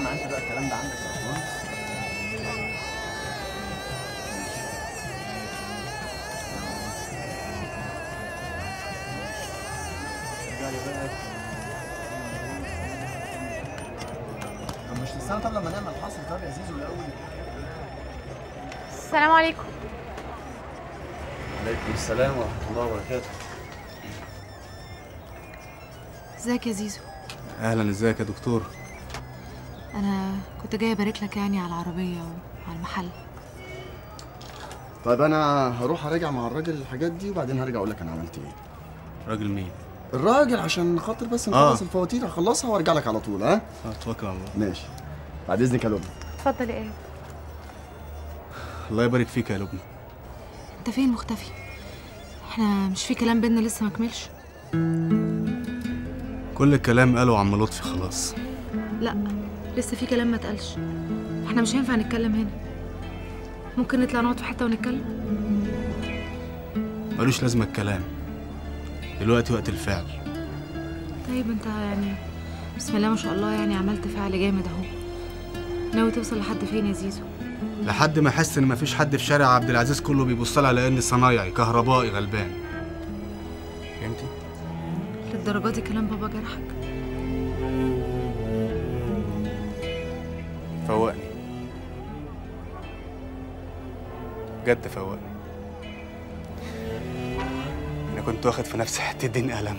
اسمع انت بقى الكلام ده عندك يا باشمهندس طب مش نستنى طب لما نعمل حصر طب يا زيزو الاول السلام عليكم عليكم السلام ورحمه الله وبركاته ازيك يا زيزو اهلا ازيك يا دكتور انا كنت جايه ابارك لك يعني على العربيه وعلى المحل طيب انا هروح اراجع مع الراجل الحاجات دي وبعدين هرجع اقول لك انا عملت ايه راجل مين الراجل عشان خاطر بس نخلص الفواتير هخلصها وارجع لك على طول ها اه توكل على الله ماشي بعد اذنك يا لبنى اتفضل ايه الله يبارك فيك يا لبنى انت فين مختفي احنا مش في كلام بينا لسه ما كملش كل الكلام قاله عم لطفي خلاص لا لسه في كلام ما اتقالش احنا مش هينفع نتكلم هنا ممكن نطلع نقعد في حته ونتكلم ملوش لازمه الكلام دلوقتي وقت الفعل طيب انت يعني بسم الله ما شاء الله يعني عملت فعل جامد اهو ناوي توصل لحد فين يا زيزو لحد ما احس ان مفيش حد في شارع عبد العزيز كله بيبص لي على اني صنايعي كهربائي غلبان فهمتي للدرجه دي كلام بابا جرحك فوقني بجد فوقني انا كنت واخد في نفسي حته دين قلم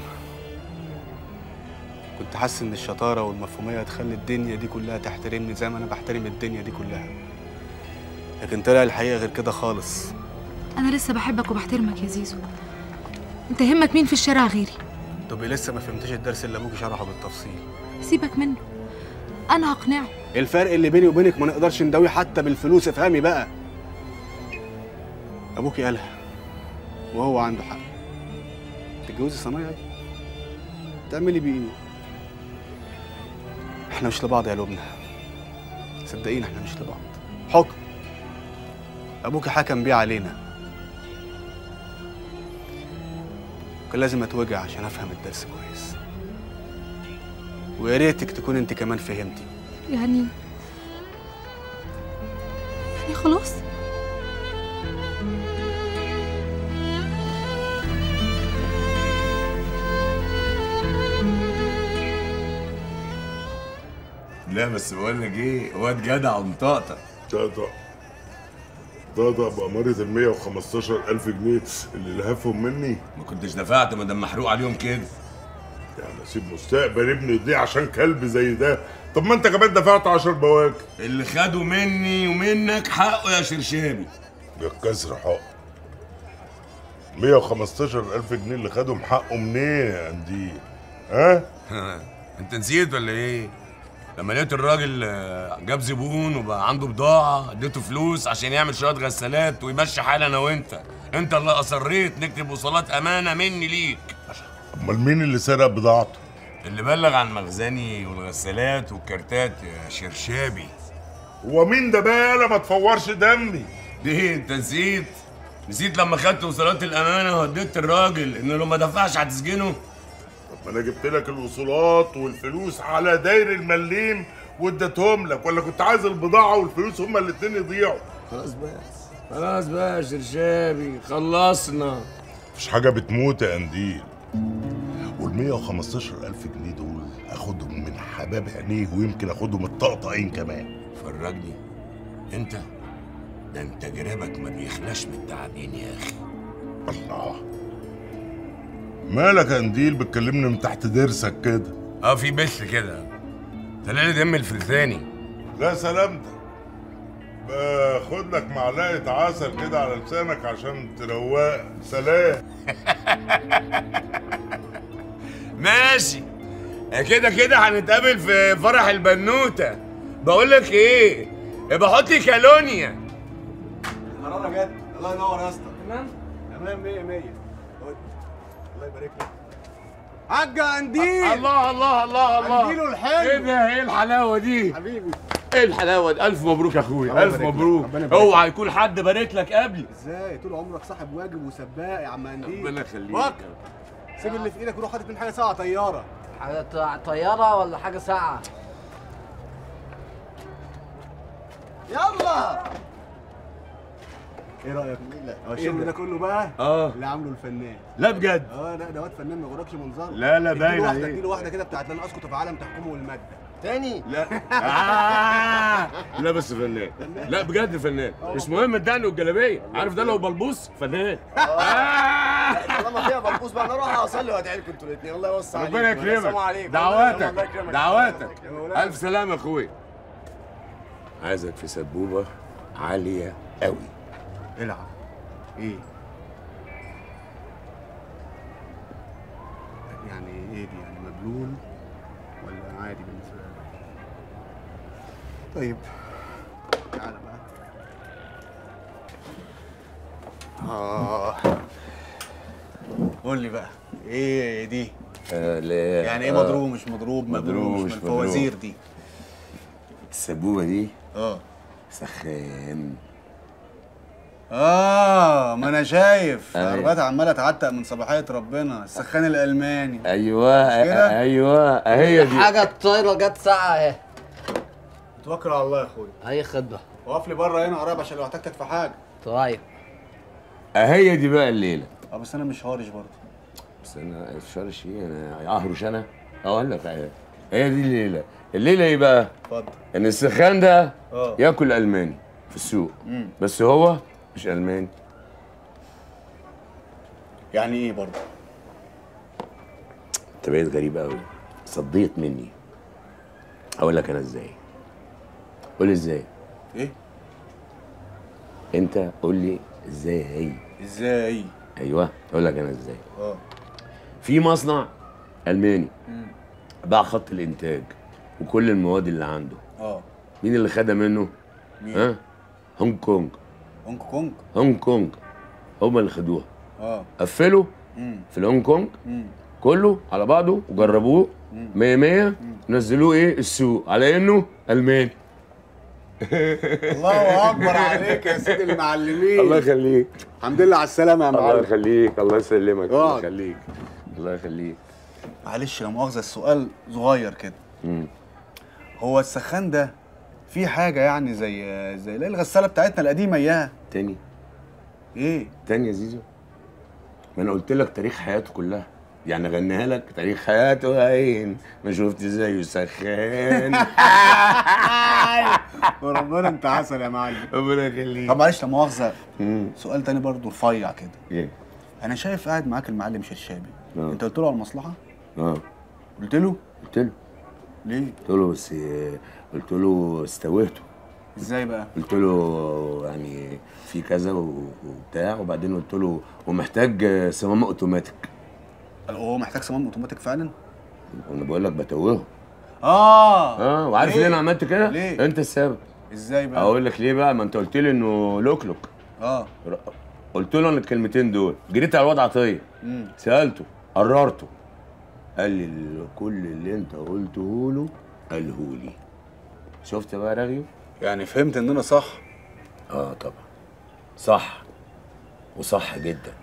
كنت حاسس ان الشطاره والمفهوميه هتخلي الدنيا دي كلها تحترمني زي ما انا بحترم الدنيا دي كلها لكن طلع الحقيقه غير كده خالص انا لسه بحبك وبحترمك يا زيزو انت يهمك مين في الشارع غيري طب لسه ما فهمتش الدرس اللي ابوك شرحه بالتفصيل سيبك منه انا هقنعه الفرق اللي بيني وبينك ما نقدرش نداوي حتى بالفلوس افهمي بقى ابوكي قالها وهو عنده حق تتجوزي صنايعي تعملي بيه ايه احنا مش لبعض يا لبنى صدقيني احنا مش لبعض حكم ابوكي حكم بيه علينا كان لازم اتوجع عشان افهم الدرس كويس ويا ريتك تكون انت كمان فهمتي يعني يعني خلاص لا بس بقول لك ايه واد جدع ومطقطق طقطق طقطق بأمارة ال 115 ألف جنيه اللي لهفهم مني ما كنتش دفعت ما دام محروق عليهم كده يعني أسيب مستقبل ابني يضيع عشان كلب زي ده طب ما أنت كمان دفعت 10 بواكب اللي خدوا مني ومنك حقه يا شرشابي ده الكسر حق 115 ألف جنيه اللي خدهم حقه منين يا قنديل ها؟ انت نسيت ولا ايه لما لقيت الراجل آه، جاب زبون وبقى عنده بضاعة اديته فلوس عشان يعمل شوية غسالات ويمشي حال انا وانت انت اللي اصريت نكتب وصلات امانة مني ليك أمال مين اللي سرق بضاعته؟ اللي بلغ عن مخزني والغسالات والكارتات يا شرشابي هو مين ده بقى أنا ما تفورش دمي ليه انت نسيت نسيت لما خدت وصلات الامانه وهددت الراجل انه لو ما دفعش هتسجنه طب ما أنا جبت لك الوصولات والفلوس على داير المليم واديتهم لك ولا كنت عايز البضاعة والفلوس هما الاتنين يضيعوا خلاص بس خلاص بقى يا شرشابي خلصنا مفيش حاجة بتموت يا قنديل وال 115 ألف جنيه دول اخدهم من حباب عينيه ويمكن اخدهم الطقطقين كمان فرجني انت ده انت جرابك ما بيخلاش من التعابين يا اخي الله مالك يا قنديل بتكلمني من تحت ضرسك كده اه في بس كده طلع لي دم الفلفاني لا سلامتك باخد لك معلقة عسل كده على لسانك عشان تروق سلام ماشي كده كده هنتقابل في فرح البنوته بقول لك ايه بحط لي كالونيا حراره جد الله ينور يا اسطى تمام تمام 100 100 الله يبارك لك حاجة قنديل الله الله الله الله قنديله الحلو ايه ده ايه الحلاوه دي حبيبي ايه الحلاوه دي الف مبروك يا اخويا الله الف يبارك لك. مبروك ربنا يبارك اوعى يكون حد بارك لك قبلي ازاي طول عمرك صاحب واجب وسباق يا عم قنديل ربنا يخليك وك. سيب اللي في ايدك وروح حاطط من حاجه ساعه طياره حاجة ط- طيارة ولا حاجة ساعة؟ يلا ايه رايك؟ هو الشغل ده كله بقى اه اللي عامله الفنان لا بجد اه لا ده واد فنان ما يغركش منظره لا، لا، اديله باين واحده عليه. اديله واحده كده بتاعت لن اسقط في عالم تحكمه الماده تاني لا آه. لا بس فنان لا بجد فنان مش مهم الدقن والجلابيه عارف ده لو بلبوس فنان آه. طالما فيها بلبوس بقى انا اروح اصلي وادعي لكم انتوا الاثنين الله يوسع عليكم ربنا السلام يكرمك عليكم دعواتك الله يكرمك. دعواتك يا مولانا. الف سلامه يا اخويا عايزك في سبوبه عاليه قوي العب ايه يعني ايه دي يعني مبلول ولا عادي بالنسبه لك طيب تعالى بقى اه قول لي بقى ايه دي آه لا يعني ايه مضروب مش مضروب مضروب مش مش من الفوازير دي السبوبه دي اه سخان اه ما انا شايف أيوة. عربيات عماله تعتق من صباحيه ربنا السخان الالماني ايوه مش كده؟ ايوه هي دي حاجه الطايره جت ساعه اهي توكل على الله يا اخويا اي خدمه وقف لي بره هنا قريب عشان لو احتجتك في حاجه طيب هي دي بقى الليله اه بس انا مش هارش برضه بس انا الشرش ايه انا اهرش انا اقول لك عليها. هي دي الليله الليله ايه بقى اتفضل ان السخان ده اه. ياكل الماني في السوق مم. بس هو مش الماني يعني ايه برضه انت بقيت غريب قوي صديت مني اقول لك انا ازاي قول لي ازاي ايه انت قول لي ازاي هي ازاي ايوه اقول لك انا ازاي اه في مصنع الماني باع خط الانتاج وكل المواد اللي عنده اه مين اللي خدها منه مين؟ ها هونج كونج هونج كونج هونج كونج هما اللي خدوها اه قفلوا امم في الهونج كونج امم كله على بعضه وجربوه 100 100 نزلوه ايه السوق على انه الماني الله اكبر عليك يا سيدي المعلمين الله يخليك الحمد لله على السلامه يا الله معلم يخليك الله يسلمك الله اقعد. يخليك الله يخليك معلش لا مؤاخذه السؤال صغير كده مم. هو السخان ده في حاجه يعني زي زي اللي هي الغساله بتاعتنا القديمه اياها تاني ايه تاني يا زيزو ما انا قلت لك تاريخ حياته كلها يعني غنيها لك تاريخ حياته عين ما شفت زيه سخان وربنا انت عسل يا معلم ربنا يخليك طب معلش لا مؤاخذه مم. سؤال تاني برضه رفيع كده ايه انا شايف قاعد معاك المعلم شرشابي اه. انت قلت له على المصلحه اه قلت له قلت له ليه قلت له بس قلت له استويته ازاي بقى قلت له يعني في كذا و- وبتاع وبعدين قلت له ومحتاج صمام اوتوماتيك قال هو محتاج صمام اوتوماتيك فعلا وانا بقول لك بتوهه اه اه وعارف ليه انا عملت كده؟ ليه؟ انت السبب ازاي بقى اقول لك ليه بقى ما انت قلت لي انه لوك لوك اه ر- قلت له انا الكلمتين دول جريت على الواد عطيه امم سالته قررته قال لي ال- كل اللي انت قلته له قاله لي شفت بقى يا رغيو يعني فهمت ان انا صح اه طبعا صح وصح جدا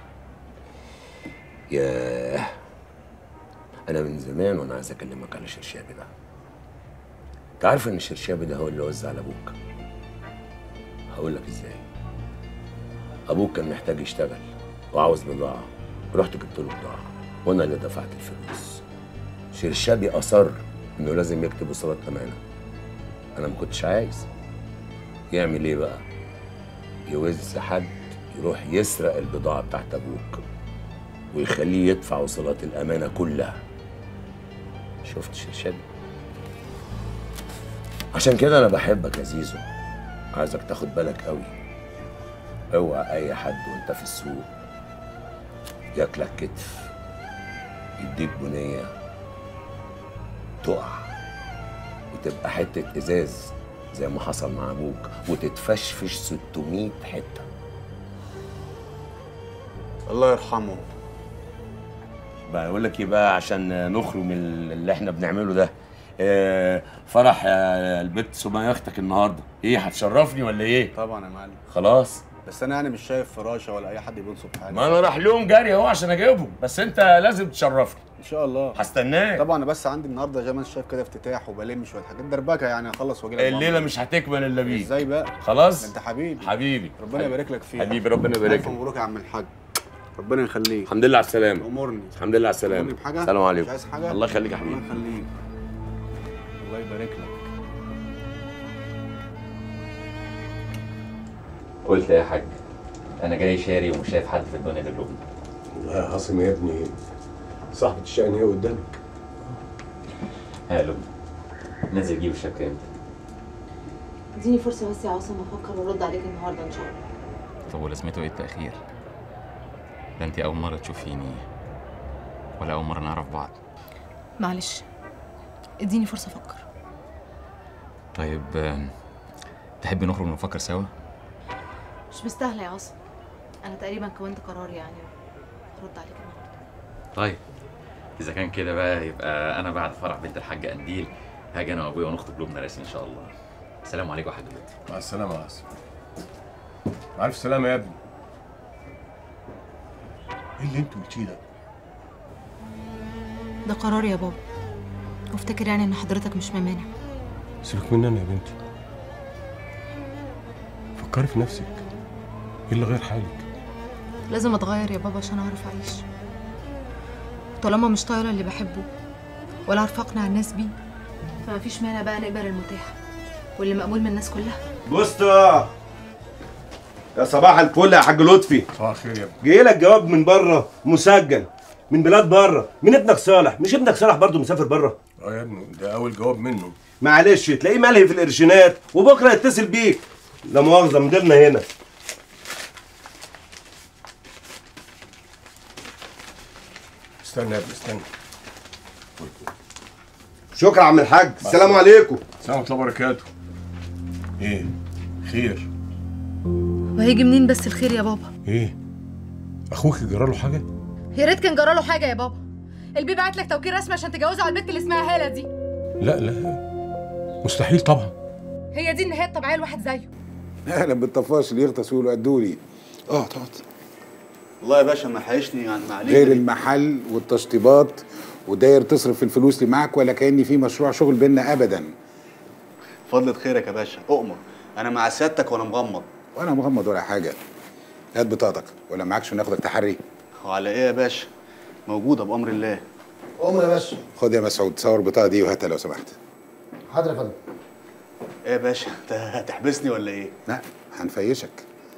ياه انا من زمان وانا عايز اكلمك على الشرشابي ده انت عارف ان الشرشابي ده هو اللي وزع على ابوك هقول لك ازاي ابوك كان محتاج يشتغل وعاوز بضاعه رحت جبت له بضاعه وانا اللي دفعت الفلوس شرشابي اصر انه لازم يكتب وصلات امانه انا ما كنتش عايز يعمل ايه بقى يوز حد يروح يسرق البضاعة بتاعت أبوك ويخليه يدفع وصلات الأمانة كلها شفت شرشد عشان كده أنا بحبك يا زيزو عايزك تاخد بالك قوي اوعى أي حد وأنت في السوق ياكلك كتف يديك بنية تقع وتبقى حتة إزاز زي ما حصل مع أبوك وتتفشفش 600 حتة الله يرحمه بقى اقول لك ايه بقى عشان نخرج من اللي احنا بنعمله ده آه، فرح آه، البت سمية اختك النهارده ايه هتشرفني ولا ايه طبعا يا معلم خلاص بس انا يعني مش شايف فراشه ولا اي حد بينصب حاجه ما انا راح لهم جري اهو عشان اجيبهم بس انت لازم تشرفني ان شاء الله هستناك طبعا انا بس عندي النهارده زي ما انت شايف كده افتتاح وبلم شويه حاجات دربكه يعني اخلص واجي لك الليله مش هتكمل الا بيك ازاي بقى خلاص ده انت حبيبي حبيبي ربنا يبارك لك فيك حبيبي ربنا يبارك الف لك مبروك يا عم الحاج ربنا يخليك الحمد لله على السلامه امورني الحمد لله على السلامه أمورني بحاجه السلام مش عليكم عايز حاجه الله يخليك يا الله حبيبي يخليك الله يبارك لك قلت يا حاج انا جاي شاري ومش شايف حد في الدنيا غير لبنى والله يا عاصم يا ابني صاحبة الشأن هي قدامك ها يا لبنى نازل جيب الشبكه امتى اديني فرصه بس يا عاصم افكر وارد عليك النهارده ان شاء الله طب ولازمته ايه التاخير ده انت اول مره تشوفيني ولا اول مره نعرف بعض معلش اديني فرصه افكر طيب آم، تحبي نخرج نفكر سوا مش مستاهله يا عاصم انا تقريبا كونت قرار يعني ارد عليك النهارده طيب اذا كان كده بقى يبقى انا بعد فرح بنت الحاج قنديل هاجي انا وابويا ونخطب لبنى رسمي ان شاء الله السلام عليكم يا حاج بنت مع السلامة يا عاصم مع ألف سلامة يا ابني ايه اللي انت قلتيه ده؟ ده قراري يا بابا وافتكر يعني ان حضرتك مش ممانع سيبك مني انا يا بنتي فكري في نفسك ايه اللي غير حالك؟ لازم اتغير يا بابا عشان اعرف اعيش طالما مش طايله اللي بحبه ولا عارفه اقنع الناس بيه فمفيش مانع بقى نقبل المتاح واللي مقبول من الناس كلها بوسطة يا صباح الفل يا حاج لطفي صباح الخير يا ابني جاي لك جواب من بره مسجل من بلاد بره من ابنك صالح مش ابنك صالح برضه مسافر بره اه يا ابني ده أول جواب منه معلش تلاقيه ملهي في القرشينات وبكره يتصل بيك لا مؤاخذه مديرنا هنا استنى يا ابني استنى شكرا يا عم الحاج السلام عليكم السلام ورحمة الله وبركاته ايه خير وهيجي منين بس الخير يا بابا ايه اخوك جرى له حاجه يا ريت كان جرى له حاجه يا بابا البي بعت لك توكيل رسمي عشان تجوزه على البنت اللي اسمها هاله دي لا لا مستحيل طبعا هي دي النهايه الطبيعيه لواحد زيه اهلا بالطفاش اللي يغطس ويقولوا قدولي اه تقعد والله يا باشا ما حيشني يعني معلش غير المحل والتشطيبات وداير تصرف في الفلوس اللي معاك ولا كاني في مشروع شغل بينا ابدا فضلة خيرك يا باشا اؤمر انا مع سيادتك وانا مغمض وانا مغمض ولا حاجه هات بطاقتك ولا معكش ناخدك تحري وعلى ايه يا باشا موجوده بامر الله عمر يا باشا خد يا مسعود صور البطاقه دي وهاتها لو سمحت حاضر يا فندم ايه يا باشا انت هتحبسني ولا ايه لا هنفيشك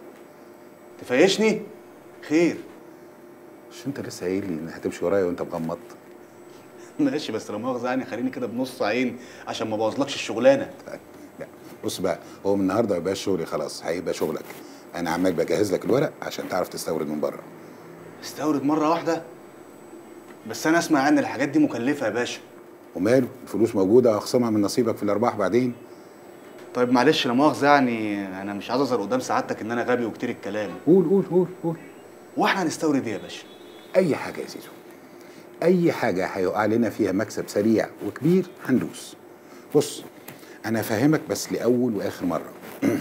تفيشني خير مش انت لسه قايل لي ان هتمشي ورايا وانت مغمض ماشي بس لا مؤاخذه يعني خليني كده بنص عين عشان ما بوظلكش الشغلانه لا بص بقى هو من النهارده ما بقاش شغلي خلاص هيبقى شغلك انا عمال بجهز لك الورق عشان تعرف تستورد من بره استورد مره واحده بس انا اسمع ان الحاجات دي مكلفه يا باشا وماله الفلوس موجوده اخصمها من نصيبك في الارباح بعدين طيب معلش لا مؤاخذه يعني انا مش عايز اظهر قدام سعادتك ان انا غبي وكتير الكلام قول قول قول قول واحنا هنستورد ايه يا باشا اي حاجه يا زيزو اي حاجه هيقع لنا فيها مكسب سريع وكبير هندوس بص انا فاهمك بس لاول واخر مره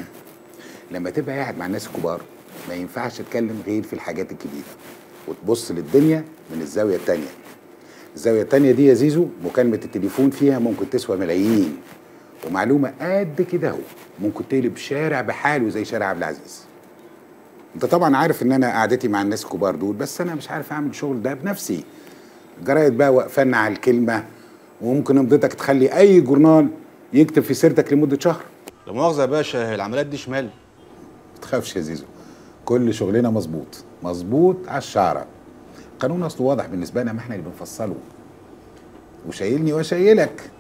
لما تبقى قاعد مع الناس الكبار ما ينفعش تتكلم غير في الحاجات الكبيره وتبص للدنيا من الزاويه التانيه الزاويه التانيه دي يا زيزو مكالمه التليفون فيها ممكن تسوى ملايين ومعلومه قد كده اهو ممكن تقلب شارع بحاله زي شارع عبد العزيز انت طبعا عارف ان انا قعدتي مع الناس الكبار دول بس انا مش عارف اعمل الشغل ده بنفسي الجرايد بقى وقفنا على الكلمه وممكن امضتك تخلي اي جورنال يكتب في سيرتك لمده شهر لا مؤاخذه يا باشا العمليات دي شمال ما تخافش يا زيزو كل شغلنا مظبوط مظبوط على الشعره القانون اصله واضح بالنسبه لنا ما احنا اللي بنفصله وشايلني وشايلك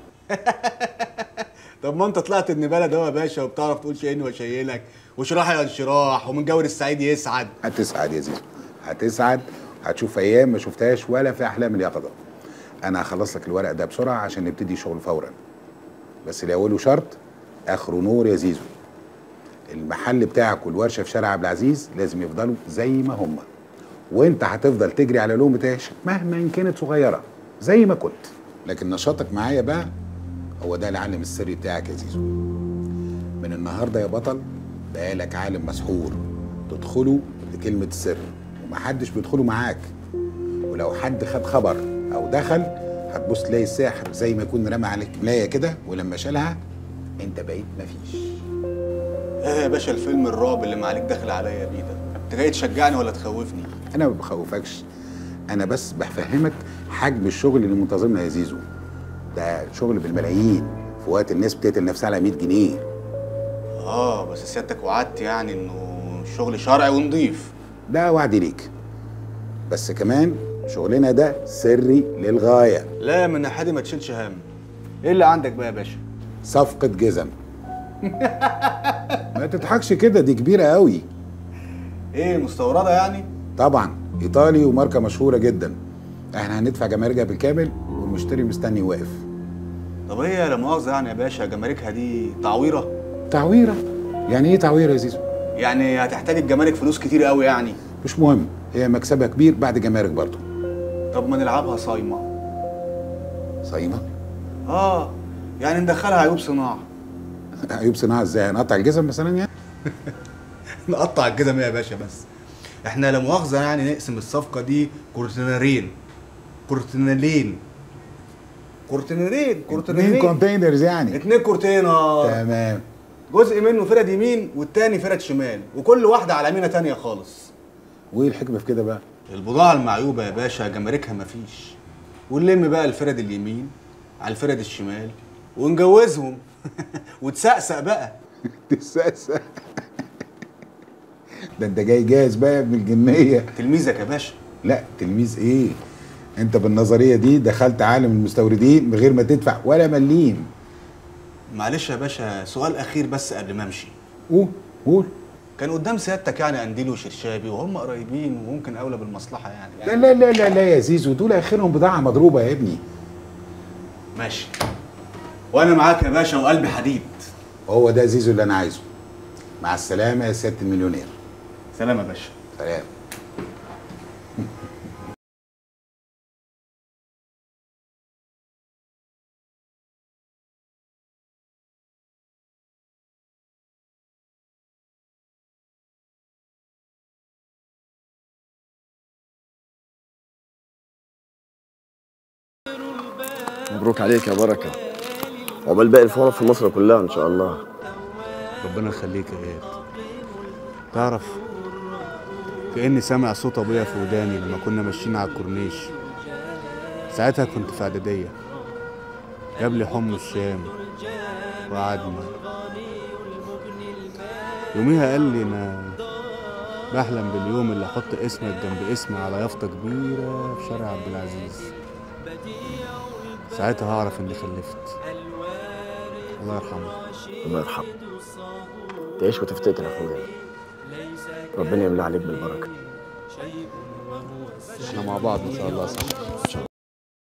طب ما انت طلعت ابن بلد اهو يا باشا وبتعرف تقول شايلني وشايلك وشراح يا انشراح ومن جور السعيد يسعد هتسعد يا زيزو هتسعد هتشوف ايام ما شفتهاش ولا في احلام اليقظه انا هخلص لك الورق ده بسرعه عشان نبتدي شغل فورا بس اللي اوله شرط اخره نور يا زيزو المحل بتاعك والورشه في شارع عبد العزيز لازم يفضلوا زي ما هم وانت هتفضل تجري على لقمه عيشك مهما ان كانت صغيره زي ما كنت لكن نشاطك معايا بقى هو ده العالم السري بتاعك يا زيزو من النهارده يا بطل بقالك عالم مسحور تدخلوا بكلمة السر ومحدش بيدخلوا معاك ولو حد خد خبر أو دخل هتبص تلاقي الساحر زي ما يكون رمى عليك ملاية كده ولما شالها انت بقيت مفيش ايه يا باشا الفيلم الرعب اللي معاليك داخل عليا بيه ده انت جاي تشجعني ولا تخوفني انا ما بخوفكش انا بس بفهمك حجم الشغل اللي منتظمنا يا زيزو ده شغل بالملايين في وقت الناس بتقتل نفسها على 100 جنيه اه بس سيادتك وعدت يعني انه شغل شرعي ونضيف ده وعد ليك بس كمان شغلنا ده سري للغايه لا من ناحيتي ما تشيلش هم ايه اللي عندك بقى يا باشا صفقه جزم ما تضحكش كده دي كبيره قوي ايه مستورده يعني طبعا ايطالي وماركه مشهوره جدا احنا هندفع جماركها بالكامل والمشتري مستني واقف طب هي لا مؤاخذه يعني يا باشا جماركها دي تعويره تعويره يعني ايه تعويره يا زيزو يعني هتحتاج الجمارك فلوس كتير قوي يعني مش مهم هي مكسبها كبير بعد جمارك برضه طب ما نلعبها صايمه صايمه اه يعني ندخلها عيوب صناعه عيوب صناعه ازاي هنقطع الجزم مثلا يعني نقطع الجزم إيه يا باشا بس احنا لا مؤاخذه يعني نقسم الصفقه دي كورتينرين كورتينرين كورتينرين اتنين كورتينرين كونتينرز يعني اتنين كورتينر تمام جزء منه فرد يمين والتاني فرد شمال وكل واحده على مينا تانية خالص وايه الحكمه في كده بقى البضاعه المعيوبه يا باشا جماركها مفيش ونلم بقى الفرد اليمين على الفرد الشمال ونجوزهم وتسقسق بقى تسقسق ده انت جاي جاهز بقى يا ابن الجنيه تلميذك يا باشا لا تلميذ ايه انت بالنظريه دي دخلت عالم المستوردين من غير ما تدفع ولا مليم معلش يا باشا سؤال اخير بس قبل ما امشي قول قول كان قدام سيادتك يعني قنديل وشرشابي وهم قريبين وممكن اولى بالمصلحه يعني, لا يعني لا لا لا لا يا زيزو دول اخرهم بضاعه مضروبه يا ابني ماشي وانا معاك يا باشا وقلبي حديد هو ده زيزو اللي انا عايزه مع السلامه يا سياده المليونير سلام يا باشا سلام مبروك عليك يا بركة عقبال باقي الفرص في مصر كلها إن شاء الله ربنا يخليك يا اياد تعرف كاني سامع صوت ابويا في وداني لما كنا ماشيين على الكورنيش ساعتها كنت في اعداديه جاب لي حم الشام وقعدنا يوميها قال لي انا بحلم باليوم اللي احط اسمك جنب اسمي على يافطه كبيره في شارع عبد العزيز ساعتها هعرف اني خلفت الله يرحمه الله يرحمه تعيش وتفتكر يا أخويا ربنا يملى عليك بالبركة احنا مع بعض ان شاء الله صح إن شاء الله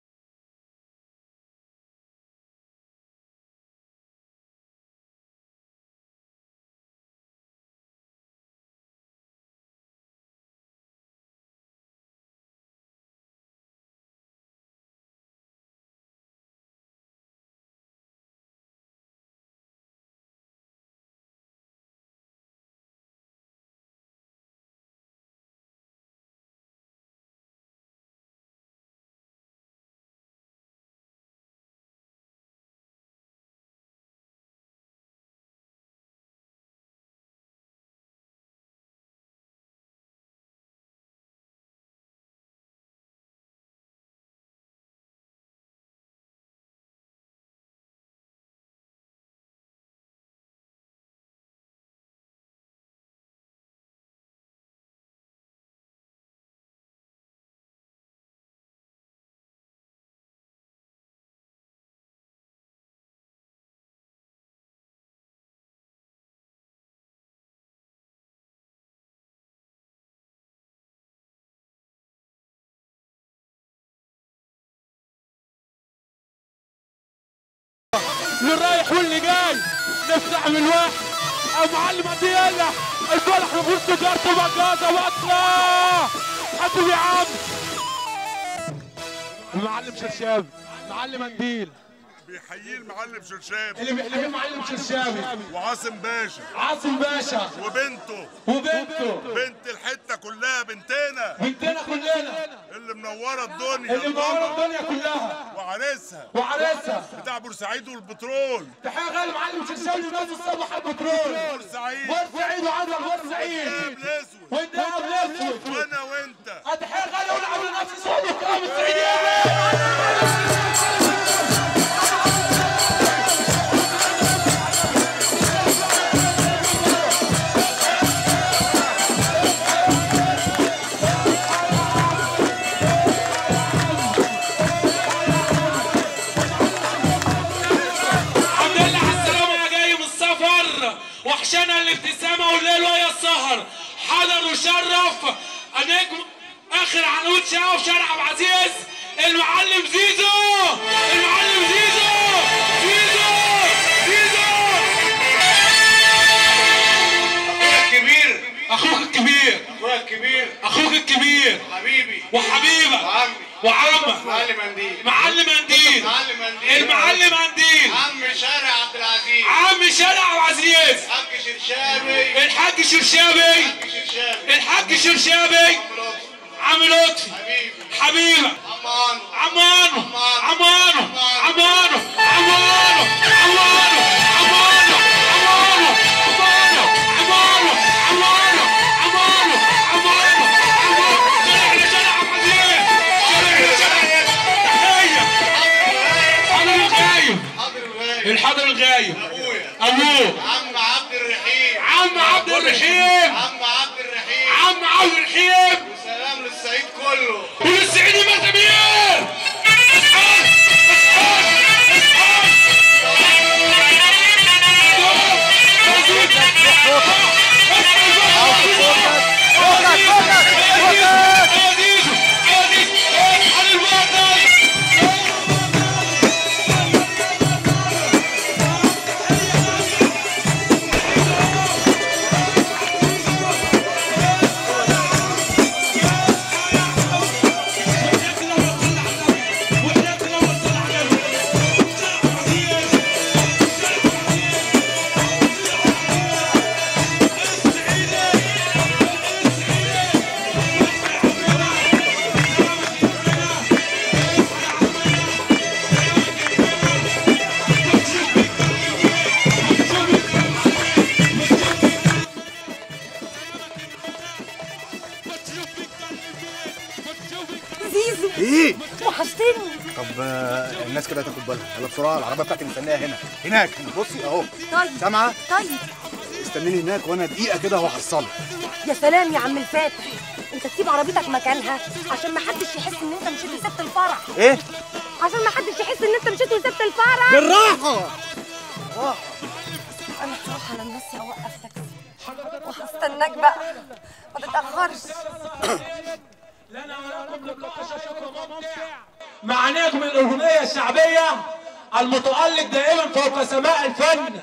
للرايح واللي جاي نفتح من واحد المعلم ديالا الفرح نقول تجارته بجازة واطلع حبيبي يا عم المعلم شرشاب معلم منديل بيحييه المعلم شرشابي اللي بيحييه المعلم شرشابي وعاصم باشا عاصم باشا وبنته وبنته بنت الحته كلها بنتنا بنتنا كلنا اللي منوره الدنيا اللي منوره القمر. الدنيا كلها وعريسها وعريسها بتاع بورسعيد والبترول تحية غالي المعلم شرشابي وناس الصبح البترول بورسعيد بورسعيد وعدل بورسعيد الاسود والدهب الاسود وانا وانت تحية غالي ونعم لنفس الصوت والكلام السعيدين الحمد لله على السلامة يا جاي من السفر وحشانا الابتسامة والليل ويا السهر حضر وشرف نجم آخر عنقود شقة في شارع أبو عزيز المعلم زيزو المعلم زيزو زيزو زيزو أخوك الكبير أخوك الكبير أخوك الكبير حبيبي وحبيبك وعمي وعمك معلم منديل معلم منديل معلم منديل المعلم منديل عم شارع عبد العزيز عم شارع عبد العزيز الحاج شرشابي الحاج شرشابي الحاج شرشابي عم لطفي حبيبك عمانو عمانو عمانو عمانو عمانو عمانو عمانو عمانو عمانو عمانو عمانو عمانو عمانو عمانو شارع لشارع عبد العزيز شارع لشارع تحية حاضر الغايب الحاضر الغايب ابويا ابوه عم عبد الرحيم عم عبد الرحيم عم عبد الرحيم عم عبد الرحيم وسلام للصعيد كله وللصعيد المسامير زيزو ايه وحشتني طب آه، الناس كده هتاخد بالها يلا بسرعه العربيه بتاعتي مستنيه هنا هناك هنا بصي اهو طيب سامعه طيب استنيني هناك وانا دقيقه كده وهحصلك يا سلام يا عم الفاتح انت تسيب عربيتك مكانها عشان ما حدش يحس ان انت مشيت وسبت الفرح ايه عشان ما حدش يحس ان انت مشيت وسبت الفرح بالراحه انا هروح على نفسي اوقف تاكسي وهستناك بقى ما تتاخرش مع نجم الأغنية الشعبية المتألق دائما فوق سماء الفن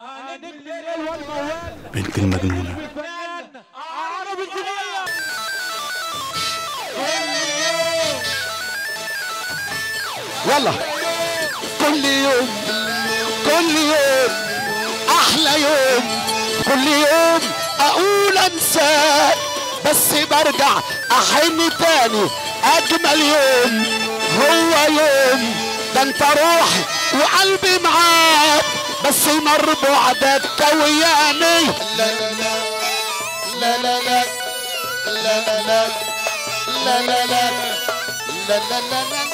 بنت المجنونة يلا كل يوم كل يوم احلى يوم كل يوم اقول انساك بس برجع احن تاني اجمل يوم هو يوم ده انت روحي وقلبي معاك بس مر بعدك كوياني لا لا لا لا لا لا لا لا لا لا لا لا لا لا لا لا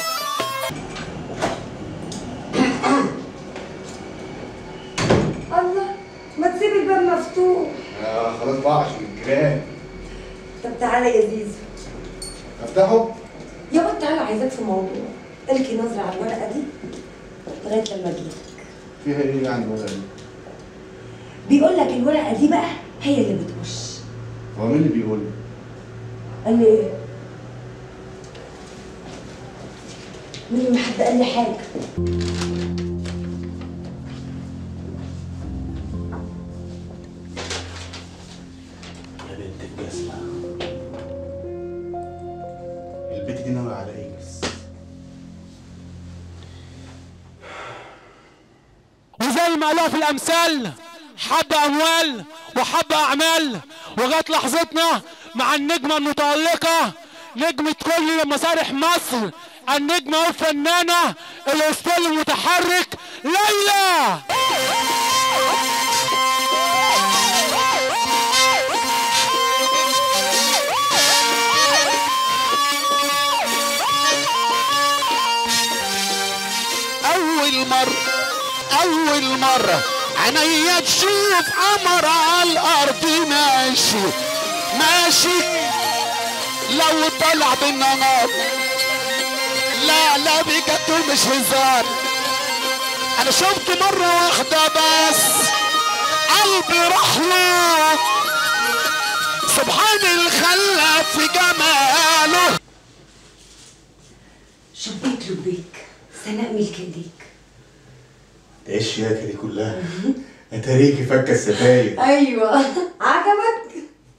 الله ما تسيب الباب مفتوح آه خلاص بقى عشان الجيران طب تعالى يا زيزو افتحه يا بابا تعالى عايزاك في موضوع القي نظرة على الورقة دي لغاية لما اجيلك فيها ايه يعني ولا ايه بيقول لك الورقة دي بقى هي اللي بتخش هو مين اللي بيقول لي قال لي ايه؟ مني ما حد قال لي حاجة يا بنت الجزمة البت دي ناوية على ايه بس ما قالوها في الامثال حبة اموال وحبة اعمال وجات لحظتنا مع النجمة المتألقة نجمة كل مسارح مصر النجمة والفنانة الاسطول المتحرك ليلى أول مرة أول مرة عينيا تشوف قمر على الأرض ماشي ماشي لو طلع بالنهار لا لا بجد مش هزار أنا شفت مرة واحدة بس قلبي راح له سبحان الخلق في جماله شبيك لبيك سناء ملك ايديك ايه الشياكه دي كلها اتاريكي فكه الستاير ايوه عجبك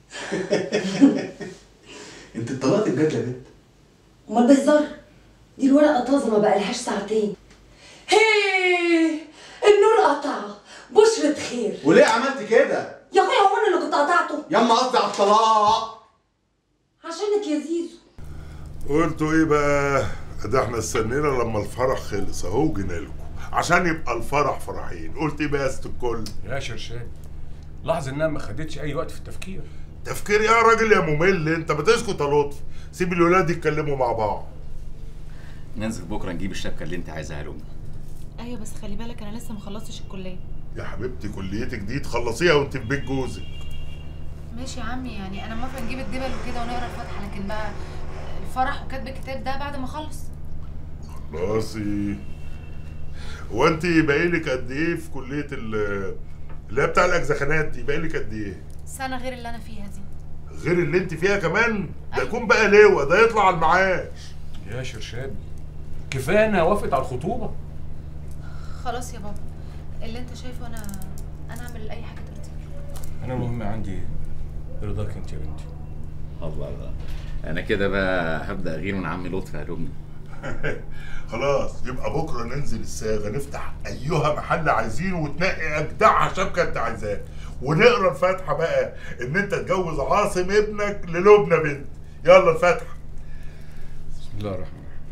انت اتطلقت بجد يا بنت امال بهزر دي الورقه طازه ما بقالهاش ساعتين هي النور قطع بشرة خير وليه عملت كده يا اخويا هو انا اللي كنت قطعته ياما قصدي على الطلاق عشانك يا زيزو قلتوا ايه بقى ده احنا استنينا لما الفرح خلص اهو جينا لكم عشان يبقى الفرح فرحين قلت ايه بقى يا ست الكل يا شرشاد لاحظ انها ما خدتش اي وقت في التفكير تفكير يا راجل يا ممل انت بتسكت يا لطفي سيب الولاد يتكلموا مع بعض ننزل بكره نجيب الشبكه اللي انت عايزها لهم ايوه بس خلي بالك انا لسه ما خلصتش الكليه يا حبيبتي كليتك دي تخلصيها وانت في بيت جوزك ماشي يا عمي يعني انا موافقه نجيب الدبل وكده ونقرا الفاتحه لكن بقى الفرح وكتب الكتاب ده بعد ما اخلص خلاصي هو انت باقيلك قد ايه في كليه ال- اللي هي بتاع الاجزخانات دي باقيلك قد ايه؟ سنه غير اللي انا فيها دي غير اللي انت فيها كمان ده يكون بقى لواء ده يطلع على المعاش يا شرشاد كفايه انها وافقت على الخطوبه خلاص يا بابا اللي انت شايفه انا انا اعمل اي حاجه ترضيك انا المهم عندي رضاك انت يا بنتي الله الله انا كده بقى هبدا اغير من عمي لطفي هلومني خلاص يبقى بكره ننزل الصاغه نفتح ايها محل عايزينه وتنقي اجدعها شبكه انت عايزاها ونقرا الفاتحه بقى ان انت تجوز عاصم ابنك للبنى بنت يلا الفاتحه بسم الله الرحمن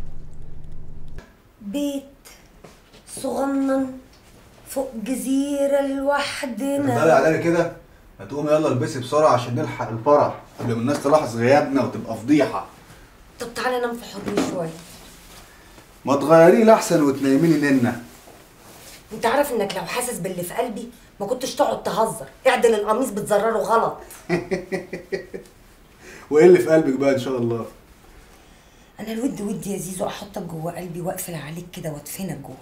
بيت صغنن فوق جزيرة لوحدنا تفضلي عليا كده هتقوم يلا البسي بسرعه عشان نلحق الفرح قبل ما الناس تلاحظ غيابنا وتبقى فضيحه طب تعالى نام في حضني شوية ما تغيريه لاحسن وتنيميني ننا انت عارف انك لو حاسس باللي في قلبي ما كنتش تقعد تهزر اعدل القميص بتزرره غلط وايه اللي في قلبك بقى ان شاء الله انا الود ودي يا زيزو احطك جوه قلبي واقفل عليك كده وادفنك جوه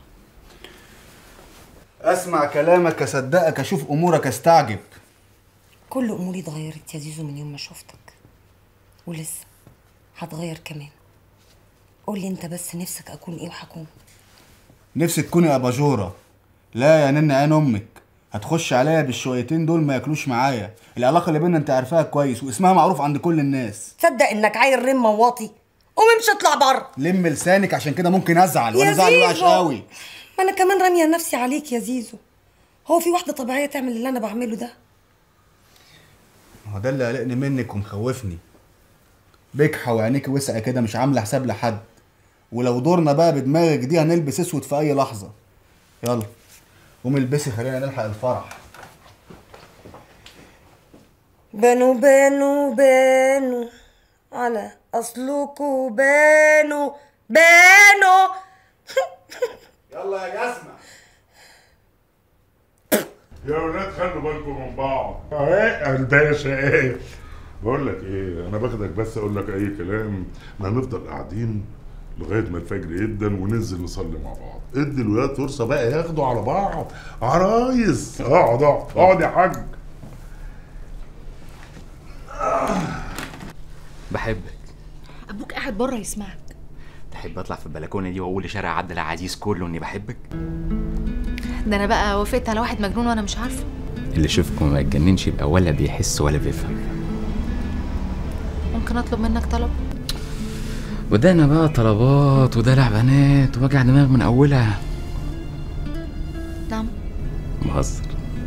اسمع كلامك اصدقك اشوف امورك استعجب كل اموري اتغيرت يا زيزو من يوم ما شفتك ولسه هتغير كمان قول لي انت بس نفسك اكون ايه وهكون نفسك تكوني اباجوره لا يا نن عين امك هتخش عليا بالشويتين دول ما ياكلوش معايا العلاقه اللي بينا انت عارفاها كويس واسمها معروف عند كل الناس تصدق انك عيل رم واطي قوم امشي اطلع بره لم لسانك عشان كده ممكن ازعل وانا يا زعلي وحش زيزو. قوي ما انا كمان راميه نفسي عليك يا زيزو هو في واحده طبيعيه تعمل اللي انا بعمله ده ما هو ده اللي قلقني منك ومخوفني بكحه وعينيك وسعه كده مش عامله حساب لحد ولو دورنا بقى بدماغك دي هنلبس اسود في اي لحظه يلا قومي البسي خلينا نلحق الفرح بانوا بانوا بانوا على اصلكوا بانوا بانوا يلا يا جسمه يا ولاد خلوا بالكم من بعض ايه الباشا ايه بقول لك ايه انا باخدك بس اقول لك اي كلام ما هنفضل قاعدين لغايه ما الفجر يدن وننزل نصلي مع بعض ادي الولاد فرصه بقى ياخدوا على بعض عرايس اقعد اقعد اقعد يا حاج بحبك ابوك قاعد بره يسمعك تحب اطلع في البلكونه دي واقول لشارع عبد العزيز كله اني بحبك ده انا بقى وافقت على واحد مجنون وانا مش عارفه اللي يشوفك وما يتجننش يبقى ولا بيحس ولا بيفهم ممكن اطلب منك طلب وده انا بقى طلبات ودلع بنات ووجع دماغ من اولها نعم بهزر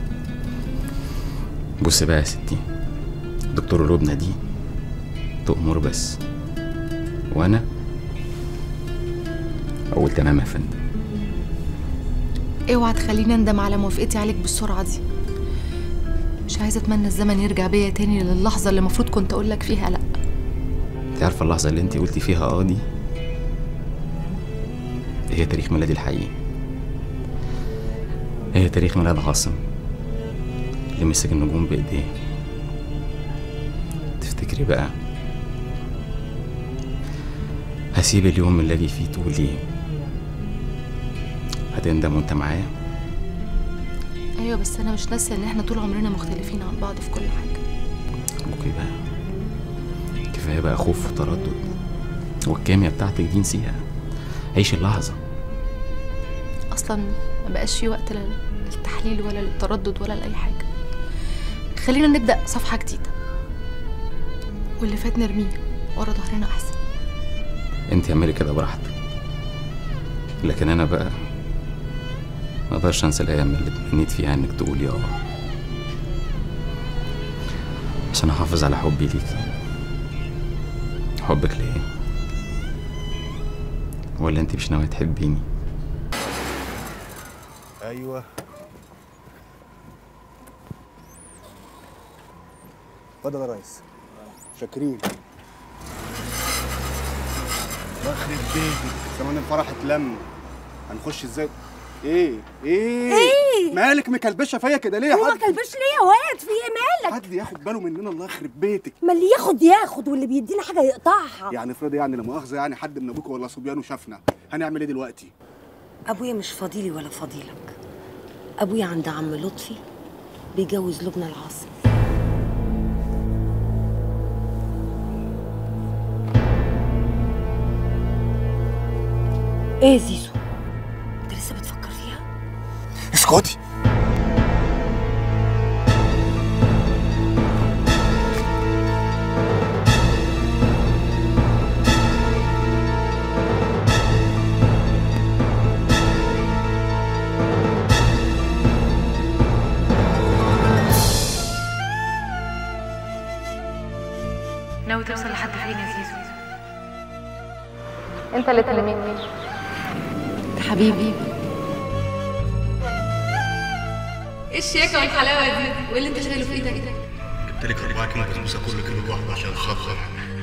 بص بقى يا ستي دكتور لبنى دي تأمر بس وانا اقول تمام يا فندم اوعى تخليني اندم على موافقتي عليك بالسرعه دي مش عايزه اتمنى الزمن يرجع بيا تاني للحظه اللي المفروض كنت اقول لك فيها لا انت عارفه اللحظه اللي انت قلتي فيها اه دي هي تاريخ ميلادي الحقيقي هي تاريخ ميلاد عاصم اللي مسك النجوم بايديه تفتكري بقى هسيب اليوم اللي اجي فيه تقولي هتندم وانت معايا ايوه بس انا مش ناسيه ان احنا طول عمرنا مختلفين عن بعض في كل حاجه ارجوكي بقى كفايه بقى خوف وتردد والكيمياء بتاعتك دي نسيها عيش اللحظه اصلا ما بقاش في وقت لا للتحليل ولا للتردد ولا لاي حاجه خلينا نبدا صفحه جديده واللي فات نرميه ورا ظهرنا احسن انت اعملي كده براحتك لكن انا بقى ما اقدرش انسى الايام اللي تمنيت فيها انك تقولي اه عشان احافظ على حبي ليكي حبك ليه ولا انت مش ناوية تحبيني ايوه اتفضل يا ريس شاكرين يخرب بيتك زمان الفرح اتلم هنخش ازاي ايه ايه إيه؟ مالك مكلبشه فيا كده ليه يا هو حاج كلبش ليه يا واد في ايه مالك حد ياخد باله مننا الله يخرب بيتك ما اللي ياخد ياخد واللي بيدينا حاجه يقطعها يعني افرضي يعني لا مؤاخذه يعني حد من ابوك ولا صبيانه شافنا هنعمل ايه دلوقتي ابويا مش فاضيلي ولا فاضيلك ابويا عند عم لطفي بيجوز لبنى العاصم ايه يا زيزو انت لسه بتفكر فيها اسكتي ناوي توصل لحد فين يا زيزو انت اللي تلمني حبيبي ايه الشياكه والحلاوه دي وايه اللي انت شايله في ايدك جبت لك 4 كيلو بسبوسه كل كيلو لوحده عشان خاطر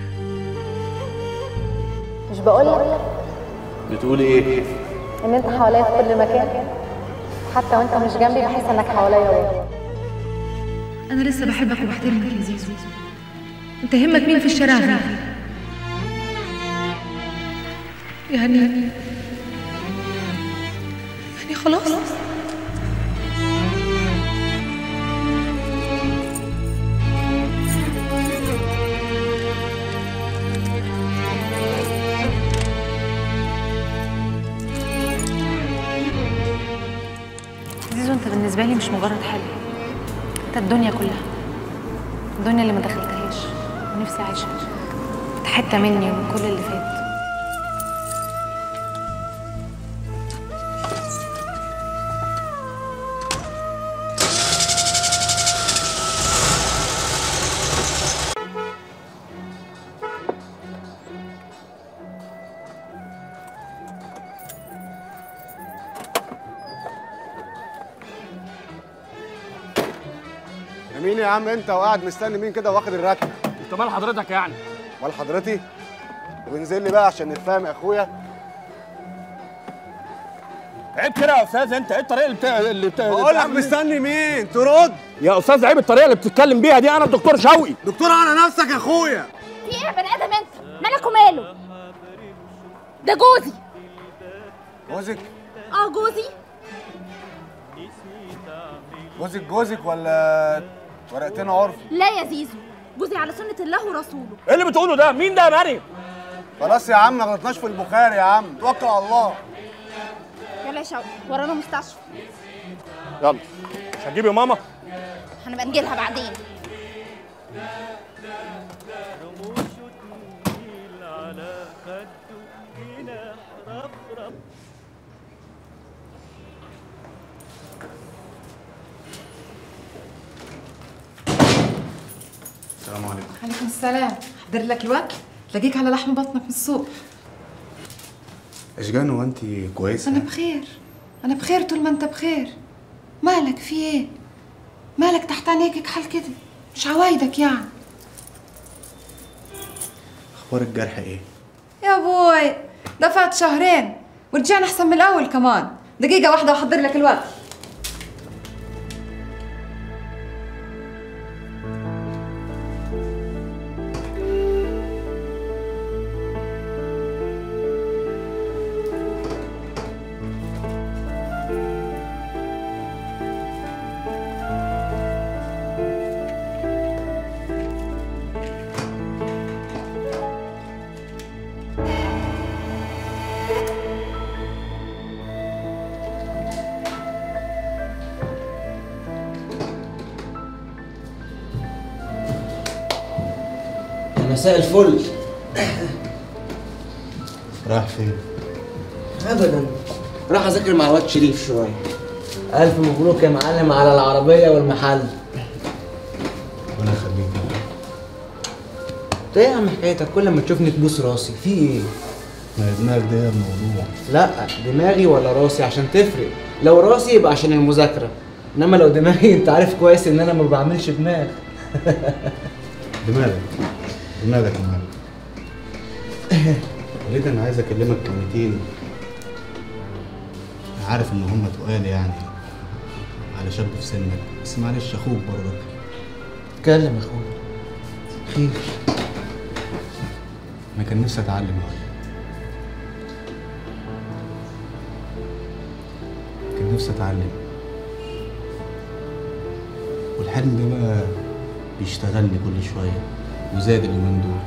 مش بقول لك بتقولي ايه؟ ان انت حواليا في كل مكان حتى وانت مش جنبي بحس انك حواليا انا لسه بحبك وبحترمك يا زيزو انت يهمك مين في الشارع غيري يعني يعني خلاص زيزو انت بالنسبه لي مش مجرد حلم انت الدنيا كلها الدنيا اللي ما دخلتهاش ونفسي اعيشها انت حته مني ومن كل اللي فات مين يا عم انت وقاعد مستني مين كده واخد الركنه انت مال حضرتك يعني مال حضرتي وانزل لي بقى عشان نتفاهم يا اخويا عيب كده يا استاذ انت ايه الطريقه اللي بتا... اللي بتا... بقول لك مستني مين ترد يا استاذ عيب الطريقه اللي بتتكلم بيها دي انا الدكتور شوقي دكتور على نفسك يا اخويا في ايه يا بني ادم انت مالك وماله ده جوزي جوزك اه جوزي جوزك جوزك ولا ورقتين عرف لا يا زيزو جوزي على سنه الله ورسوله ايه اللي بتقوله ده مين ده يا مريم خلاص يا عم ما غلطناش في البخاري يا عم توكل على الله يلا يا شوقي ورانا مستشفى يلا مش هتجيبي ماما هنبقى نجيلها بعدين السلام عليكم عليكم السلام حضر لك الوكل تلاقيك على لحم بطنك من السوق اشجان هو انت كويسه انا بخير انا بخير طول ما انت بخير مالك في ايه مالك تحت عينيك حال كده مش عوايدك يعني اخبار الجرح ايه يا بوي ده فات شهرين ورجعنا احسن من الاول كمان دقيقة واحدة واحضر لك الوكل مساء الفل رايح فين ابدا راح اذاكر مع الواد شريف شويه الف مبروك يا معلم على العربيه والمحل ربنا يخليك انت ايه يا عم حكايتك كل ما تشوفني تبوس راسي في ايه ما هي دماغك ده الموضوع لا دماغي ولا راسي عشان تفرق لو راسي يبقى عشان المذاكره انما لو دماغي انت عارف كويس ان انا ما بعملش دماغ دماغك دماغك يا معلم وليد انا عايز اكلمك كلمتين عارف ان هم تقال يعني على شاب في سنك بس معلش اخوك برضك اتكلم يا اخويا خير انا كان نفسي اتعلم أوي. كان نفسي اتعلم والحلم ده بقى بيشتغلني كل شويه وزاد اليومين دول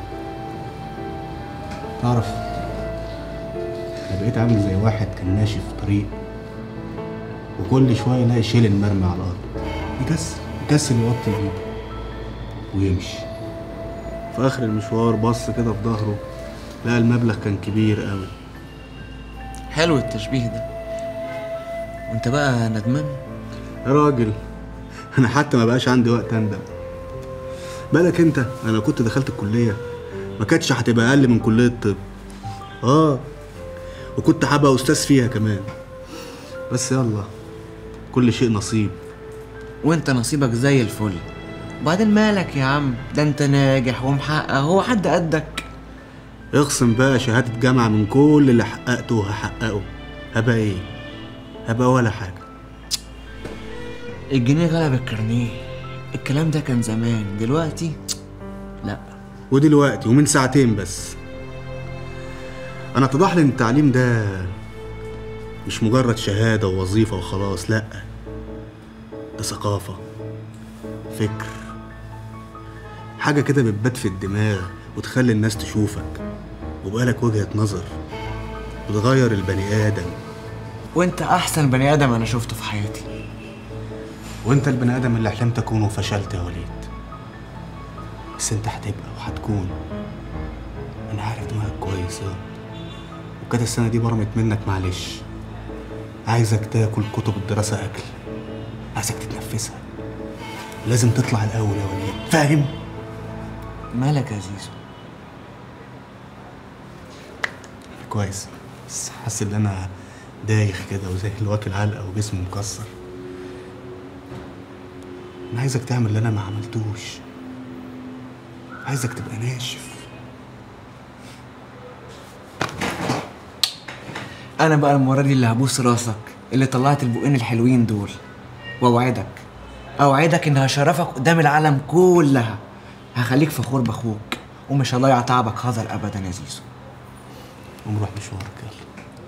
تعرف انا بقيت عامل زي واحد كان ماشي في طريق وكل شويه يلاقي شيل مرمي على الارض يكسل يكسل يوطي ايده ويمشي في اخر المشوار بص كده في ظهره لقى المبلغ كان كبير قوي حلو التشبيه ده وانت بقى ندمان يا راجل انا حتى ما بقاش عندي وقت اندم بالك انت انا كنت دخلت الكليه ما كانتش هتبقى اقل من كليه الطب اه وكنت هبقى استاذ فيها كمان بس يلا كل شيء نصيب وانت نصيبك زي الفل وبعدين مالك يا عم ده انت ناجح ومحقق هو حد قدك اخصم بقى شهاده جامعه من كل اللي حققته وهحققه هبقى ايه هبقى ولا حاجه الجنيه غلب الكارنيه الكلام ده كان زمان دلوقتي لا ودلوقتي ومن ساعتين بس انا اتضح لي ان التعليم ده مش مجرد شهاده ووظيفه وخلاص لا ده ثقافه فكر حاجه كده بتبات في الدماغ وتخلي الناس تشوفك ويبقى لك وجهه نظر وتغير البني ادم وانت احسن بني ادم انا شفته في حياتي وانت البني ادم اللي حلمت اكون وفشلت يا وليد بس انت هتبقى وهتكون انا عارف دماغك كويس اه وكانت السنه دي برمت منك معلش عايزك تاكل كتب الدراسه اكل عايزك تتنفسها لازم تطلع الاول يا وليد فاهم مالك يا زيزو كويس بس حاسس ان انا دايخ كده وزي الواكل علقه وجسمي مكسر انا عايزك تعمل اللي انا ما عملتوش عايزك تبقى ناشف انا بقى المره دي اللي هبوس راسك اللي طلعت البقين الحلوين دول واوعدك اوعدك اني هشرفك قدام العالم كلها هخليك فخور باخوك ومش هضيع تعبك هذا ابدا يا زيزو قوم روح مشوارك يلا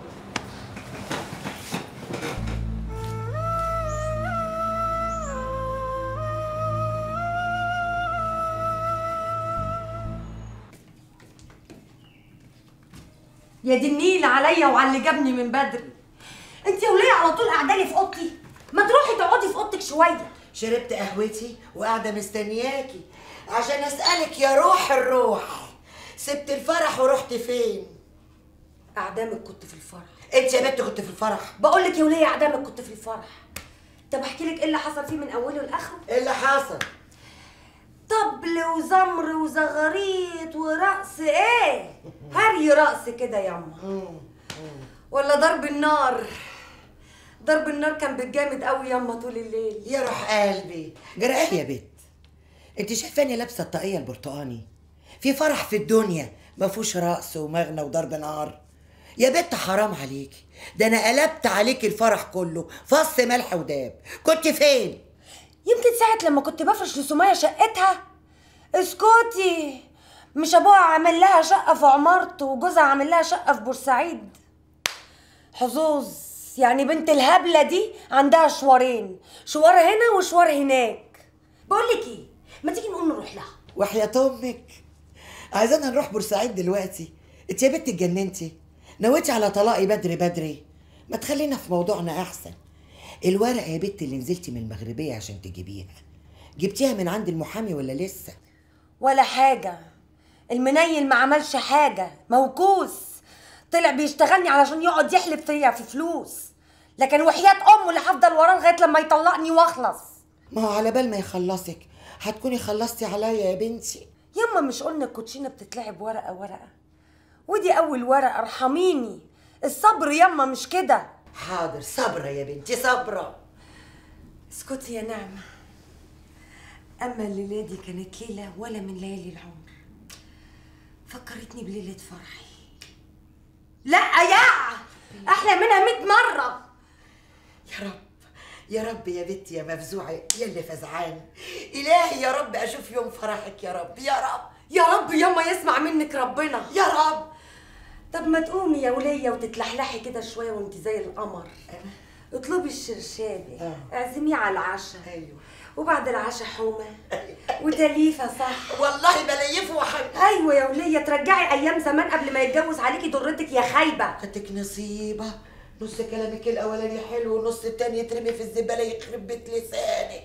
يا دي النيل عليا وعلى اللي جابني من بدري انت يا وليه على طول قاعدالي في اوضتي ما تروحي تقعدي في اوضتك شويه شربت قهوتي وقاعده مستنياكي عشان اسالك يا روح الروح سبت الفرح ورحت فين اعدامك كنت في الفرح انت يا بنت كنت في الفرح بقول لك يا وليه اعدامك كنت في الفرح طب احكي لك ايه اللي حصل فيه من اوله لاخره ايه اللي حصل طبل وزمر وزغاريط ورقص ايه هري رقص كده ياما ولا ضرب النار ضرب النار كان بالجامد قوي ياما طول الليل يا روح قلبي جرأة يا بت انت شايفاني لابسه الطاقيه البرتقاني في فرح في الدنيا ما فيهوش رقص ومغنى وضرب نار يا بت حرام عليكي ده انا قلبت عليكي الفرح كله فص ملح وداب كنت فين يمكن ساعة لما كنت بفرش لسمية شقتها اسكتي مش ابوها عامل لها شقة في عمارته وجوزها عامل لها شقة في بورسعيد حظوظ يعني بنت الهبلة دي عندها شوارين شوار هنا وشوار هناك بقولك ايه ما تيجي نقوم نروح لها وحياة امك عايزانا نروح بورسعيد دلوقتي انت يا بت اتجننتي نويتي على طلاقي بدري بدري ما تخلينا في موضوعنا احسن الورقه يا بت اللي نزلتي من المغربيه عشان تجيبيها جبتيها من عند المحامي ولا لسه ولا حاجة المنيل ما عملش حاجة موكوس طلع بيشتغلني علشان يقعد يحلف فيا في فلوس لكن وحياة أمه اللي هفضل وراه لغاية لما يطلقني واخلص ما هو على بال ما يخلصك هتكوني خلصتي عليا يا بنتي يما مش قلنا الكوتشينة بتتلعب ورقة ورقة ودي أول ورقة ارحميني الصبر يما مش كده حاضر صبرة يا بنتي صبرة اسكتي يا نعمة أما الليلة دي كانت ليلة ولا من ليالي العمر فكرتني بليلة فرحي لا يا أحلى منها مئة مرة يا رب يا رب يا بنتي يا مفزوعة يا اللي فزعان إلهي يا رب أشوف يوم فرحك يا رب يا رب يا رب ياما يسمع منك ربنا يا رب طب ما تقومي يا ولية وتتلحلحي كده شوية وانت زي القمر اطلبي الشرشابي اعزميه على العشاء ايوه وبعد العشاء حومة وتليفة صح والله بليفه وحب ايوه يا ولية ترجعي ايام زمان قبل ما يتجوز عليكي ضرتك يا خايبة خدتك نصيبة نص كلامك الاولاني حلو ونص التاني يترمي في الزبالة يخرب بيت لسانك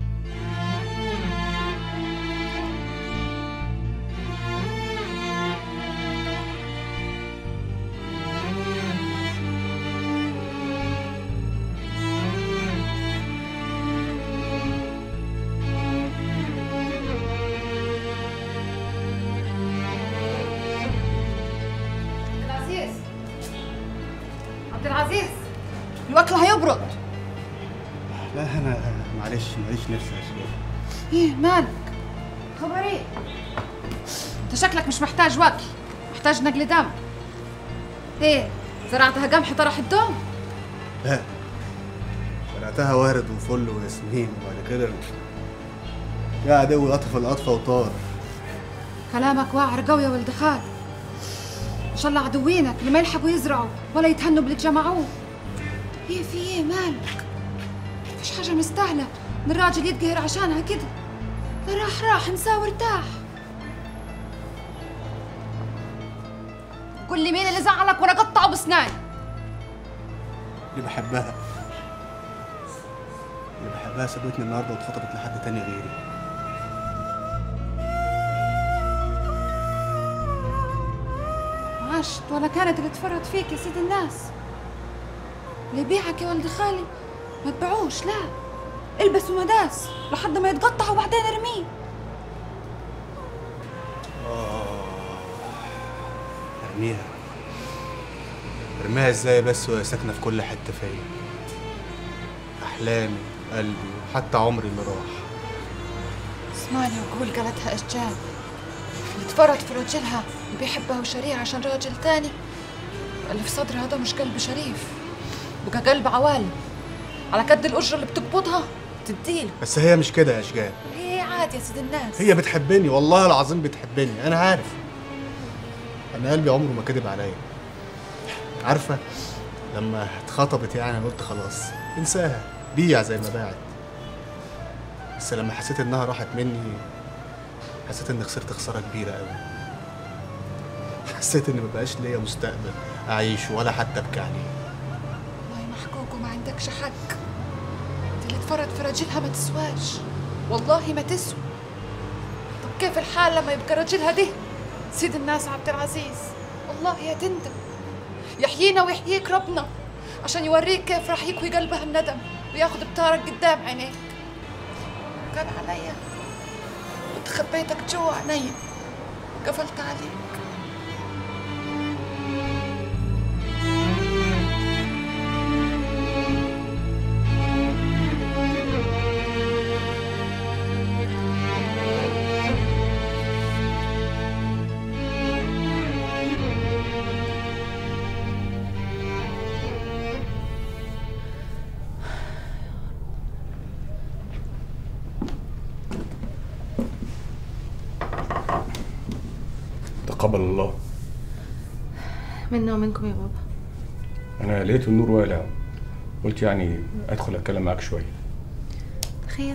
عبد العزيز عبد العزيز الوكل هيبرد لا انا معلش ماليش نفس يا شباب ايه مالك خبر ايه انت شكلك مش محتاج وكل محتاج نقل دم ايه زرعتها قمح طرح الدم لا زرعتها ورد وفل وياسمين وبعد كده يا عدو قطف القطفه وطار كلامك واعر قوي يا ولد خال ان شاء الله عدوينك اللي ما يلحقوا يزرعوا ولا يتهنوا باللي جمعوه ايه في ايه مالك مفيش حاجه مستاهله ان الراجل يتقهر عشانها كده لا راح راح انساه وارتاح قول لي مين اللي زعلك وانا اقطعه بسناني اللي بحبها اللي بحبها سابتني النهارده واتخطبت لحد تاني غيري عاشت ولا كانت اللي تفرط فيك يا سيد الناس اللي يبيعك يا ولد خالي ما تبيعوش لا البس ومداس لحد ما يتقطع وبعدين ارميه ارميها ارميها ازاي بس وهي ساكنه في كل حته فيا احلامي قلبي وحتى عمري اللي راح اسمعني وقول قالتها اشجان اللي تفرط في راجلها اللي بيحبها وشريعة عشان راجل تاني اللي في صدرها ده مش قلب شريف بقى قلب عوالم على قد الأجرة اللي بتقبضها تديله بس هي مش كده يا اشجان ايه عادي يا سيد الناس هي بتحبني والله العظيم بتحبني انا عارف انا قلبي عمره ما كذب عليا عارفه لما اتخطبت يعني انا قلت خلاص انساها بيع زي ما باعت بس لما حسيت انها راحت مني حسيت اني خسرت خساره كبيره قوي حسيت ان مبقاش ليا مستقبل اعيش ولا حتى ابكي عليه والله محكوك وما عندكش حق انت اللي تفرط في راجلها ما تسواش والله ما تسوى طب كيف الحال لما يبقى راجلها ده سيد الناس عبد العزيز والله يا تندم يحيينا ويحييك ربنا عشان يوريك كيف راح يكوي قلبها الندم وياخد بطارك قدام عينيك كان عليا رحت خبيتك جوا عيني قفلت عليك تقبل الله منا ومنكم يا بابا انا لقيت النور والع قلت يعني ادخل اتكلم معاك شويه خير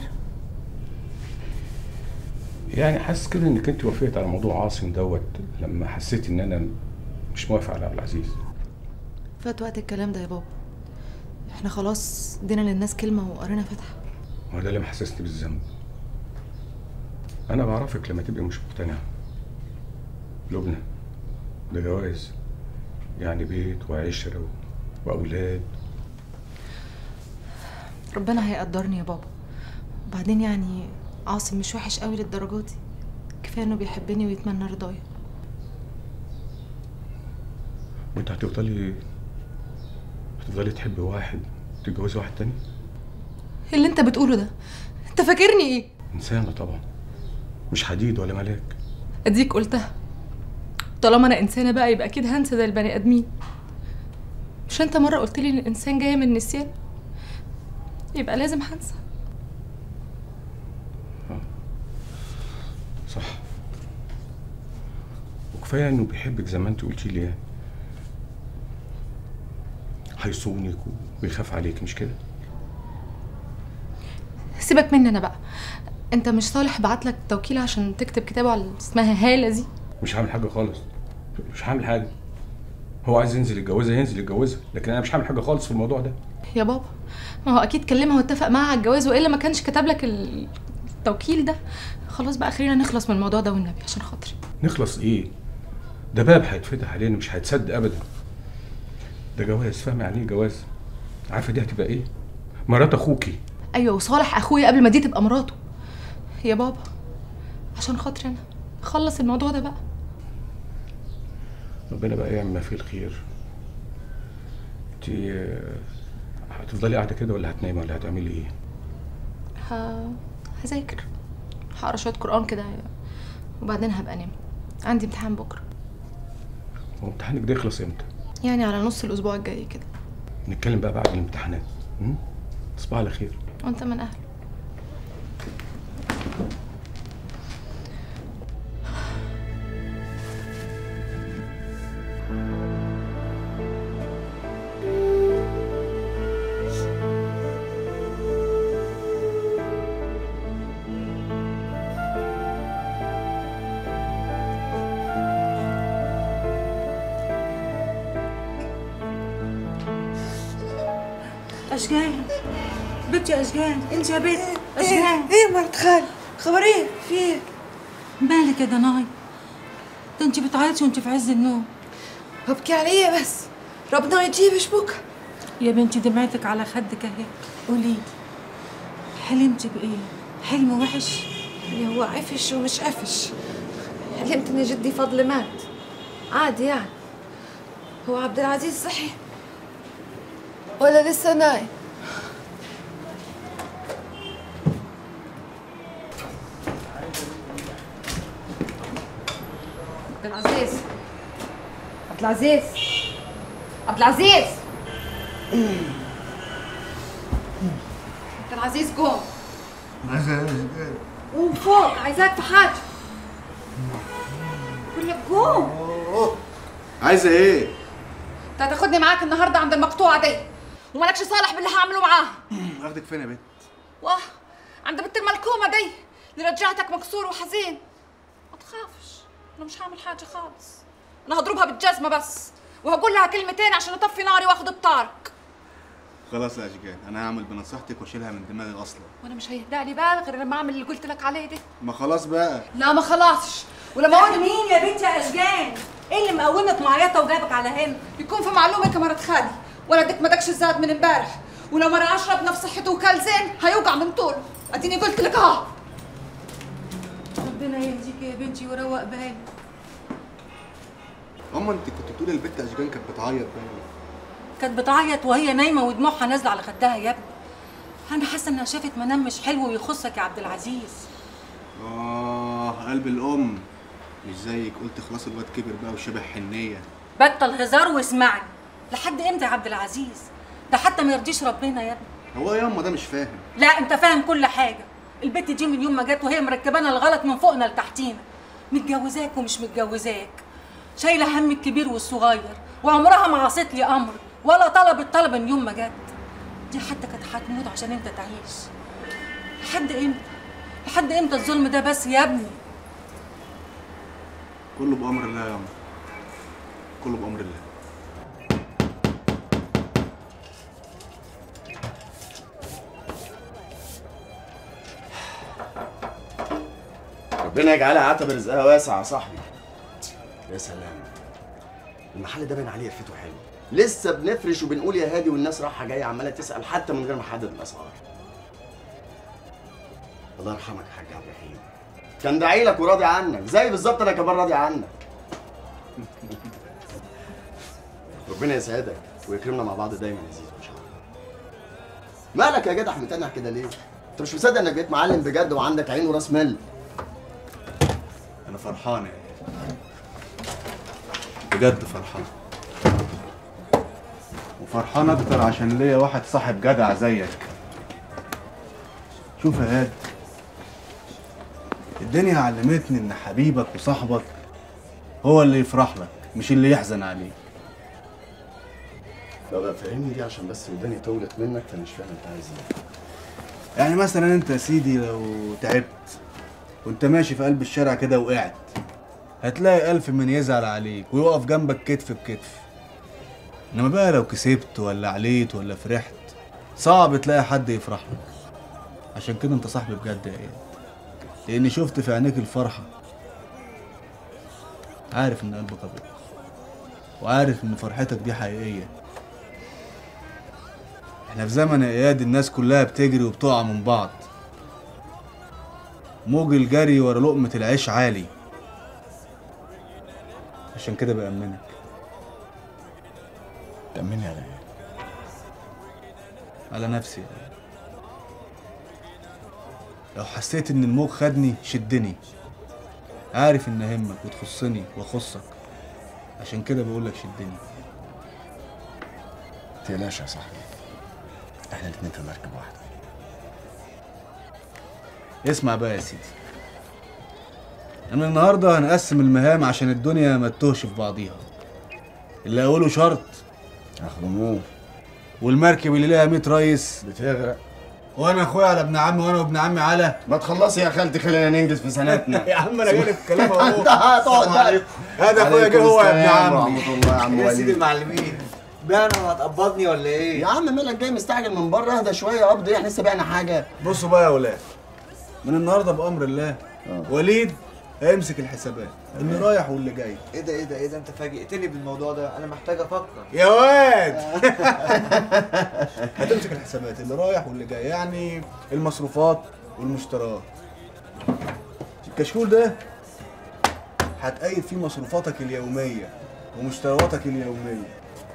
يعني حاسس كده انك انت وافقت على موضوع عاصم دوت لما حسيت ان انا مش موافق على عبد العزيز فات وقت الكلام ده يا بابا احنا خلاص ادينا للناس كلمة وقرينا فاتحة هو ده اللي محسسني بالذنب انا بعرفك لما تبقي مش مقتنعه لبنى ده جواز يعني بيت وعشره و- واولاد ربنا هيقدرني يا بابا وبعدين يعني عاصم مش وحش قوي للدرجة دي كفاية انه بيحبني ويتمنى رضايا وانت هتفضلي هتفضلي تحبي واحد تتجوزي واحد تاني إيه اللي انت بتقوله ده انت فاكرني ايه انسانه طبعا مش حديد ولا ملاك اديك قلتها طالما انا انسانه بقى يبقى اكيد هنسى زي البني ادمين مش انت مره قلت لي ان الانسان جاي من النسيان يبقى لازم هنسى صح وكفايه انه بيحبك زي ما انت قلتي لي يعني هيصونك وبيخاف عليك مش كده سيبك مني انا بقى انت مش صالح بعت لك توكيل عشان تكتب كتابه على اسمها هاله دي مش هعمل حاجه خالص مش هعمل حاجه هو عايز ينزل يتجوزها ينزل يتجوزها لكن انا مش هعمل حاجه خالص في الموضوع ده يا بابا ما هو اكيد كلمها واتفق معاها على الجواز والا ما كانش كتب لك التوكيل ده خلاص بقى خلينا نخلص من الموضوع ده والنبي عشان خاطري نخلص ايه ده باب هيتفتح علينا مش هيتسد ابدا ده جواز فاهم يعني ايه جواز عارفه دي هتبقى ايه مرات اخوكي ايوه وصالح اخويا قبل ما دي تبقى مراته يا بابا عشان خاطري انا خلص الموضوع ده بقى ربنا بقى يعمل ما فيه الخير انت آه، هتفضلي قاعده كده ولا هتنامي ولا هتعملي ايه ه... هذاكر هقرا شويه قران كده وبعدين هبقى انام عندي امتحان بكره هو امتحانك ده يخلص امتى يعني على نص الاسبوع الجاي كده نتكلم بقى بعد الامتحانات م? تصبح على خير وانت من اهله اشجان بنتي اشجان انت يا بنت ايه اشجان ايه مرت خالي خبر ايه في ايه مالك يا دناي ده انت بتعيطي وانت في عز النوم ببكي على ايه بس ربنا يجيبش بكره يا بنتي دمعتك على خدك اهي قولي لي حلمتي بايه حلم وحش اللي هو عفش ومش عفش حلمت ان جدي فضل مات عادي يعني هو عبد العزيز صحي ولا لسه نايم عبد العزيز عبد العزيز عبد العزيز عبد العزيز قوم قوم فوق عايزاك في حاجه بقول لك قوم عايزه ايه؟ انت هتاخدني معاك النهارده عند المقطوعه دي ومالكش صالح باللي هعمله معاها اخدك فين يا بنت؟ واه عند بنت الملكومه دي اللي رجعتك مكسور وحزين ما تخافش انا مش هعمل حاجه خالص انا هضربها بالجزمه بس وهقول لها كلمتين عشان اطفي ناري واخد بطارك خلاص يا اشجان انا هعمل بنصيحتك واشيلها من دماغي اصلا وانا مش هيهدى لي بال غير لما اعمل اللي قلت لك عليه ده ما خلاص بقى لا ما خلاصش ولما اقول اقول مين يا بنتي يا اشجان ايه اللي مقومك معيطه وجابك على هنا يكون في معلومه كمرة خالي ولدك ما دكش الزاد من امبارح ولو مرة اشرب نفس صحته وكل زين هيوقع من طوله اديني قلت لك اه ربنا ربنا يهديك يا بنتي ويروق بالك اما انت كنت بتقولي البت اشجان كانت بتعيط باين كانت بتعيط وهي نايمه ودموعها نازله على خدها يا ابني انا حاسه انها شافت منام مش حلو ويخصك يا عبد العزيز اه قلب الام مش زيك قلت خلاص الواد كبر بقى وشبه حنيه بطل هزار واسمعني لحد امتى يا عبد العزيز ده حتى ما يرضيش ربنا يا ابني هو ياما ده مش فاهم لا انت فاهم كل حاجه البت دي من يوم ما جت وهي مركبانا الغلط من فوقنا لتحتينا متجوزاك ومش متجوزاك شايله هم الكبير والصغير وعمرها ما عصت لي امر ولا طلبت طلب من يوم ما جت دي حتى كانت هتموت عشان انت تعيش لحد امتى لحد امتى الظلم ده بس يا ابني كله بامر الله ياما كله بامر الله ربنا يجعلها عتب رزقها واسع يا صاحبي يا سلام المحل ده باين عليه قفته حلو لسه بنفرش وبنقول يا هادي والناس رايحه جايه عماله تسال حتى من غير ما احدد الاسعار الله يرحمك يا حاج عبد الرحيم كان داعي لك وراضي عنك زي بالظبط انا كمان راضي عنك ربنا يسعدك ويكرمنا مع بعض دايما يا زيزو ان شاء الله مالك يا جدع متنح كده ليه انت مش مصدق انك بقيت معلم بجد وعندك عين وراس مال انا فرحان يا بجد فرحان وفرحان اكتر عشان ليا واحد صاحب جدع زيك شوف يا هاد الدنيا علمتني ان حبيبك وصاحبك هو اللي يفرح لك مش اللي يحزن عليك بقى فاهمني دي عشان بس وداني طولت منك فانا مش فاهم انت عايز ايه يعني مثلا انت يا سيدي لو تعبت وانت ماشي في قلب الشارع كده وقعت هتلاقي ألف من يزعل عليك ويقف جنبك كتف بكتف انما بقى لو كسبت ولا عليت ولا فرحت صعب تلاقي حد يفرح لك عشان كده انت صاحبي بجد يا اياد لاني شفت في عينيك الفرحة عارف ان قلبك ابيض وعارف ان فرحتك دي حقيقية احنا في زمن يا اياد الناس كلها بتجري وبتقع من بعض موج الجري ورا لقمة العيش عالي عشان كده بأمنك تأمني على ايه؟ على نفسي لو حسيت ان الموج خدني شدني عارف ان اهمك وتخصني واخصك عشان كده بقولك شدني تقلقش يا صاحبي احنا الاتنين في مركب واحدة اسمع بقى يا سيدي انا النهارده هنقسم المهام عشان الدنيا ما تتوهش في بعضيها اللي اوله شرط اخرموه والمركب اللي ليها 100 ريس بتغرق وانا اخويا على ابن عمي وانا وابن عمي على ما تخلصي يا خالتي خلينا ننجز في سنتنا يا عم انا جاي في الكلام اهو انت هتقعد السلام عليكم. هذا اخويا جه هو يا ابن عمي ورحمة الله يا عم يا سيدي وليد المعلمين بقى انا هتقبضني ولا ايه؟ يا عم مالك جاي مستعجل من بره اهدى شويه قبض ايه احنا لسه بعنا حاجه بصوا بقى يا ولاد من النهارده بامر الله وليد هيمسك الحسابات اللي رايح واللي جاي ايه ده ايه ده ايه ده انت فاجئتني بالموضوع ده انا محتاج افكر يا واد هتمسك الحسابات اللي رايح واللي جاي يعني المصروفات والمشتريات الكشكول ده هتقيد فيه مصروفاتك اليومية ومشترياتك اليومية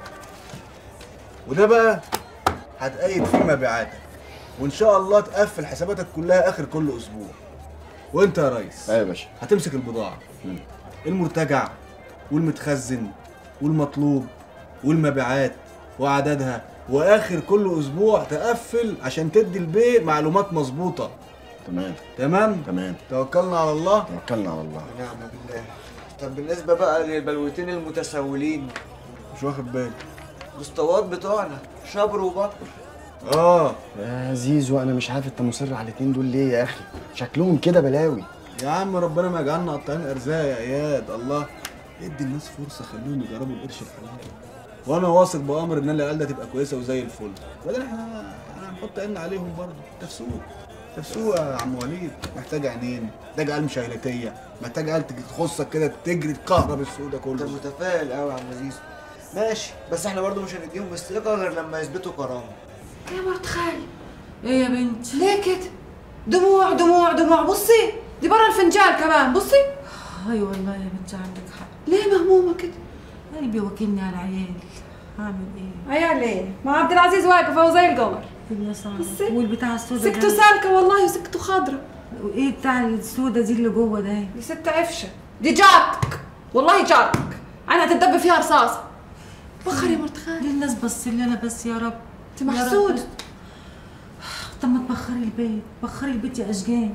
وده بقى هتقيد فيه مبيعاتك وان شاء الله تقفل حساباتك كلها اخر كل اسبوع وانت يا ريس ايوه يا باشا هتمسك البضاعة المرتجع والمتخزن والمطلوب والمبيعات وعددها واخر كل اسبوع تقفل عشان تدي البيع معلومات مظبوطة تمام تمام تمام توكلنا على الله توكلنا على الله نعم بالله طب بالنسبه بقى للبلوتين المتسولين مش واخد بالي الاسطوات بتوعنا شبر وبكر اه يا زيزو انا مش عارف انت مصر على الاتنين دول ليه يا اخي شكلهم كده بلاوي يا عم ربنا ما يجعلنا قطاعين ارزاق يا اياد الله ادي الناس فرصه خليهم يجربوا القرش الحلال وانا واثق بامر ان العيال ده تبقى كويسه وزي الفل وبعدين احنا احنا هنحط عيننا عليهم برضه تفسوق تفسوق يا عم وليد محتاج عينين محتاج عيال مشايلتيه محتاج عيال تجي تخصك كده تجري تكهرب السوق ده انت كله متفائل قوي يا عم زيزو ماشي بس احنا برضو مش هنديهم الثقه غير لما يثبتوا كرامه يا مرت خالي ايه يا بنتي ليه كده دموع دموع دموع بصي دي بره الفنجان كمان بصي اي والله يا بنتي عندك حق ليه مهمومه كده قلبي وكلني على العيال هعمل ايه عيال ايه مع عبد العزيز واقف اهو زي القمر الدنيا صعبه بصي. والبتاع السودا سكته سالكه والله وسكته خضرة وايه بتاع السودا دي اللي جوه ده دي ست عفشه دي جارتك والله جارتك انا هتدب فيها رصاصه بخر يا مرت خالد ليه الناس بص لي انا بس يا رب انت محسوده طب ما تبخري البيت بخري البيت يا اشجان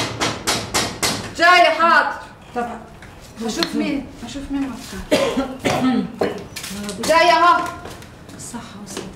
جايه حاضر طبعا هشوف مين هشوف مين مرت خالد جايه اهو الصحه والسلامه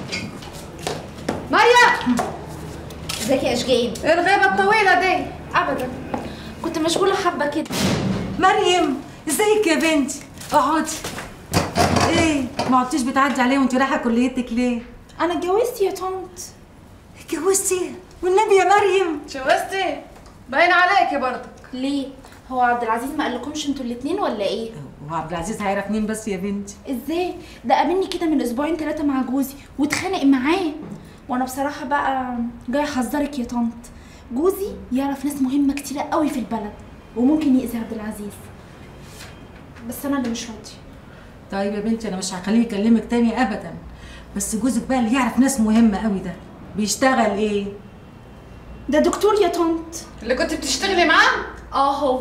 مريم ازيك يا اشجان ايه الغيبه الطويله دي ابدا كنت مشغوله حبه كده مريم ازيك يا بنتي اقعدي ايه ما عدتيش بتعدي عليه وانت رايحه كليتك ليه انا اتجوزت يا طنط اتجوزتي والنبي يا مريم اتجوزتي باين عليكي برضك ليه هو عبد العزيز ما قالكمش انتوا الاتنين ولا ايه وعبد العزيز هيعرف مين بس يا بنتي ازاي ده قابلني كده من اسبوعين ثلاثه مع جوزي واتخانق معاه وانا بصراحه بقى جاي احذرك يا طنط جوزي يعرف ناس مهمه كتيره قوي في البلد وممكن يأذي عبد العزيز بس انا اللي مش راضيه طيب يا بنتي انا مش هخليه يكلمك تاني ابدا بس جوزك بقى اللي يعرف ناس مهمه قوي ده بيشتغل ايه ده دكتور يا طنط اللي كنت بتشتغلي معاه اه هو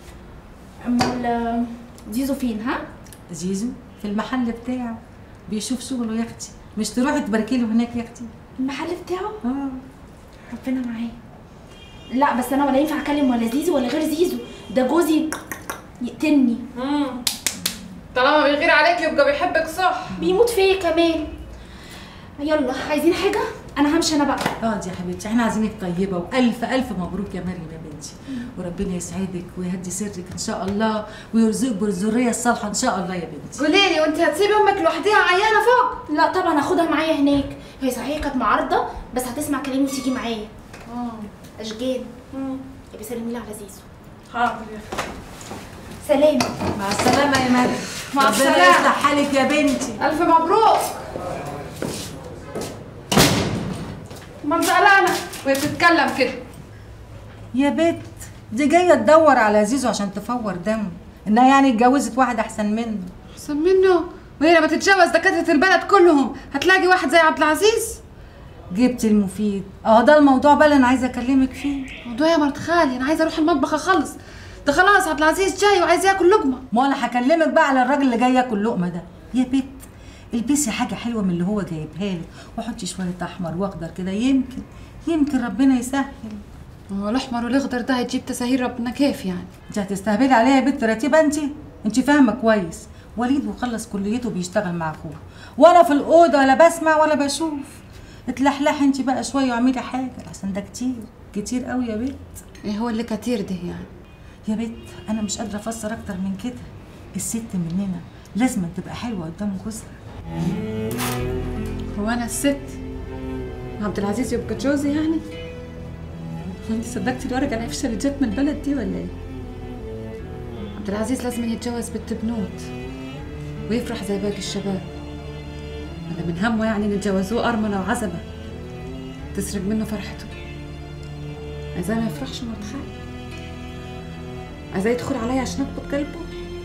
امال زيزو فين ها زيزو في المحل بتاعه بيشوف شغله يا اختي مش تروحي تباركي له هناك يا اختي المحل بتاعه اه ربنا معاه لا بس انا ولا ينفع اكلم ولا زيزو ولا غير زيزو ده جوزي يقتلني طالما بيغير عليك يبقى بيحبك صح بيموت فيا كمان يلا عايزين حاجه انا همشي انا بقى اه دي يا حبيبتي احنا عايزينك طيبه والف الف مبروك يا مريم يا بنتي وربنا يسعدك ويهدي سرك ان شاء الله ويرزقك بالذريه الصالحه ان شاء الله يا بنتي قولي لي وانت هتسيبي امك لوحدها عيانه فوق لا طبعا هاخدها معايا هناك هي صحيح كانت معارضه بس هتسمع كلامي وتيجي معايا اه اشجان يبقى سلمي لي على زيزو حاضر يا اختي سلام مع السلامه يا مريم مع ربنا السلامة. يفتح حالك يا بنتي الف مبروك ما زعلانه وهي بتتكلم كده يا بت دي جايه تدور على زيزو عشان تفور دمه انها يعني اتجوزت واحد احسن منه احسن منه وهي لما تتجوز دكاتره البلد كلهم هتلاقي واحد زي عبد العزيز جبت المفيد اه ده الموضوع بقى اللي انا عايزه اكلمك فيه موضوع يا مرت خالي انا عايزه اروح المطبخ اخلص ده خلاص عبد العزيز جاي وعايز ياكل لقمه ما انا هكلمك بقى على الراجل اللي جاي ياكل لقمه ده يا بت البسي حاجه حلوه من اللي هو جايبها لك وحطي شويه احمر واخضر كده يمكن يمكن ربنا يسهل هو الاحمر والاخضر ده هيجيب تساهيل ربنا كيف يعني انت هتستهبلي عليها يا بنت رتيبه انت انت فاهمه كويس وليد وخلص كليته بيشتغل مع اخوه وانا في الاوضه ولا بسمع ولا بشوف اتلحلحي انت بقى شويه واعملي حاجه عشان ده كتير كتير قوي يا بنت ايه هو اللي كتير ده يعني يا بنت انا مش قادره افسر اكتر من كده الست مننا لازم تبقى حلوه قدام جوزها هو انا الست عبد العزيز يبقى جوزي يعني انت صدقتي الورقه العفشه اللي جت من البلد دي ولا ايه عبد العزيز لازم يتجوز بنت بنوت ويفرح زي باقي الشباب ولا من همه يعني ان يتجوزوه ارمله وعزبه تسرق منه فرحته عايزاه ما يفرحش مرت خالي عايزاه يدخل عليا عشان اكبت قلبه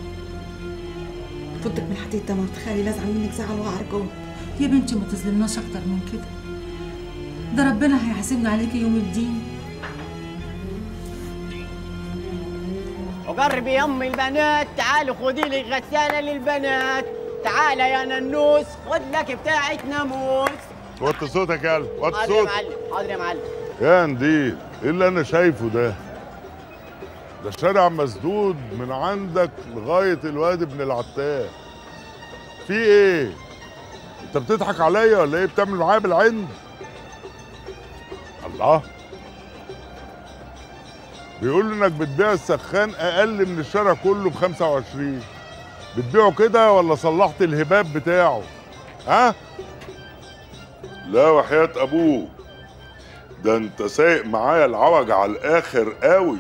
فضك من الحديد ده مرت خالي لازعل منك زعل وعرقون يا بنتي ما تظلمناش اكتر من كده ده ربنا هيحاسبنا عليكي يوم الدين وقربي يا ام البنات تعالي خدي لي غساله للبنات تعالى يا ننوس خد لك بتاعة ناموس وطي صوتك يا قلب وطي حاضر يا صوتك معلم حاضر يا معلم يا نديل ايه اللي انا شايفه ده ده شارع مسدود من عندك لغايه الواد ابن العتاب في ايه انت بتضحك عليا ولا ايه بتعمل معايا بالعند الله بيقول انك بتبيع السخان اقل من الشارع كله ب 25 بتبيعه كده ولا صلحت الهباب بتاعه ها لا وحياة ابوه ده انت سايق معايا العوج على الاخر قوي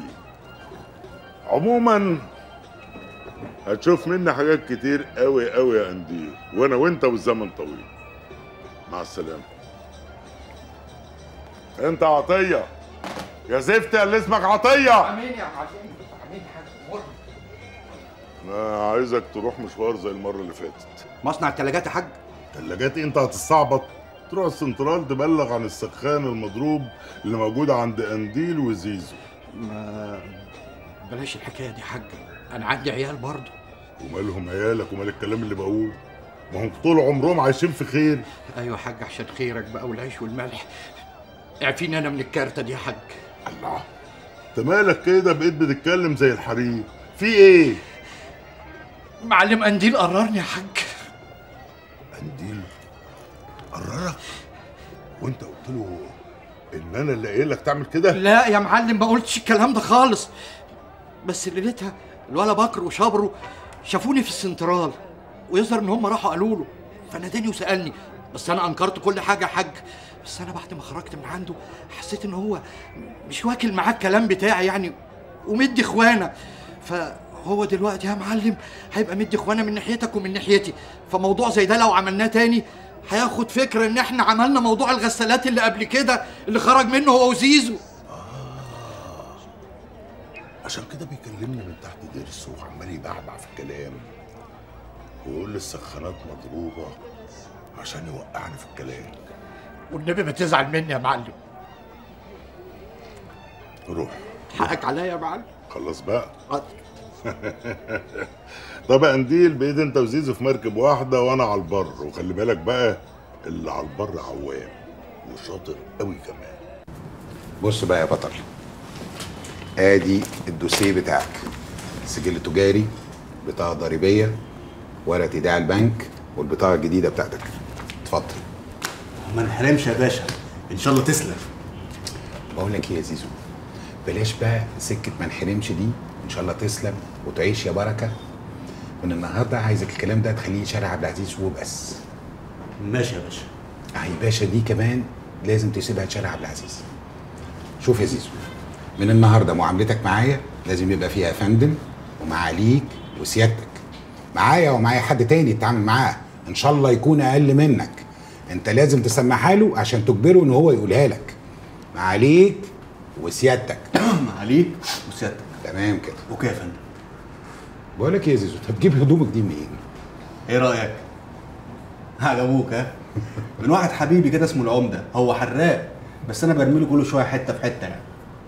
عموما هتشوف مني حاجات كتير قوي قوي يا قنديل وانا وانت والزمن طويل مع السلامه انت عطيه يا زفت اللي اسمك عطيه امين يا معلم امين يا حاج انا عايزك تروح مشوار زي المره اللي فاتت مصنع الثلاجات يا حاج تلاجات إيه؟ انت هتستعبط تروح السنترال تبلغ عن السخان المضروب اللي موجود عند قنديل وزيزو ما بلاش الحكايه دي يا حاج انا عندي عيال برضه ومالهم عيالك ومال الكلام اللي بقوله ما هم طول عمرهم عايشين في خير ايوه يا حاج عشان خيرك بقى والعيش والملح اعفيني انا من الكارته دي يا حاج الله انت مالك كده بقيت بتتكلم زي الحريم في ايه معلم قنديل قررني يا حاج قنديل قررك وانت قلت له ان انا اللي قايل لك تعمل كده لا يا معلم ما قلتش الكلام ده خالص بس ليلتها الولا بكر وشبرو شافوني في السنترال ويظهر ان هم راحوا قالوا له فناداني وسالني بس انا انكرت كل حاجه يا حاج بس انا بعد ما خرجت من عنده حسيت ان هو مش واكل معاه الكلام بتاعي يعني ومدي اخوانا فهو دلوقتي يا معلم هيبقى مدي اخوانا من ناحيتك ومن ناحيتي فموضوع زي ده لو عملناه تاني هياخد فكره ان احنا عملنا موضوع الغسالات اللي قبل كده اللي خرج منه هو وزيزو عشان كده بيكلمني من تحت ضرسه وعمال يبعبع في الكلام ويقول لي السخانات مضروبه عشان يوقعني في الكلام والنبي ما تزعل مني يا معلم روح حقك عليا يا معلم خلص بقى حاضر. طب يا قنديل بقيت انت وزيزو في مركب واحده وانا على البر وخلي بالك بقى اللي على البر عوام وشاطر قوي كمان بص بقى يا بطل ادي الدوسيه بتاعك سجل تجاري بطاقه ضريبيه ورقه ايداع البنك والبطاقه الجديده بتاعتك اتفضل ما نحرمش يا باشا ان شاء الله تسلم بقول لك ايه يا زيزو بلاش بقى سكه ما نحرمش دي ان شاء الله تسلم وتعيش يا بركه من النهارده عايزك الكلام ده تخليه شارع عبد العزيز وبس ماشي يا باشا اهي باشا دي كمان لازم تسيبها لشارع عبد العزيز شوف يا زيزو من النهارده معاملتك معايا لازم يبقى فيها يا فندم ومعاليك وسيادتك معايا ومعايا حد تاني تتعامل معاه ان شاء الله يكون اقل منك انت لازم تسمعها له عشان تجبره ان هو يقولها لك معاليك وسيادتك معاليك وسيادتك تمام كده اوكي يا فندم بقول لك ايه يا زيزو هتجيب هدومك دي منين ايه رايك عجبوك ها من واحد حبيبي كده اسمه العمده هو حراق بس انا برمي له كل شويه حته في حته يعني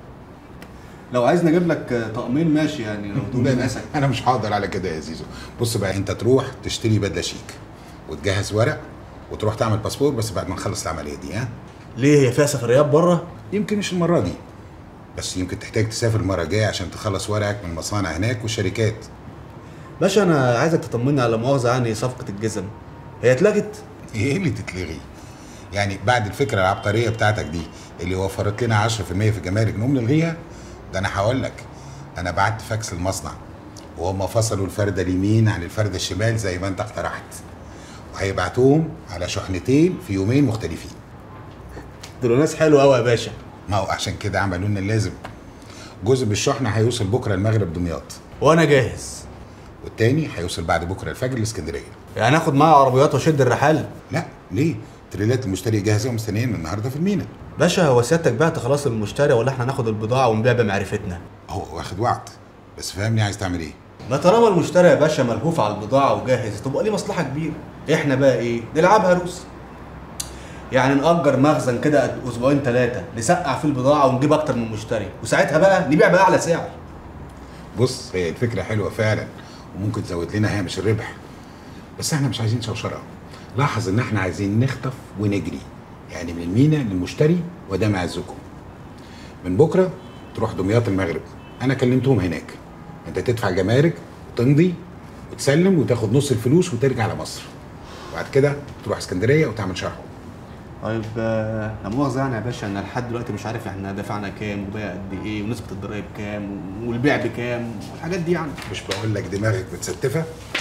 لو عايز نجيب لك طقمين ماشي يعني لو تقول لا، لي لا، مثلا انا مش هقدر على كده يا زيزو بص بقى انت تروح تشتري بدله شيك وتجهز ورق وتروح تعمل باسبور بس بعد ما نخلص العمليه دي ها ليه هي فيها سفريات بره يمكن مش المره دي بس يمكن تحتاج تسافر المره الجايه عشان تخلص ورقك من المصانع هناك والشركات باشا انا عايزك تطمني على مؤاخذه يعني صفقه الجزم هي اتلغت ايه اللي تتلغي يعني بعد الفكره العبقريه بتاعتك دي اللي وفرت لنا 10% في الجمارك نقوم نلغيها ده انا هقول لك انا بعت فاكس المصنع وهم فصلوا الفرده اليمين عن الفرده الشمال زي ما انت اقترحت وهيبعتوهم على شحنتين في يومين مختلفين دول ناس حلوه قوي يا باشا ما هو عشان كده عملوا لنا اللازم جزء من الشحنه هيوصل بكره المغرب دمياط وانا جاهز والتاني هيوصل بعد بكره الفجر الاسكندريه يعني اخد معايا عربيات واشد الرحال لا ليه تريلات المشتري جاهزه ومستنيين النهارده في المينا باشا هو سيادتك بعت خلاص المشتري ولا احنا ناخد البضاعه ونبيع بمعرفتنا هو واخد وعد بس فاهمني عايز تعمل ايه ما طالما المشتري يا باشا ملهوف على البضاعه وجاهز تبقى ليه مصلحه كبيره احنا بقى ايه نلعبها روس يعني نأجر مخزن كده قد اسبوعين ثلاثه نسقع فيه البضاعه ونجيب اكتر من مشتري وساعتها بقى نبيع باعلى سعر بص هي الفكره حلوه فعلا وممكن تزود لنا هامش الربح بس احنا مش عايزين شوشره لاحظ ان احنا عايزين نخطف ونجري يعني من المينا للمشتري وده معزكم من بكره تروح دمياط المغرب انا كلمتهم هناك انت تدفع جمارك وتمضي وتسلم وتاخد نص الفلوس وترجع لمصر وبعد كده تروح اسكندريه وتعمل شرح طيب آه، لا مؤاخذه يعني يا باشا انا لحد دلوقتي مش عارف احنا دفعنا كام وباقي قد ايه ونسبه الضرايب كام والبيع بكام والحاجات دي يعني مش بقول لك دماغك متستفه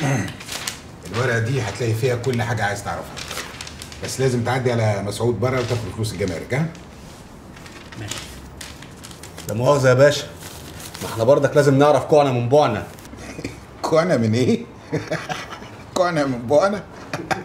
الورقه دي هتلاقي فيها كل حاجه عايز تعرفها بس لازم تعدي على مسعود بره وتاخد فلوس الجمارك ها لا مؤاخذه يا باشا ما احنا برضك لازم نعرف كوعنا من بعنا كوعنا من ايه؟ كوعنا من بعنا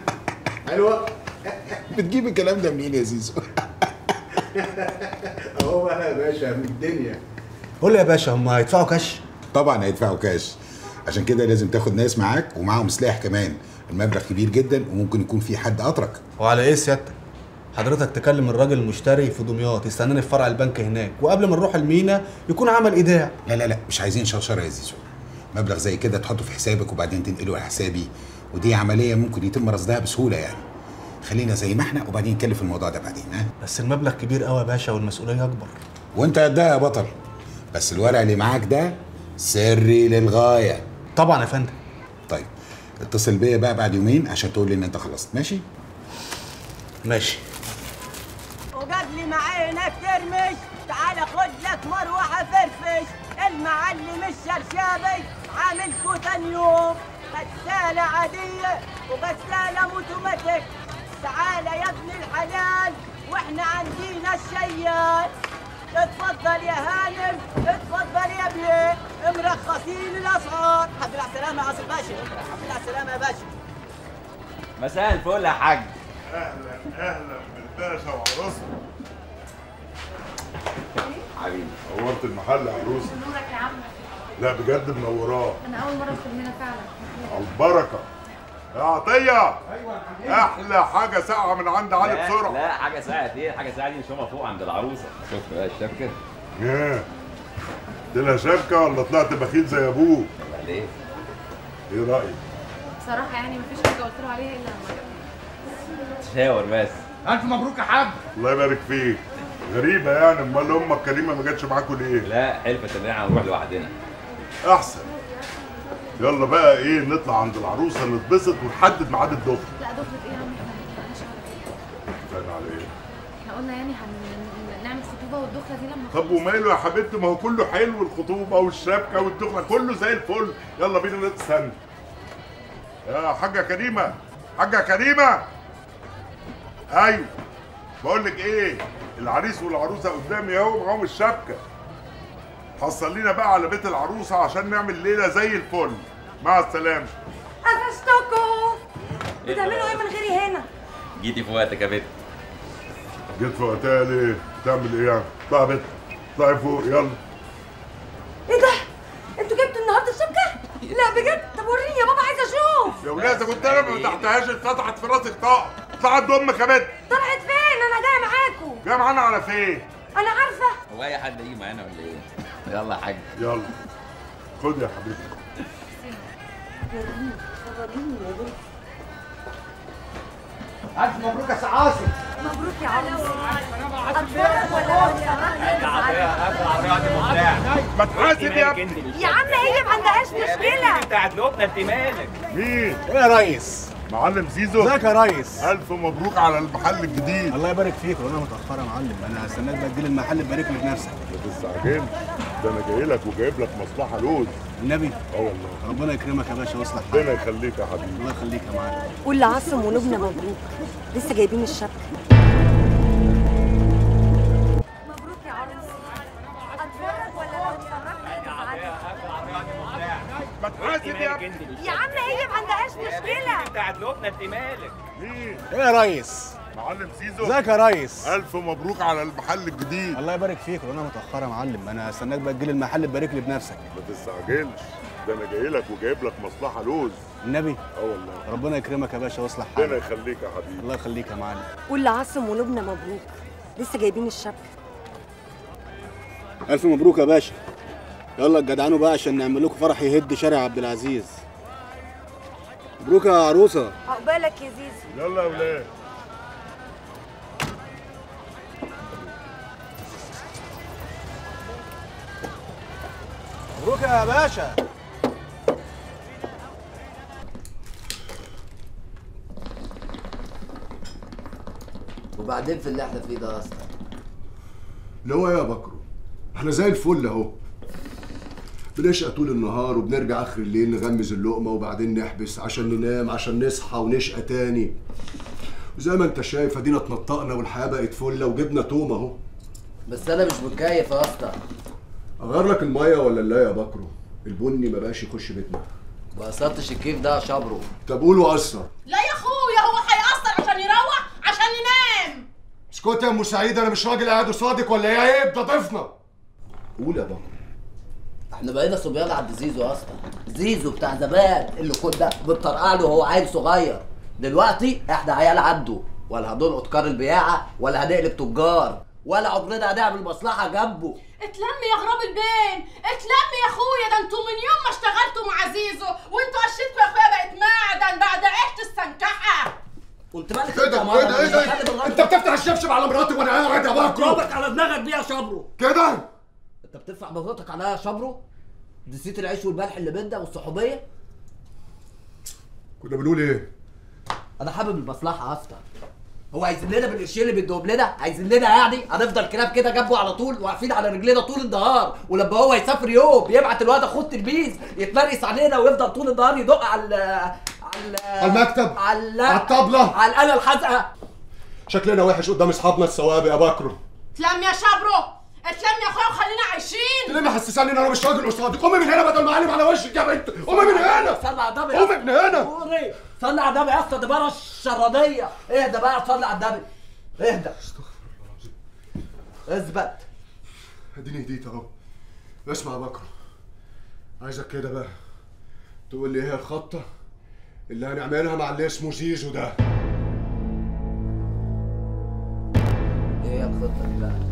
ايوه بتجيب الكلام ده منين يا زيزو؟ هو انا يا باشا من الدنيا قول لي يا باشا هم هيدفعوا كاش طبعا هيدفعوا كاش عشان كده لازم تاخد ناس معاك ومعاهم سلاح كمان المبلغ كبير جدا وممكن يكون في حد اترك وعلى ايه سيادتك حضرتك تكلم الراجل المشتري في دمياط يستناني في فرع البنك هناك وقبل ما نروح المينا يكون عمل ايداع لا لا لا مش عايزين شوشره يا زيزو مبلغ زي كده تحطه في حسابك وبعدين تنقله على حسابي ودي عمليه ممكن يتم رصدها بسهوله يعني خلينا زي ما احنا وبعدين نتكلم في الموضوع ده بعدين ها بس المبلغ كبير قوي يا باشا والمسؤوليه اكبر وانت قدها يا بطل بس الورق اللي معاك ده سري للغايه طبعا يا فندم طيب اتصل بيا بقى بعد يومين عشان تقول لي ان انت خلصت ماشي ماشي وقبل ما عينك ترمش تعال خد لك مروحة فرفش المعلم الشرشابي عامل تاني يوم غسالة عادية وغسالة اوتوماتيك تعال يا ابن الحلال واحنا عندنا الشيال اتفضل يا هانم اتفضل يا بيه مرخصين الاسعار الحمد لله على السلامة يا عاصم باشا الحمد لله على السلامة يا باشا مساء الفل يا حاج اهلا اهلا بالباشا وعروسه حبيبي نورت المحل يا عروسه نورك يا عم لا بجد منوراه انا اول مره ادخل هنا فعلا على البركه يا عطيه احلى حاجه ساقعه من عند علي لا، بسرعه لا حاجه ساعه ايه حاجه ساعه دي نشوفها فوق عند العروسه شفت بقى الشبكه ايه قلت لها شبكه ولا طلعت بخيل زي ابوك ولا ايه ايه رايك بصراحه يعني مفيش حاجه قلت له عليها الا لما جابها تشاور بس الف مبروك يا حاج الله يبارك فيك غريبه يعني امال امك كريمه ما جاتش معاكم ليه لا حلفت ان احنا هنروح لوحدنا احسن يلا بقى ايه نطلع عند العروسه نتبسط ونحدد ميعاد الدخل لا دخلت ايه يا عم احنا ما اتفقناش على كده اتفقنا على ايه احنا قلنا يعني هن... نعمل خطوبه والدخله دي لما طب وماله يا حبيبتي ما هو كله حلو الخطوبه والشبكه والدخله كله زي الفل يلا بينا نستنى يا حاجه كريمه حاجه كريمه ايوه بقول لك ايه العريس والعروسه قدامي اهو معاهم الشبكه حصل لنا بقى على بيت العروسه عشان نعمل ليله زي الفل مع السلامه قفشتكوا بتعملوا ايه من غيري هنا جيتي في وقتك يا بنت جيت في وقتها ليه؟ تعمل ايه يعني؟ اطلعي يا بنت اطلعي فوق يلا ايه ده انتوا جبتوا النهارده الشبكه لا بجد طب وريني يا بابا عايزه اشوف يا ولاد كنت انا ما فتحتهاش اتفتحت في راسك طاقه اطلعي عند امك يا بنت طلعت فين انا جايه معاكم جايه معانا على فين؟ انا عارفه هو اي حد يجي معانا ولا ايه يلا يا حاج يلا خد يا حبيبي وريني وريني يا بنت الف مبروك يا سعاسي مبروك يا عروسي اتفرج ولا ما تحاسب يا ابني يا عم هي ما عندهاش مشكله بتاعت لقمه انت مالك مين؟ ايه يا ريس معلم زيزو ازيك يا ريس الف مبروك على المحل الجديد الله يبارك فيك وانا متاخر يا معلم انا هستناك بقى تجيلي المحل تبارك لي بنفسك ما تستعجلش ده انا جاي لك وجايب لك مصلحه لوز النبي اه والله ربنا يكرمك يا باشا ويصلح حالك ربنا يخليك يا حبيبي الله يخليك يا معلم قول لعاصم ولبنى مبروك لسه جايبين الشبكه مبروك يا عروسي اتفرج ولا لو اتفرجت ما تحاسب يا ابني يا عم هي ما عندهاش مشكله بتاعت لقمه انت مالك مين؟ ايه يا ريس معلم زيزو ازيك يا ريس الف مبروك على المحل الجديد الله يبارك فيك وانا متاخر يا معلم انا هستناك بقى تجيلي المحل تبارك لي بنفسك ما تستعجلش ده انا جاي لك وجايب لك مصلحه لوز النبي اه والله ربنا يكرمك يا باشا ويصلح ربنا حالك يخليك يا حبيبي الله يخليك يا معلم قول لعاصم ولبنى مبروك لسه جايبين الشبكه الف مبروك يا باشا يلا الجدعانوا بقى عشان نعمل لكم فرح يهد شارع عبد العزيز مبروك يا عروسه عقبالك يا زيزو يلا يا ولاد مبروك يا باشا وبعدين في اللي احنا فيه ده اصلا اللي هو ايه يا بكرو احنا زي الفل اهو بنشقى طول النهار وبنرجع اخر الليل نغمز اللقمه وبعدين نحبس عشان ننام عشان نصحى ونشقى تاني وزي ما انت شايف ادينا اتنطقنا والحياه بقت فله وجبنا توم اهو بس انا مش متكيف يا اسطى اغير لك الميه ولا لا يا بكرو البني ما بقاش يخش بيتنا ما قصرتش الكيف ده يا شبرو طب قول وقصر لا يا اخويا هو هيقصر عشان يروح عشان ينام مش اسكت يا ام سعيد انا مش راجل قاعد قصادك ولا ايه عيب ده ضيفنا قول يا بابا احنا بقينا صبيان عند زيزو يا اسطى زيزو بتاع زمان اللي كنا بنطرقع له وهو عيل صغير دلوقتي احنا عيال عنده ولا هنلقط كار البياعه ولا هنقلب تجار ولا عمرنا هنعمل مصلحه جنبه اتلم يا غراب البين اتلم يا اخويا ده انتوا من يوم ما اشتغلتوا مع زيزو وانتوا عشتكوا يا اخويا بقت معدن بعد عيشه السنكحه وانت مالك ايه ده ايه ده ايه ده انت بتفتح الشبشب على مراتي وانا قاعد يا بكر ضربك على دماغك دي يا شبرو كده انت بترفع مراتك عليا يا شبرو نسيت العيش والملح اللي بينا والصحوبيه كنا بنقول ايه انا حابب المصلحه يا اسطى هو عايزين لنا بالقرشين اللي بيدوهم لنا عايزين لنا يعني هنفضل كلاب كده جنبه على طول واقفين على رجلينا طول النهار ولما هو يسافر يوم يبعت الواد اخوه التلميذ يتمرقص علينا ويفضل طول النهار يدق على على على المكتب على على الطبلة على الآلة الحازقة شكلنا وحش قدام اصحابنا السوابق يا بكر اتلم يا شبرو اتلم يا اخويا وخلينا عايشين ليه محسساني ان انا مش راجل قصادك قومي من هنا بدل ما اعلم على وشك يا بنت قومي من هنا صلي على النبي قومي من هنا قولي صلي على النبي يا اسطى دي بره الشرانيه اهدى بقى صلي على النبي اهدى اثبت اديني هديت اهو اسمع يا بكر عايزك كده بقى تقول لي ايه هي الخطه اللي هنعملها مع اللي اسمه زيزو ده ايه الخطه دي بقى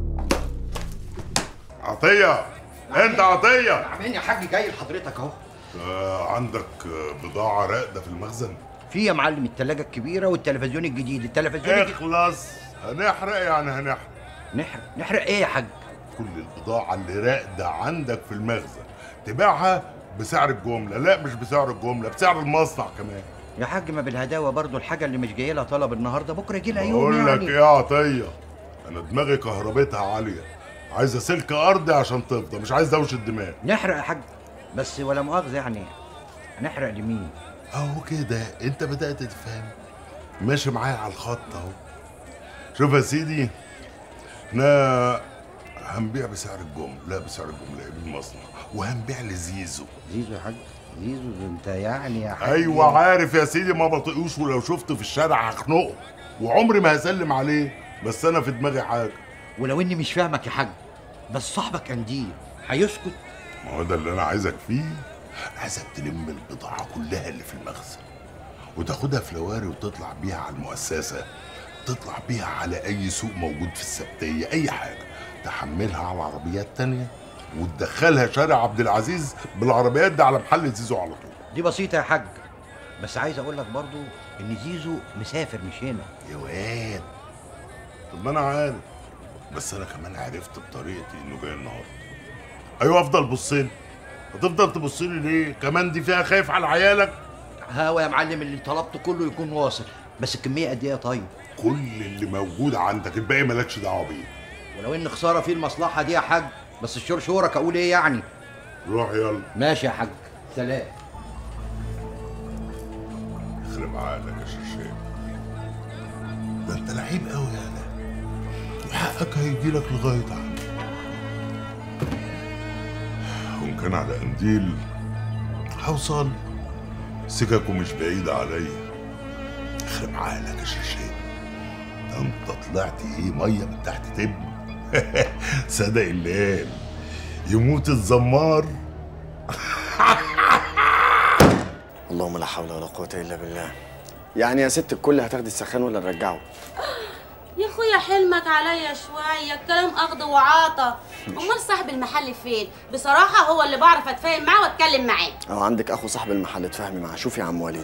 عطيه انت عطيه عاملين يا حاج جاي لحضرتك اهو آه عندك آه، بضاعه راقده في المخزن في يا معلم التلاجة الكبيرة والتلفزيون الجديد التلفزيون الجديد اخلص هنحرق يعني هنحرق نحرق نحرق ايه يا حاج كل البضاعه اللي راقده عندك في المخزن تبيعها بسعر الجمله لا مش بسعر الجمله بسعر المصنع كمان يا حاج ما بالهداوة برضو الحاجة اللي مش جايه لها طلب النهارده بكره يجي لها يوم بقول لك يعني ايه يا عطيه انا دماغي كهربتها عاليه عايزه سلك ارضي عشان تفضى مش عايز دوشه دماغ نحرق يا حاج بس ولا مؤاخذة يعني هنحرق لمين؟ اهو كده انت بدات تفهم ماشي معايا على الخط اهو شوف يا سيدي احنا هنبيع بسعر الجمله لا بسعر الجمله ايه بالمصنع وهنبيع لزيزو زيزو يا حاج زيزو ده انت يعني يا حاج ايوه عارف يا سيدي ما بطيقوش ولو شفته في الشارع هخنقه وعمري ما هسلم عليه بس انا في دماغي حاجه ولو اني مش فاهمك يا حاج بس صاحبك قنديل هيسكت ما هو ده اللي انا عايزك فيه عايزك تلم البضاعه كلها اللي في المخزن وتاخدها في لواري وتطلع بيها على المؤسسه تطلع بيها على اي سوق موجود في السبتيه اي حاجه تحملها على عربيات تانية وتدخلها شارع عبد العزيز بالعربيات دي على محل زيزو على طول دي بسيطة يا حاج بس عايز اقول لك برضو ان زيزو مسافر مش هنا يا واد طب ما انا عارف بس انا كمان عرفت بطريقتي انه جاي النهارده ايوه افضل بص لي هتفضل تبص لي ليه كمان دي فيها خايف على عيالك هاوي يا معلم اللي طلبته كله يكون واصل بس الكمية قد ايه يا طيب كل اللي موجود عندك الباقي مالكش دعوه بيه ولو ان خسارة في المصلحة دي يا حاج بس الشور شورك اقول ايه يعني روح يلا ماشي يا حاج سلام يخرب عقلك يا شرشيب ده انت لعيب قوي يا ده وحقك هيجيلك لغايه عندك وان كان على قنديل هوصل سككه مش بعيدة عليا يخرب عقلك يا شرشيب ده انت طلعت ايه ميه من تحت تب صدق الليل يموت الزمار اللهم لا حول ولا قوة إلا بالله يعني يا ست الكل هتاخدي السخان ولا نرجعه؟ يا اخويا حلمك عليا شويه الكلام اخذ وعاطى امال صاحب المحل فين بصراحه هو اللي بعرف اتفاهم معاه واتكلم معاه أو عندك أخو صاحب المحل تفهمي معاه شوف يا عم وليد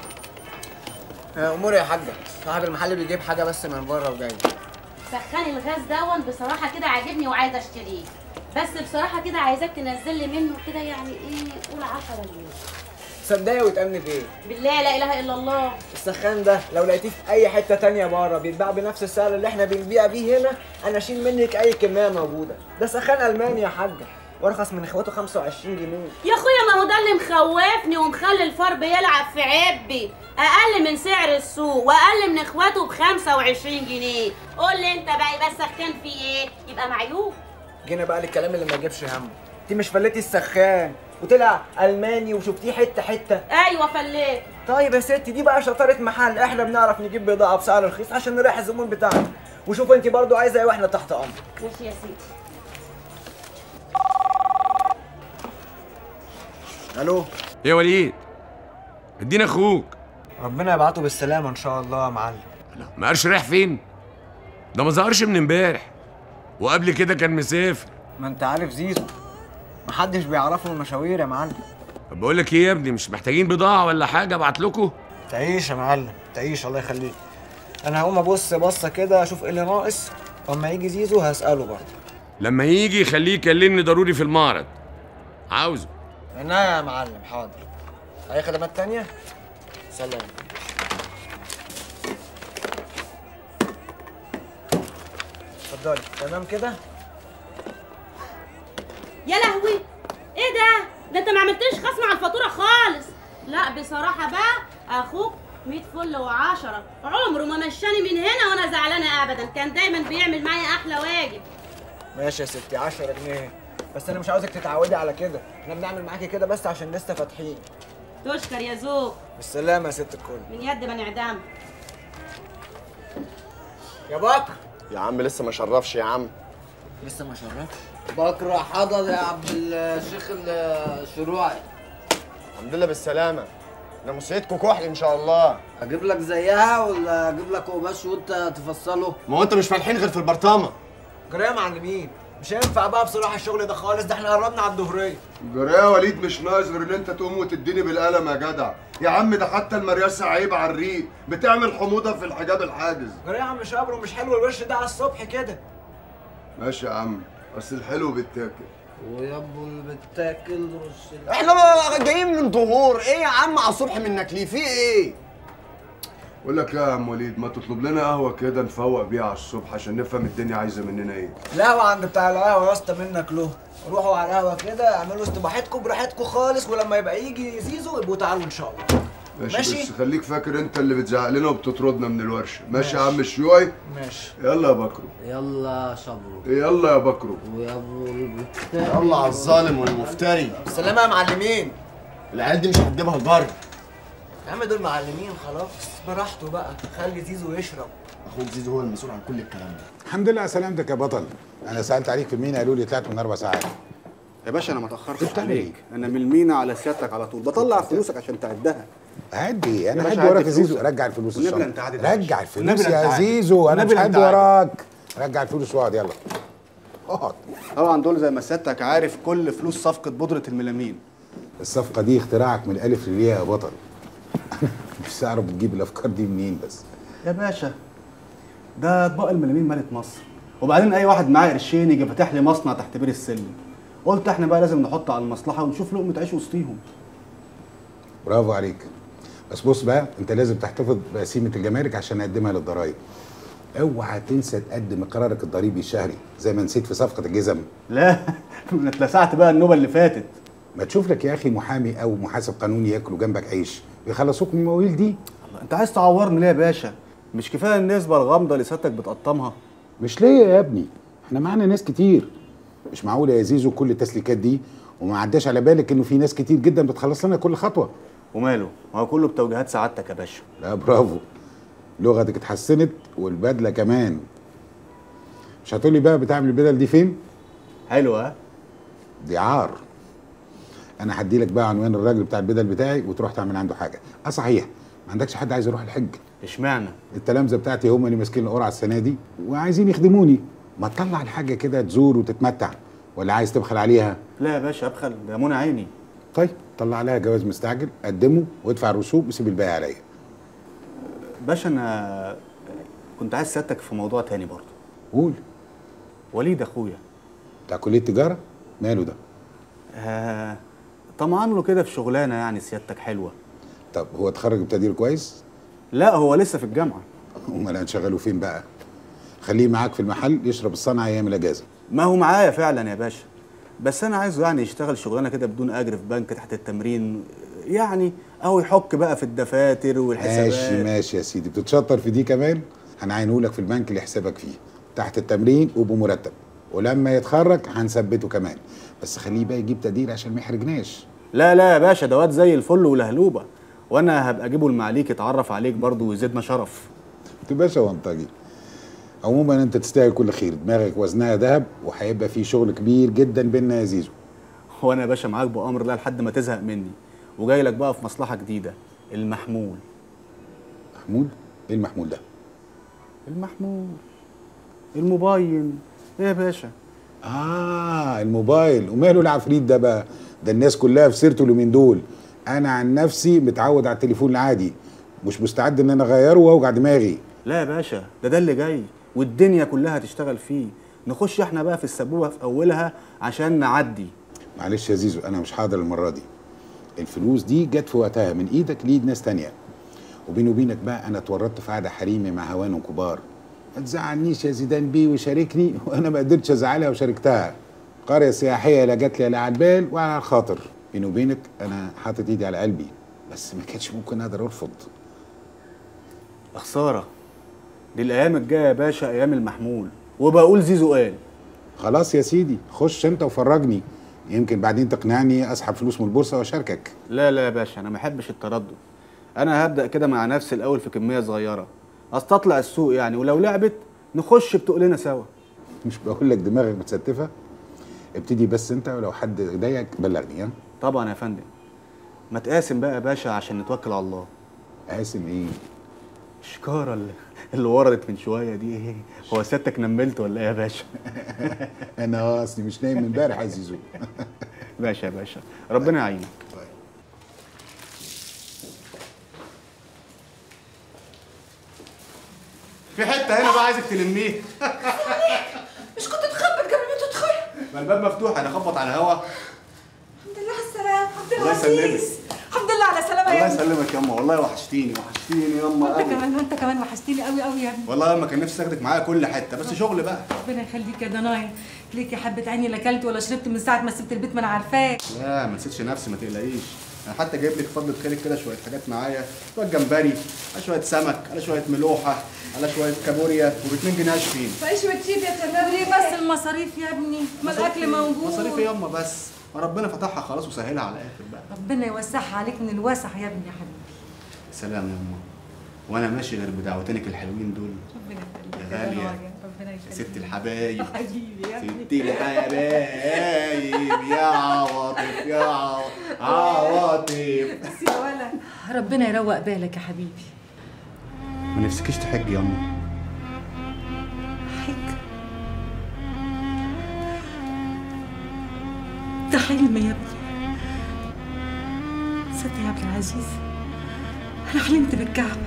امور يا حاجه صاحب المحل بيجيب حاجه بس من بره وجاي سخان الغاز دون بصراحه كده عاجبني وعايزه اشتريه بس بصراحه كده عايزاك تنزل لي منه كده يعني ايه قول 10 جنيه صدقي وتأمني فيه بالله لا اله الا الله السخان ده لو لقيتيه في اي حته تانية بره بيتباع بنفس السعر اللي احنا بنبيع بيه هنا انا اشيل منك اي كميه موجوده ده سخان الماني يا حاجه وارخص من اخواته 25 جنيه يا اخويا ما هو ده اللي مخوفني ومخلي الفار بيلعب في عبي اقل من سعر السوق واقل من اخواته ب 25 جنيه قول لي انت بقى يبقى السخان فيه ايه يبقى معيوب جينا بقى للكلام اللي ما يجيبش همه انت مش فلتي السخان وطلع الماني وشفتيه حته حته ايوه فليت طيب يا ستي دي بقى شطاره محل احنا بنعرف نجيب بضاعه بسعر رخيص عشان نريح الزبون بتاعنا وشوف انت برضو عايزه ايه واحنا تحت امر ماشي يا سيدي الو يا وليد ادينا اخوك ربنا يبعته بالسلامه ان شاء الله يا معلم ما قالش رايح فين ده ما ظهرش من امبارح وقبل كده كان مسافر ما انت عارف زيزو محدش بيعرفه المشاوير يا معلم طب بقول لك ايه يا ابني مش محتاجين بضاعه ولا حاجه ابعت لكم تعيش يا معلم تعيش الله يخليك انا هقوم ابص بصه كده اشوف ايه اللي ناقص واما يجي زيزو هساله برضه لما يجي خليه يكلمني ضروري في المعرض عاوزه عناية يا معلم حاضر اي خدمات تانية سلام اتفضلي تمام كده يا لهوي ايه ده ده انت ما عملتليش خصم على الفاتوره خالص لا بصراحه بقى اخوك 100 فل وعشرة عمره ما مشاني من هنا وانا زعلانه ابدا كان دايما بيعمل معايا احلى واجب ماشي يا ستي 10 جنيه بس انا مش عاوزك تتعودي على كده احنا بنعمل معاكي كده بس عشان لسه فاتحين تشكر يا ذوق بالسلامه يا ست الكل من يد بني عدام يا بكر يا عم لسه ما شرفش يا عم لسه ما شرفش بكره حضر يا عبد الشيخ الشروعي الحمد لله بالسلامة انا مسيتكوا كحل ان شاء الله اجيب لك زيها ولا اجيب لك قماش وانت تفصله ما هو انت مش فالحين غير في البرطامة جرى يا معلمين مش هينفع بقى بصراحه الشغل ده خالص ده احنا قربنا على الظهريه جرى يا وليد مش ناقص غير ان انت تقوم وتديني بالقلم يا جدع يا عم ده حتى المرياسة عيب على الريق بتعمل حموضة في الحجاب الحاجز جرى يا عم شبر ومش حلو الوش ده على الصبح كده ماشي يا عم بس الحلو بيتاكل ويابو اللي بتاكل رش احنا ما جايين من ظهور ايه يا عم على الصبح منك ليه في ايه بقول لك إيه يا عم وليد ما تطلب لنا قهوة كده نفوق بيها على الصبح عشان نفهم الدنيا عايزة مننا ايه القهوه عند بتاع القهوه يا اسطى منك له روحوا على القهوه كده اعملوا استباحتكم براحتكم خالص ولما يبقى يجي زيزو يبقوا تعالوا ان شاء الله ماشي, ماشي؟ بس خليك فاكر انت اللي بتزعق لنا وبتطردنا من الورشة ماشي, يا عم الشيوعي ماشي يلا يا بكرو يلا شبرو يلا يا بكرو ويابو اللي يلا على الظالم والمفتري سلامة يا معلمين العيال دي مش هتجيبها الجر يا عم دول معلمين خلاص براحته بقى خلي زيزو يشرب اخوك زيزو هو المسؤول عن كل الكلام ده الحمد لله على سلامتك يا بطل انا سالت عليك في المينا قالوا لي طلعت من اربع ساعات يا باشا انا ما اتاخرتش بتعمل عليك انا من المينا على سيادتك على طول بطلع فلوسك عشان تعدها عدي انا يا باشا هدي وراك عدي يا زيزو فلوسك. رجع الفلوس والنبي الشنطة. لا انت عادل يا رجع باشا. الفلوس والنبي لا يا انت عادل. زيزو انا مش والنبي لا انت هدي عادل. وراك رجع الفلوس واقعد يلا اقعد طبعا دول زي ما سيادتك عارف كل فلوس صفقه بودره الميلامين الصفقه دي اختراعك من الالف للياء يا بطل مش اعرف بتجيب الافكار دي منين بس يا باشا ده اطباق الميلامين مالت مصر وبعدين اي واحد معاه قرشين يجي فاتح لي مصنع تحت بير السلم قلت احنا بقى لازم نحط على المصلحه ونشوف لقمه عيش وسطيهم برافو عليك بس بص بقى انت لازم تحتفظ بقسيمه الجمارك عشان نقدمها للضرايب اوعى تنسى تقدم قرارك الضريبي الشهري زي ما نسيت في صفقه الجزم لا انا اتلسعت بقى النوبه اللي فاتت ما تشوف لك يا اخي محامي او محاسب قانوني ياكلوا جنبك عيش ويخلصوك من المواويل دي انت عايز تعورني ليه يا باشا مش كفايه النسبه الغامضه اللي سيادتك بتقطمها مش ليا يا ابني احنا معانا ناس كتير مش معقول يا زيزو كل التسليكات دي وما عداش على بالك انه في ناس كتير جدا بتخلص لنا كل خطوه وماله ما هو كله بتوجيهات سعادتك يا باشا لا برافو لغتك اتحسنت والبدله كمان مش هتقولي بقى بتعمل البدل دي فين حلوه ها دي عار انا هدي لك بقى عنوان الراجل بتاع البدل بتاعي وتروح تعمل عنده حاجه اه صحيح ما عندكش حد عايز يروح الحج اشمعنى التلامذه بتاعتي هم اللي ماسكين القرعه السنه دي وعايزين يخدموني ما تطلع الحاجه كده تزور وتتمتع ولا عايز تبخل عليها لا يا باشا ابخل ده منى عيني طيب طلع عليها جواز مستعجل قدمه وادفع الرسوم وسيب الباقي عليا باشا انا كنت عايز سيادتك في موضوع تاني برضه قول وليد اخويا بتاع كليه تجاره ماله ده آه طمعان له كده في شغلانه يعني سيادتك حلوه طب هو اتخرج بتقدير كويس لا هو لسه في الجامعه امال هنشغله فين بقى خليه معاك في المحل يشرب الصنعه ايام الاجازه ما هو معايا فعلا يا باشا بس انا عايزه يعني يشتغل شغلانه كده بدون اجر في بنك تحت التمرين يعني او يحك بقى في الدفاتر والحسابات ماشي ماشي يا سيدي بتتشطر في دي كمان هنعينه لك في البنك اللي حسابك فيه تحت التمرين وبمرتب ولما يتخرج هنثبته كمان بس خليه بقى يجيب تقدير عشان ما يحرجناش لا لا يا باشا ده واد زي الفل ولهلوبه وانا هبقى اجيبه المعليك يتعرف عليك برضه ويزيدنا شرف تبقى باشا وانطجي عموما انت تستاهل كل خير دماغك وزنها ذهب وهيبقى في شغل كبير جدا بينا يا زيزو هو انا يا باشا معاك بامر الله لحد ما تزهق مني وجاي لك بقى في مصلحه جديده المحمول محمود ايه المحمول ده المحمول الموبايل ايه يا باشا اه الموبايل وماله العفريت ده بقى ده الناس كلها في سيرته اليومين دول انا عن نفسي متعود على التليفون العادي مش مستعد ان انا اغيره واوجع دماغي لا يا باشا ده ده اللي جاي والدنيا كلها هتشتغل فيه نخش احنا بقى في السبوبه في اولها عشان نعدي معلش يا زيزو انا مش حاضر المره دي الفلوس دي جت في وقتها من ايدك لايد ناس تانية وبيني وبينك بقى انا اتورطت في قعده حريمي مع هوان كبار ما تزعلنيش يا زيدان بيه وشاركني وانا ما قدرتش ازعلها وشاركتها قريه سياحيه لا جت لي لا على البال ولا على الخاطر بيني وبينك انا حاطط ايدي على قلبي بس ما كانش ممكن اقدر ارفض خساره دي الايام الجايه يا باشا ايام المحمول وبقول زيزو قال خلاص يا سيدي خش انت وفرجني يمكن بعدين تقنعني اسحب فلوس من البورصه واشاركك لا لا يا باشا انا ما احبش التردد انا هبدا كده مع نفسي الاول في كميه صغيره استطلع السوق يعني ولو لعبت نخش بتقلنا سوا مش بقول لك دماغك متستفه ابتدي بس انت ولو حد ضايقك بلغني ها طبعا يا فندم ما تقاسم بقى يا باشا عشان نتوكل على الله قاسم ايه الشكاره اللي, اللي وردت من شويه دي ايه هو سيادتك نملت ولا ايه يا باشا انا اصلي مش نايم من امبارح يا زيزو باشا يا باشا ربنا يعينك في حته هنا بقى عايزك تلميه مش كنت تخبط قبل ما تدخل ما الباب مفتوح انا اخبط على الهوا الحمد لله على السلامة عبد الله العزيز يسلمك. الحمد لله على السلامة الله يا ابني يسلمك ياما والله وحشتيني وحشتيني ياما وانت قوي كمان وانت كمان وحشتني قوي قوي يا ابني والله ياما كان نفسي اخدك معايا كل حته بس شغل بقى ربنا يخليك يا دنايا ليك يا حبة عيني لا اكلت ولا شربت من ساعة ما سبت البيت ما انا عارفاك لا ما نسيتش نفسي ما تقلقيش انا حتى جايب لك فضلة خيرك كده شويه حاجات معايا شويه جمبري على شويه سمك على شويه ملوحه على شويه كابوريا وب 2 جنيه عشرين فايش وتشيب يا تمام ليه بس المصاريف يا ابني ما الاكل موجود مصاريف إيه ياما بس ما ربنا فتحها خلاص وسهلها على الاخر بقى ربنا يوسعها عليك من الوسع يا ابني يا حبيبي سلام يا ياما وانا ماشي غير بدعوتينك الحلوين دول ربنا يخليك يا غالية. ربنا يا يخليك ست الحبايب حبيبي يا ابني ست الحبايب يا عواطف يا عوا- عواطف بس يا ولا ربنا يروق بالك يا حبيبي ما نفسكيش تحج ياما حك ده حلم يا ابني صدق يا عبد العزيز انا حلمت بالكعبة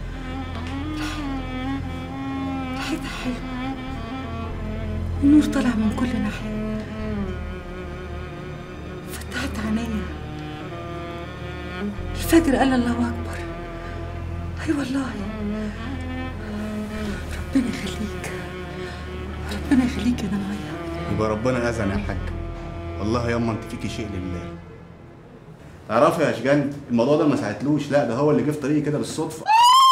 لقيتها حلم النور طالع من كل ناحية فتحت عينيا الفجر قال الله أكبر أي والله ربنا يخليك ربنا يخليك يا دنايا يبقى ربنا اذن يا حاج والله ياما انت فيكي شيء لله تعرفي يا اشجان الموضوع ده ما ساعدتلوش لا ده هو اللي جه في طريقي كده بالصدفه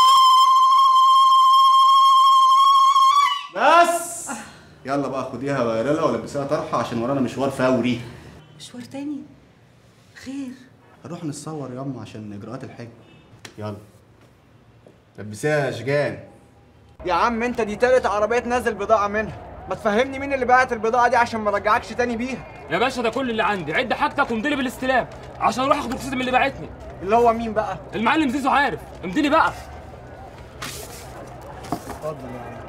بس يلا بقى خديها غيري لها ولبسيها طرحه عشان ورانا مشوار فوري مشوار تاني خير هنروح نتصور ياما عشان اجراءات الحج يلا لبسيها يا اشجان يا عم انت دي تالت عربية تنزل بضاعة منها ما تفهمني مين اللي بعت البضاعة دي عشان ما رجعكش تاني بيها يا باشا ده كل اللي عندي عد حاجتك وامضيلي بالاستلام عشان اروح اخد رخصتي من اللي باعتني اللي هو مين بقى المعلم زيزو عارف امضيلي بقى اتفضل يا عم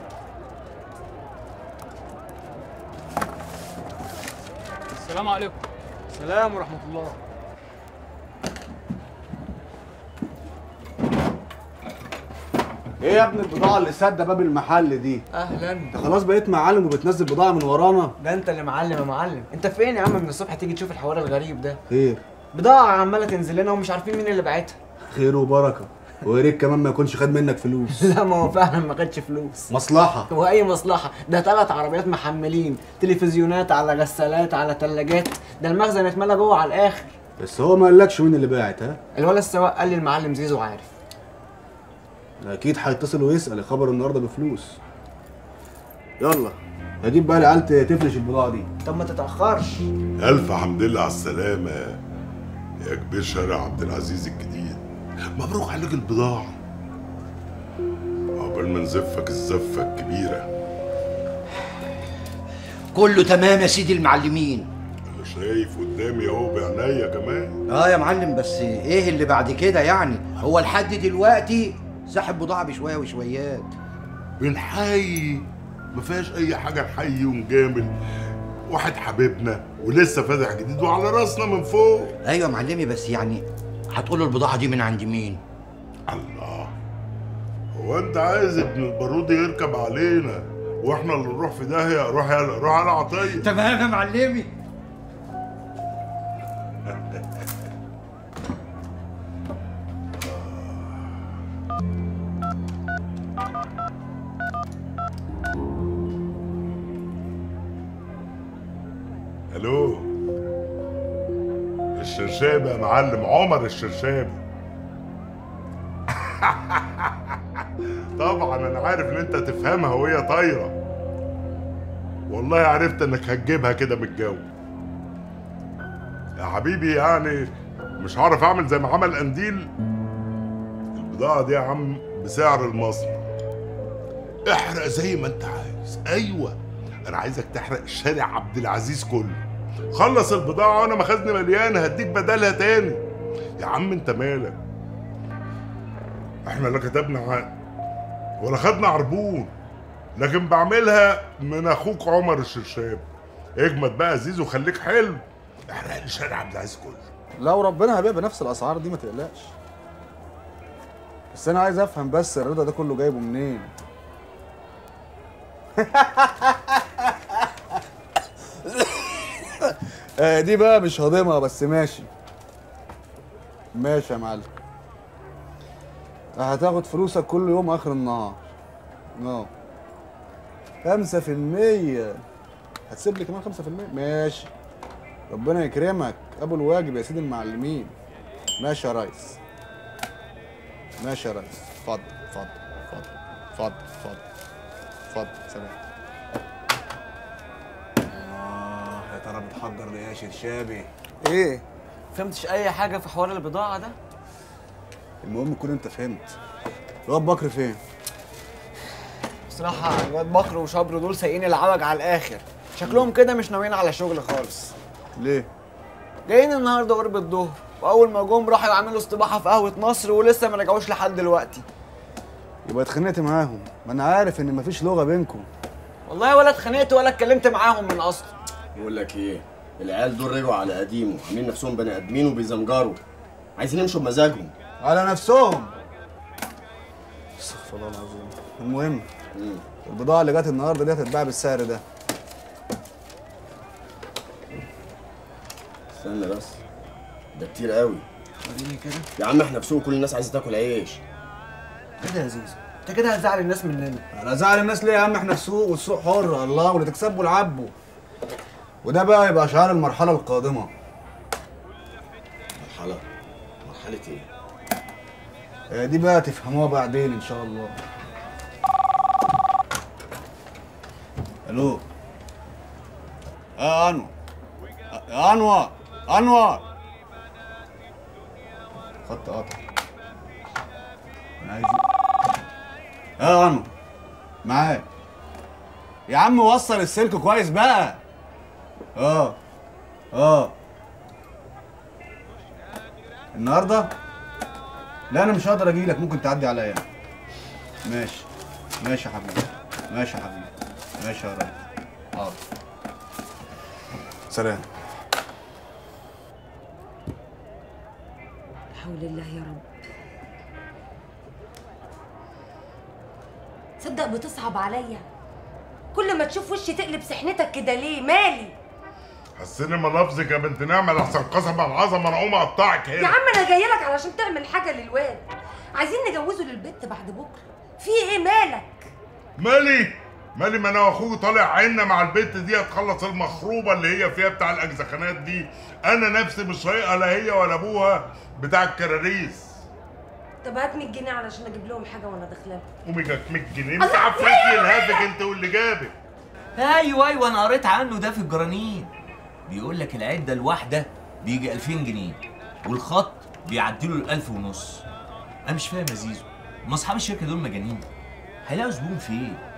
السلام عليكم سلام ورحمة الله ايه يا ابني البضاعه اللي سادة باب المحل دي اهلا انت خلاص بقيت معلم وبتنزل بضاعه من ورانا ده انت اللي معلم يا معلم انت فين يا عم من الصبح تيجي تشوف الحوار الغريب ده خير بضاعة عمالة تنزل لنا ومش عارفين مين اللي بعتها خير وبركه ويا ريت كمان ما يكونش خد منك فلوس لا ما هو فعلا ما خدش فلوس مصلحه واي مصلحة ده ثلاث عربيات محملين تلفزيونات على غسالات على ثلاجات ده المخزن اتملى جوه على الاخر بس هو ما قالكش مين اللي باعت ها الولد السواق قال لي المعلم زيزو عارف اكيد هيتصل ويسال الخبر النهارده بفلوس يلا هجيب بقى العيال تفلش البضاعه دي طب ما تتاخرش ألف حمد لله على السلامة يا كبير شارع عبد العزيز الجديد مبروك عليك البضاعة عقبال ما نزفك الزفة الكبيرة كله تمام يا سيدي المعلمين انا شايف قدامي اهو بعينيا كمان اه يا معلم بس ايه اللي بعد كده يعني هو لحد دلوقتي ساحب بضاعه بشويه وشويات بنحيي ما فيهاش اي حاجه نحيي ونجامل واحد حبيبنا ولسه فاتح جديد وعلى راسنا من فوق ايوه يا معلمي بس يعني هتقولوا البضاعه دي من عند مين الله هو انت عايز ابن البارودي يركب علينا واحنا اللي نروح في داهيه روح يلا روح على عطيه تمام يا معلمي الو الشرشابي يا معلم عمر الشرشابي طبعا انا عارف ان انت تفهمها وهي طايره والله عرفت انك هتجيبها كده من الجو يا حبيبي يعني مش هعرف اعمل زي ما عمل قنديل البضاعه دي يا عم بسعر المصنع احرق زي ما انت عايز ايوه انا عايزك تحرق شارع عبد العزيز كله خلص البضاعه وانا مخزني مليان هديك بدلها تاني يا عم انت مالك احنا لا كتبنا عقد ولا خدنا عربون لكن بعملها من اخوك عمر الشرشاب اجمد بقى زيزو خليك حلو احرق لي شارع عبد العزيز كله لا وربنا هبيع بنفس الاسعار دي ما تقلقش بس انا عايز افهم بس الرضا ده كله جايبه منين آه، دي بقى مش هضمها بس ماشي ماشي يا معلم هتاخد فلوسك كل يوم اخر النهار اه خمسة في المية هتسيب لي كمان خمسة في المية ماشي ربنا يكرمك ابو الواجب يا سيدي المعلمين ماشي يا ريس ماشي يا ريس اتفضل اتفضل اتفضل اتفضل اتفضل اتفضل سلام اه يا ترى بتحضر لي ايه يا شرشابي ايه فهمتش اي حاجه في حوار البضاعه ده المهم تكون انت فهمت الواد بكر فين بصراحه الواد بكر وشبر دول سايقين العوج على الاخر شكلهم كده مش ناويين على شغل خالص ليه جايين النهارده قرب الظهر واول ما جم راحوا يعملوا استباحه في قهوه مصر ولسه ما رجعوش لحد دلوقتي يبقى اتخانقت معاهم ما انا عارف ان مفيش لغه بينكم والله ولا اتخانقت ولا اتكلمت معاهم من اصلا بقول لك ايه العيال دول رجعوا على قديمه عاملين نفسهم بني ادمين وبيزمجروا عايزين يمشوا بمزاجهم على نفسهم استغفر الله العظيم المهم البضاعه اللي جت النهارده دي هتتباع بالسعر ده استنى بس ده كتير قوي وريني كده يا عم احنا في سوق كل الناس عايزه تاكل عيش كده يا زيزو انت كده هتزعل الناس مننا انا زعل الناس ليه يا عم احنا في سوق والسوق حر الله واللي تكسبوا العبوا وده بقى يبقى شعار المرحله القادمه مرحله مرحله ايه آه، دي بقى تفهموها بعدين ان شاء الله الو اه انور آه، انور انور خط قطع انا عايز اه انور معاك يا عم وصل السلك كويس بقى اه اه النهارده لا انا مش هقدر اجي لك ممكن تعدي عليا ماشي ماشي يا حبيبي ماشي يا حبيبي ماشي يا ريس حاضر سلام حول الله يا رب تصدق بتصعب عليا كل ما تشوف وشي تقلب سحنتك كده ليه مالي حسني ملفظك يا بنت نعمة لحسن قسم العظمة انا اقوم اقطعك يا هنا عم انا جايه لك علشان تعمل حاجه للواد عايزين نجوزه للبت بعد بكره في ايه مالك مالي مالي ما انا واخوك طالع عنا مع البت دي هتخلص المخروبه اللي هي فيها بتاع الاجزخانات دي انا نفسي مش طايقها لا هي ولا ابوها بتاع الكراريس طب هات 100 جنيه علشان اجيب لهم حاجه وانا داخله قومي جاك 100 جنيه انت الله، عفريت هي- يلهفك انت واللي جابك ايوه ايوه انا قريت عنه ده في الجرانين بيقول لك العده الواحده بيجي 2000 جنيه والخط بيعدي له الألف ونص انا مش فاهم يا زيزو ما اصحاب الشركه دول مجانين هيلاقوا زبون فين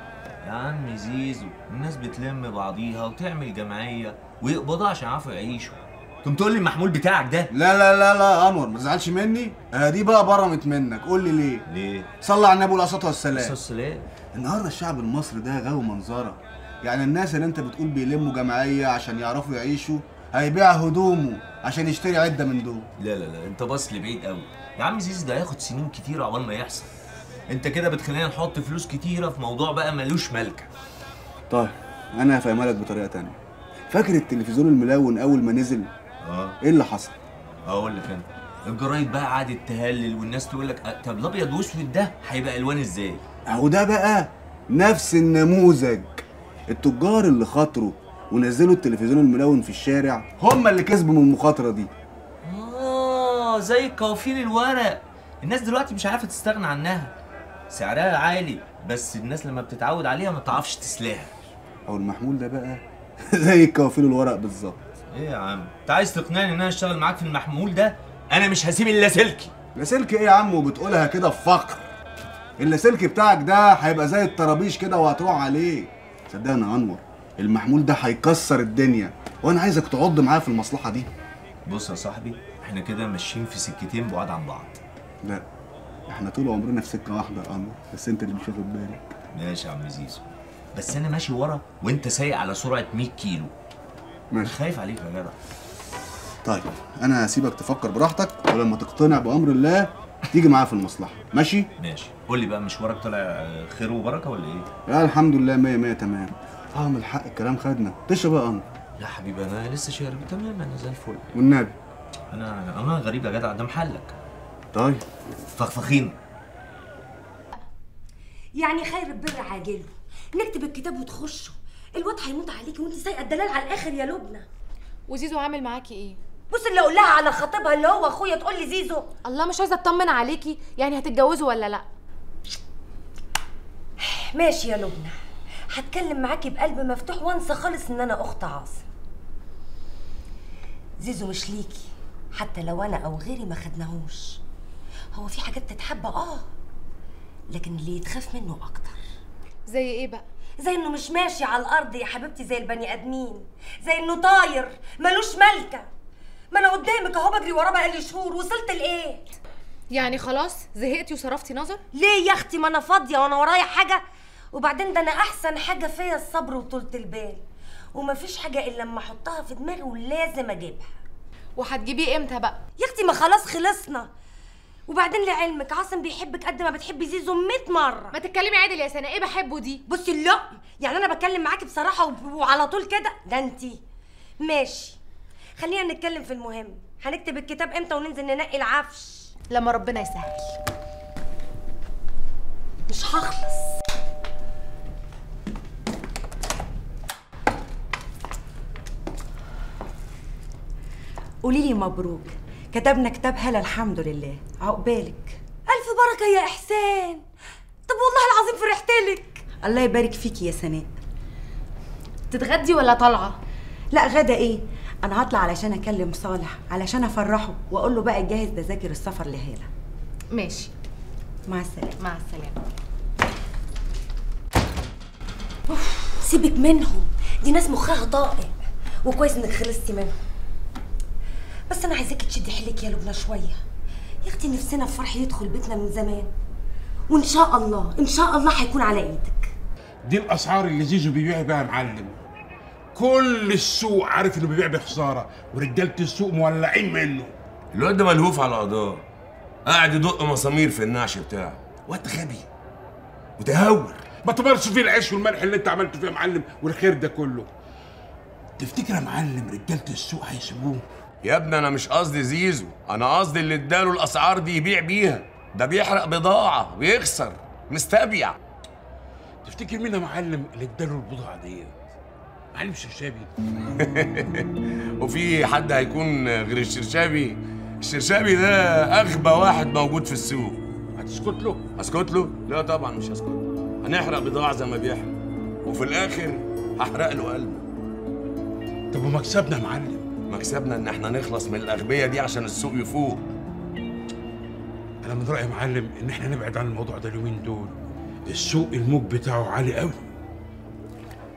يا عم زيزو الناس بتلم بعضيها وتعمل جمعيه ويقبضوا عشان يعرفوا يعيشوا تقوم تقول لي المحمول بتاعك ده لا لا لا لا يا انور ما تزعلش مني آه دي بقى برمت منك قول لي ليه ليه صلى على النبي عليه الصلاه والسلام الصلاة والسلام. النهارده الشعب المصري ده غاوي منظره يعني الناس اللي انت بتقول بيلموا جمعيه عشان يعرفوا يعيشوا هيبيع هدومه عشان يشتري عده من دول لا لا لا انت باص لبعيد قوي يا عم زيزو ده هياخد سنين كتير عقبال ما يحصل انت كده بتخلينا نحط فلوس كتيره في موضوع بقى ملوش ملكه طيب انا هفهمها لك بطريقه تانية فاكر التلفزيون الملون اول ما نزل اه ايه اللي حصل اقول لك انا الجرايد بقى قعدت تهلل والناس تقول لك أه، طب الابيض واسود ده هيبقى الوان ازاي اهو ده بقى نفس النموذج التجار اللي خاطروا ونزلوا التلفزيون الملون في الشارع هم اللي كسبوا من المخاطره دي اه زي قوافير الورق الناس دلوقتي مش عارفه تستغنى عنها سعرها عالي بس الناس لما بتتعود عليها ما تعرفش تسلاها او المحمول ده بقى زي الكوافير الورق بالظبط ايه يا عم انت عايز تقنعني ان انا اشتغل معاك في المحمول ده انا مش هسيب الا سلكي لاسلكي ايه يا عم وبتقولها كده في فقر اللاسلكي بتاعك ده هيبقى زي الطرابيش كده وهتروح عليه صدقني يا انور المحمول ده هيكسر الدنيا وانا عايزك تعض معايا في المصلحه دي بص يا صاحبي احنا كده ماشيين في سكتين بعاد عن بعض لا احنا طول عمرنا في سكه واحده يا انور بس انت اللي مش واخد بالك ماشي يا عم زيزو بس انا ماشي ورا وانت سايق على سرعه 100 كيلو ماشي خايف عليك يا جدع طيب انا هسيبك تفكر براحتك ولما تقتنع بامر الله تيجي معايا في المصلحه ماشي ماشي قول لي بقى مشوارك طالع آه، خير وبركه ولا ايه لا الحمد لله مية مية تمام اه من الحق الكلام خدنا تشرب بقى انور لا حبيبي انا لسه شارب تمام انا زي الفل والنبي انا انا غريب يا جدع ده محلك طيب فخفخين يعني خير البر عاجله نكتب الكتاب وتخشه الواد هيموت عليكي وانت سايقه الدلال على الاخر يا لبنى وزيزو عامل معاكي ايه بص اللي اقول لها على خطيبها اللي هو اخويا تقول لي زيزو الله مش عايزه اطمن عليكي يعني هتتجوزوا ولا لا ماشي يا لبنى هتكلم معاكي بقلب مفتوح وانسى خالص ان انا اخت عاصم زيزو مش ليكي حتى لو انا او غيري ما خدناهوش هو في حاجات تتحب اه لكن اللي يتخاف منه اكتر زي ايه بقى زي انه مش ماشي على الارض يا حبيبتي زي البني ادمين زي انه طاير ملوش ملكه ما انا قدامك اهو بجري وراه بقالي شهور وصلت لايه يعني خلاص زهقتي وصرفتي نظر ليه يا اختي ما انا فاضيه وانا ورايا حاجه وبعدين ده انا احسن حاجه فيا الصبر وطولة البال ومفيش حاجه الا لما احطها في دماغي ولازم اجيبها وهتجيبيه امتى بقى يا اختي ما خلاص خلصنا وبعدين لعلمك عاصم بيحبك قد ما بتحبي زيزو 100 مره ما تتكلمي عادل يا سناء ايه بحبه دي بصي لا يعني انا بتكلم معاكي بصراحه وب- وعلى طول كده ده انتي ماشي خلينا نتكلم في المهم هنكتب الكتاب امتى وننزل ننقي العفش لما ربنا يسهل مش هخلص قولي لي مبروك كتبنا كتاب هلا الحمد لله عقبالك الف بركه يا احسان طب والله العظيم فرحت لك الله يبارك فيكي يا سناء تتغدي ولا طالعه لا غدا ايه انا هطلع علشان اكلم صالح علشان افرحه واقول له بقى جهز تذاكر السفر لهاله ماشي مع السلامه مع السلامه سيبك منهم دي ناس مخها طائق وكويس انك خلصتي منهم بس انا عايزاكي تشدي حيلك يا لبنى شويه يا اختي نفسنا في فرح يدخل بيتنا من زمان وان شاء الله ان شاء الله هيكون على ايدك دي الاسعار اللي زيزو بيبيع بيها يا معلم كل السوق عارف انه بيبيع بخساره ورجاله السوق مولعين منه الواد ده ملهوف على قضاه قاعد يدق مسامير في النعش بتاعه واد غبي متهور ما تمرش فيه العيش والملح اللي انت عملته فيه يا معلم والخير ده كله تفتكر يا معلم رجاله السوق هيسيبوه يا ابني انا مش قصدي زيزو انا قصدي اللي اداله الاسعار دي يبيع بيها ده بيحرق بضاعه بيخسر مستبيع تفتكر مين يا معلم اللي اداله البضاعه ديت معلم شرشابي وفي حد هيكون غير الشرشابي الشرشابي ده اغبى واحد موجود في السوق هتسكت له اسكت له لا طبعا مش هسكت له. هنحرق بضاعه زي ما بيحرق وفي الاخر هحرق له قلبه طب ومكسبنا يا معلم مكسبنا ان احنا نخلص من الاغبياء دي عشان السوق يفوق انا من رايي يا معلم ان احنا نبعد عن الموضوع ده اليومين دول السوق الموج بتاعه عالي قوي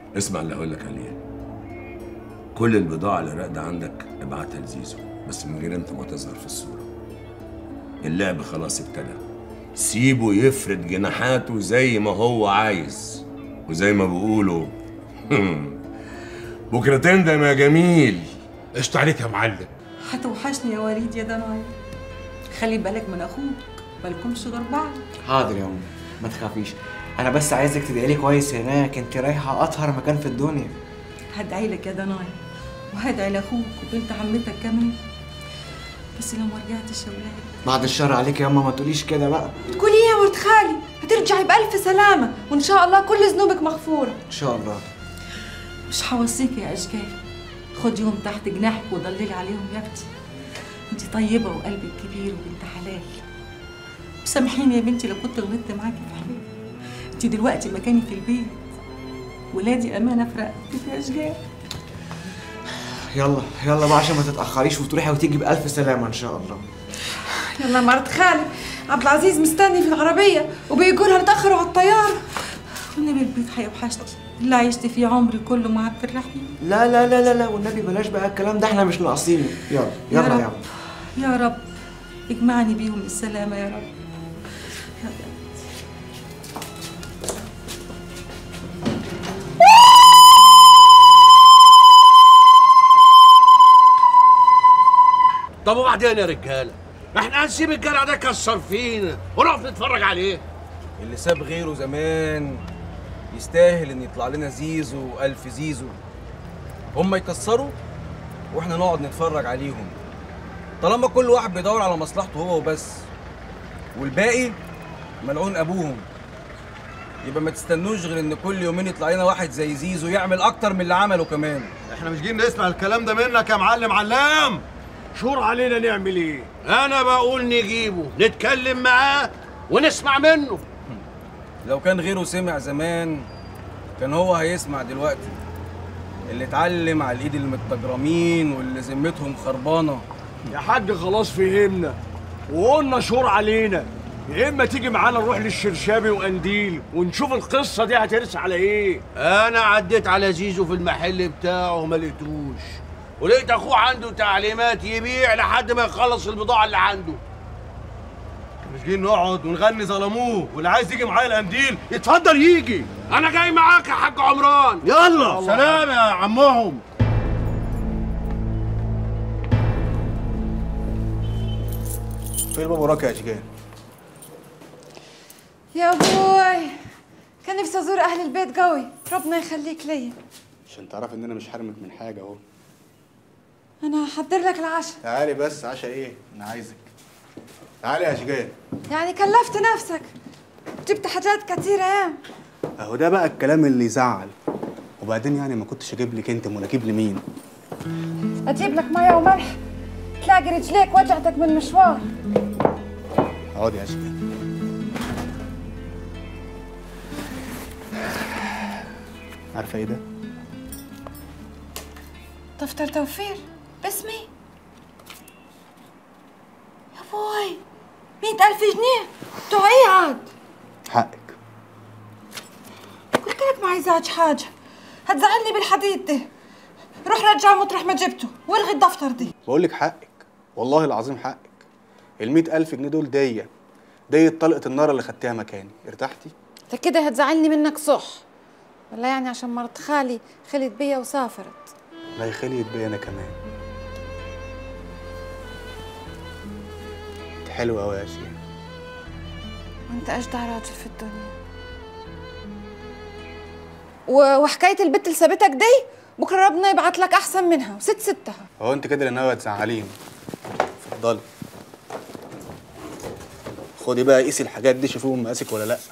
اسمع اللي هقول لك عليه كل البضاعة اللي راقدة عندك ابعتها لزيزو بس من غير انت ما تظهر في الصورة اللعب خلاص ابتدى سيبه يفرد جناحاته زي ما هو عايز وزي ما بيقولوا بكرة تندم يا جميل قشطة عليك يا معلم هتوحشني يا وليد يا دنايا خلي بالك من اخوك مالكمش غير بعض حاضر يا أمي ما تخافيش أنا بس عايزك تدعي لي كويس هناك أنت رايحة أطهر مكان في الدنيا هدعي لك يا دنايا وهدعي لاخوك وبنت عمتك كمان بس لو ما رجعتش يا ولاد بعد الشر عليك يا أما ما تقوليش كده بقى تقولي ايه يا ولد خالي هترجعي بألف سلامة وإن شاء الله كل ذنوبك مغفورة إن شاء الله مش هوصيك يا أشجار خديهم تحت جناحك وضللي عليهم يا بنتي انت طيبة وقلبك كبير وبنت حلال سامحيني يا بنتي لو كنت غلطت معاكي في حاجة انت دلوقتي مكاني في البيت ولادي أمانة في رقبتك يا أشجار يلا يلا بقى عشان ما تتأخريش وتروحي وتيجي بألف سلامة إن شاء الله يلا مرت خالي عبد العزيز مستني في العربية وبيقول هنتأخروا على الطيارة والنبي البيت هيوحشني اللي عشت فيه عمري كله معاك في الرحلة لا لا لا لا لا والنبي بلاش بقى الكلام ده احنا مش ناقصينه يلا يا يلا رب. يا عم يا رب اجمعني بيهم بالسلامة يا رب طب وبعدين يا رجاله احنا هنسيب الجرع ده كسر فينا ونقف نتفرج عليه اللي ساب غيره زمان يستاهل ان يطلع لنا زيزو والف زيزو هم يكسروا واحنا نقعد نتفرج عليهم طالما كل واحد بيدور على مصلحته هو وبس والباقي ملعون ابوهم يبقى ما تستنوش غير ان كل يومين يطلع لنا واحد زي زيزو يعمل اكتر من اللي عمله كمان احنا مش جايين نسمع الكلام ده منك يا معلم علام شور علينا نعمل ايه انا بقول نجيبه نتكلم معاه ونسمع منه لو كان غيره سمع زمان كان هو هيسمع دلوقتي اللي اتعلم على الايد المتجرمين واللي ذمتهم خربانه يا حاج خلاص فهمنا وقلنا شور علينا يا اما تيجي معانا نروح للشرشابي وقنديل ونشوف القصه دي هترسى على ايه انا عديت على زيزو في المحل بتاعه وما لقيتوش ولقيت اخوه عنده تعليمات يبيع لحد ما يخلص البضاعه اللي عنده مش جايين نقعد ونغني ظلموه واللي عايز يجي معايا القنديل يتفضل يجي انا جاي معاك يا حاج عمران يلا سلام يا عمهم فين بابا وراك يا اشجان يا ابوي كان نفسي ازور اهل البيت قوي ربنا يخليك ليا عشان تعرف ان انا مش حارمك من حاجه اهو انا هحضر لك العشاء تعالي بس عشاء ايه انا عايزك تعالي يا اشجان يعني كلفت نفسك جبت حاجات كتيرة يا اهو ده بقى الكلام اللي يزعل وبعدين يعني ما كنتش اجيب لك انت امال اجيب لمين اجيب لك ميه وملح تلاقي رجليك وجعتك من مشوار اقعدي يا اشجان عارفه ايه ده دفتر توفير باسمي يا بوي مئة ألف جنيه بتوع ايه عاد حقك قلت لك ما عايزاش حاجة هتزعلني بالحديد ده روح رجعه مطرح ما جبته والغي الدفتر دي بقول لك حقك والله العظيم حقك ال ألف جنيه دول دية دية طلقة النار اللي خدتيها مكاني ارتحتي؟ انت كده هتزعلني منك صح ولا يعني عشان مرت خالي خلت بيا وسافرت لا يخليت بيا انا كمان انت حلوة قوي يا شيخ وانت اجدع راجل في الدنيا و- وحكاية البت اللي سابتك دي بكره ربنا يبعت لك احسن منها وست ستها هو انت كده اللي ناوية تزعليني اتفضلي خدي بقى قيسي الحاجات دي شوفيهم مقاسك ولا لا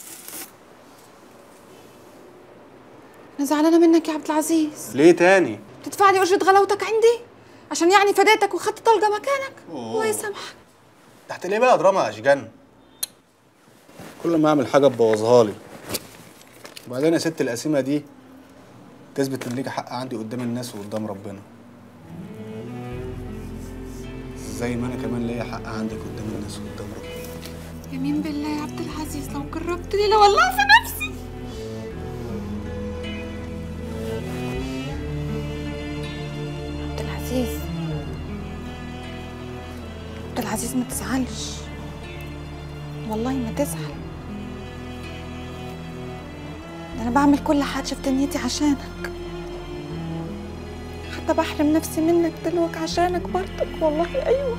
انا زعلانه منك يا عبد العزيز ليه تاني تدفع لي اجره غلاوتك عندي عشان يعني فديتك وخدت طلقه مكانك أوه. الله يسامحك تحت ليه بقى دراما يا اشجان كل ما اعمل حاجه تبوظها لي وبعدين يا ست القسيمه دي تثبت ان ليكي حق عندي قدام الناس وقدام ربنا زي ما انا كمان ليا حق عندك قدام الناس وقدام ربنا يمين بالله يا عبد العزيز لو قربت لي لو والله في نفسي عبد العزيز ما تزعلش والله ما تزعل ده انا بعمل كل حاجه في دنيتي عشانك حتى بحرم نفسي منك دلوقتي عشانك برضك والله ايوه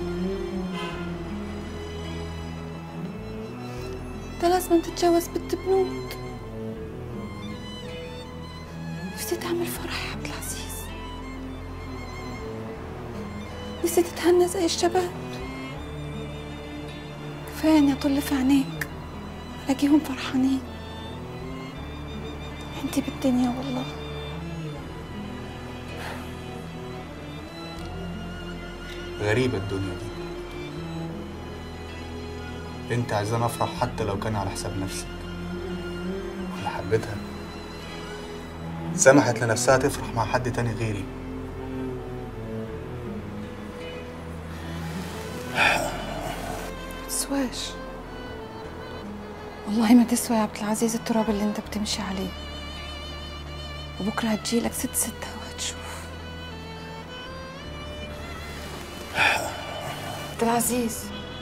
انت لازم تتجوز بنت بنوت نفسي تعمل فرح يا عبد العزيز نفسي تتهنى زي الشباب كفاية اني اطل في عينيك الاقيهم فرحانين انتي بالدنيا والله غريبة الدنيا دي انت عايزاني افرح حتى لو كان على حساب نفسك ولا حبيتها سمحت لنفسها تفرح مع حد تاني غيري تسواش والله ما تسوى يا عبد العزيز التراب اللي انت بتمشي عليه وبكره هتجيلك ست ستة وهتشوف عبد العزيز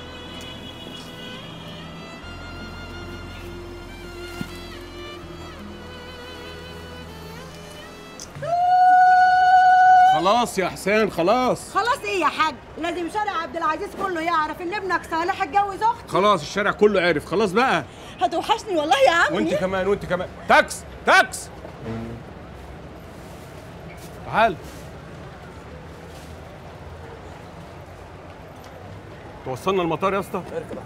خلاص يا حسين خلاص خلاص ايه يا حاج لازم شارع عبد العزيز كله يعرف ان ابنك صالح اتجوز اختي خلاص الشارع كله عرف خلاص بقى هتوحشني والله يا عمي وانت كمان وانت كمان تاكس تاكس تعال توصلنا المطار يا اسطى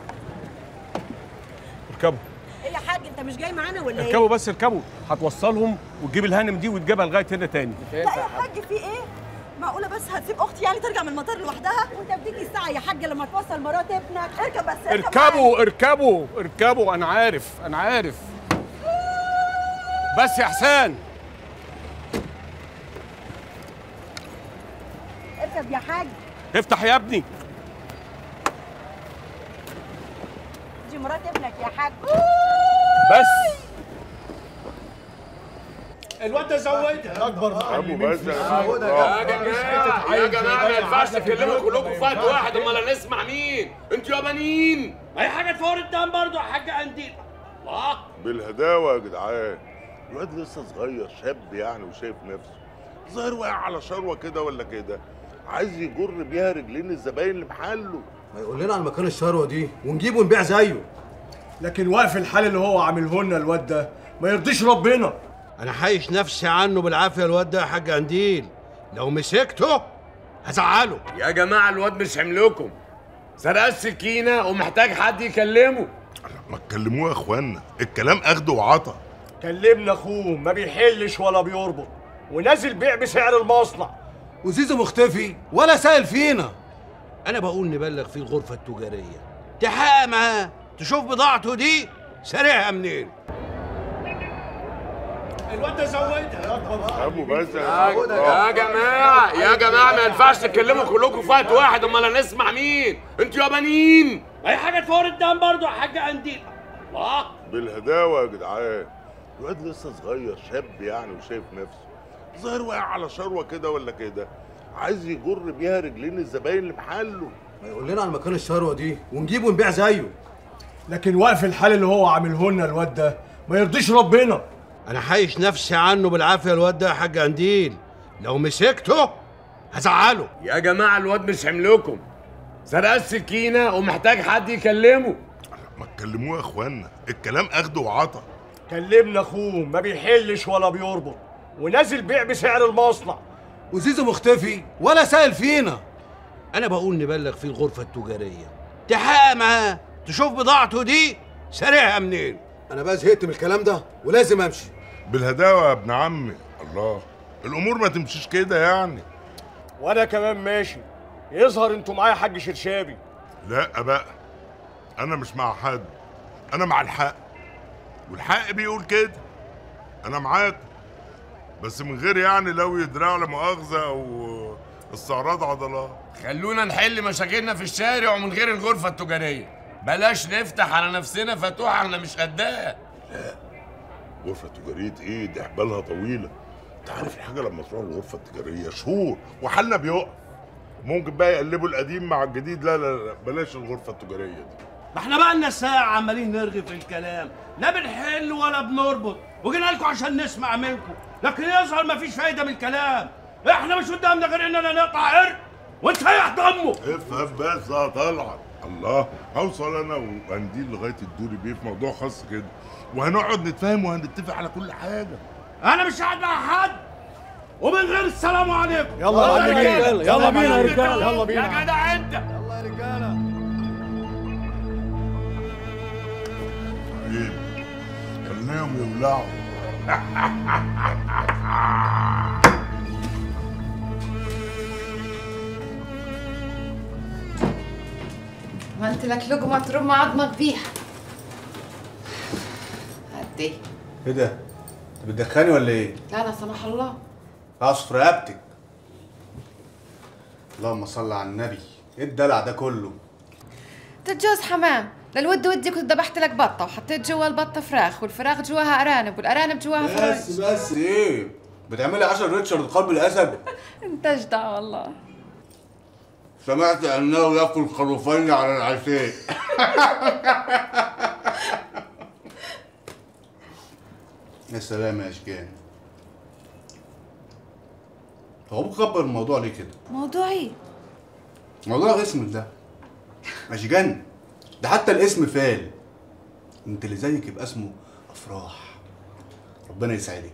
اركبوا ايه يا حاج انت مش جاي معانا ولا ايه اركبوا بس اركبوا هتوصلهم وتجيب الهانم دي وتجيبها لغايه هنا تاني لا يا حاج في ايه معقولة بس هتسيب اختي يعني ترجع من المطار لوحدها وانت بتيجي الساعة يا حاج لما توصل مرات ابنك اركب بس اركب اركبوا اركبوا اركبوا انا عارف انا عارف بس يا حسين اركب يا حاج افتح يا ابني دي مرات ابنك يا حاج بس الواد ده زودها اكبر ابو بس يا جماعه يا جماعة، ما ينفعش تتكلموا كلكم في وقت واحد امال هنسمع مين انتوا يابانيين اي حاجه تفور الدم برضه يا حاج قنديل الله بالهداوه يا جدعان الواد لسه صغير شاب يعني وشايف نفسه ظاهر واقع على شروه كده ولا كده عايز يجر بيها رجلين الزباين اللي محله ما يقول لنا على مكان الشروه دي ونجيبه ونبيع زيه لكن واقف الحال اللي هو عامله لنا الواد ده ما يرضيش ربنا انا حايش نفسي عنه بالعافيه الواد ده يا حاج قنديل لو مسكته هزعله يا جماعه الواد مش حملكم سرق السكينه ومحتاج حد يكلمه ما تكلموه يا اخوانا الكلام اخده وعطا كلمنا اخوه ما بيحلش ولا بيربط ونازل بيع بسعر المصنع وزيزو مختفي ولا سائل فينا انا بقول نبلغ فيه الغرفه التجاريه تحقق معاه تشوف بضاعته دي سارقها منين الواد ده زودها ابو بس يا جماعه يا جماعه ما ينفعش تتكلموا كلكم في وقت واحد امال هنسمع مين انتوا يابانيين اي حاجه تفور الدم برضه يا حاج قنديل الله بالهداوه يا جدعان الواد لسه صغير شاب يعني وشايف نفسه ظاهر واقع على شروه كده ولا كده عايز يجر بيها رجلين الزباين اللي محله ما يقول لنا على مكان الشروه دي ونجيبه ونبيع زيه لكن واقف الحال اللي هو عامله لنا الواد ده ما يرضيش ربنا انا حايش نفسي عنه بالعافيه الواد ده يا حاج قنديل لو مسكته هزعله يا جماعه الواد مش حملكم سرق السكينه ومحتاج حد يكلمه ما تكلموه يا اخوانا الكلام اخده وعطا كلمنا اخوه ما بيحلش ولا بيربط ونازل بيع بسعر المصنع وزيزو مختفي ولا سائل فينا انا بقول نبلغ فيه الغرفه التجاريه تحقق معاه تشوف بضاعته دي سارقها منين انا بقى زهقت من الكلام ده ولازم امشي بالهداوه يا ابن عمي الله الامور ما تمشيش كده يعني وانا كمان ماشي يظهر انتوا معايا حاج شرشابي لا بقى انا مش مع حد انا مع الحق والحق بيقول كده انا معاك بس من غير يعني لو يدرع لا مؤاخذه او استعراض عضلات خلونا نحل مشاكلنا في الشارع ومن غير الغرفه التجاريه بلاش نفتح على نفسنا فتوح احنا مش قدها غرفه تجاريه ايه دي حبالها طويله انت عارف الحاجه لما تروح الغرفه التجاريه شهور وحالنا بيقف ممكن بقى يقلبوا القديم مع الجديد لا لا لا بلاش الغرفه التجاريه دي ما احنا بقى لنا ساعة عمالين نرغي في الكلام لا بنحل ولا بنربط وجينا لكم عشان نسمع منكم لكن يظهر ما فيش فايدة من الكلام احنا مش قدامنا غير اننا نقطع عرق وانت يا دمه افهم بس يا طلعت الله هوصل انا وقنديل لغايه الدوري بيه في موضوع خاص كده وهنقعد نتفاهم وهنتفق على كل حاجه انا مش قاعد مع حد ومن غير السلام عليكم يلا يا رجالة، يلا بينا يا رجالة، يلا بينا. يا جدع انت يلا يا رجاله ايه خليهم يولعوا ما انت لك لقمة ترم عظمك بيها قد ايه ايه ده؟ انت بتدخني ولا ايه؟ لا لا سمح الله اقصف رقبتك اللهم صل على النبي ايه الدلع ده كله؟ تتجوز حمام للود ودي كنت ذبحت لك بطة وحطيت جوا البطة فراخ والفراخ جواها أرانب والأرانب جواها بس فراخ بس ايه؟ بتعملي عشر ريتشارد قلب الاسد؟ انت جدع والله سمعت انه ياكل خروفين على العشاء يا سلام يا اشكال هو مكبر الموضوع ليه كده؟ موضوع ايه؟ موضوع اسمك ده اشجان ده حتى الاسم فال انت اللي زيك يبقى اسمه افراح ربنا يسعدك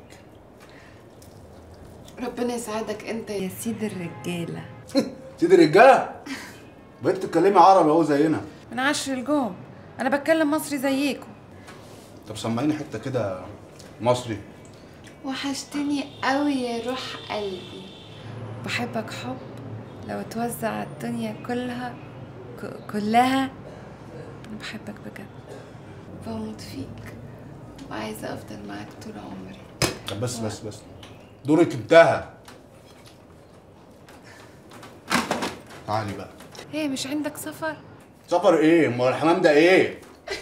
ربنا يسعدك انت يا سيد الرجالة سيدي الرجاله بقيت تتكلمي عربي اهو زينا من عشر الجوم أنا بتكلم مصري زيكم طب سمعيني حته كده مصري وحشتني قوي يا روح قلبي بحبك حب لو توزع الدنيا كلها ك- كلها أنا بحبك بجد بموت فيك وعايزة أفضل معاك طول عمري طب بس بس بس دورك انتهى تعالي بقى ايه مش عندك سفر؟ سفر ايه؟ امال الحمام ده ايه؟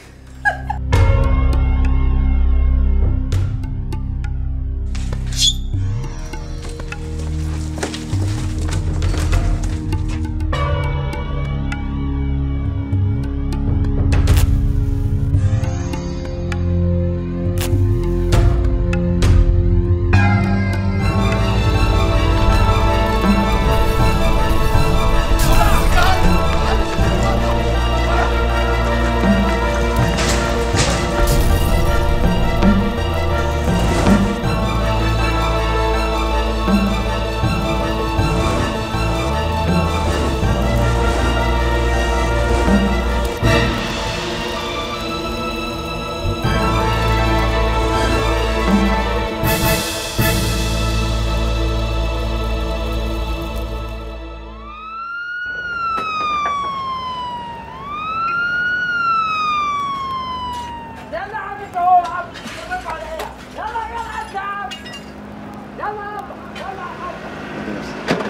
يلا يا عم انت اهو يا عم اتفرج على ايه يلا يلا انت يا عم يلا يابا يلا يا عم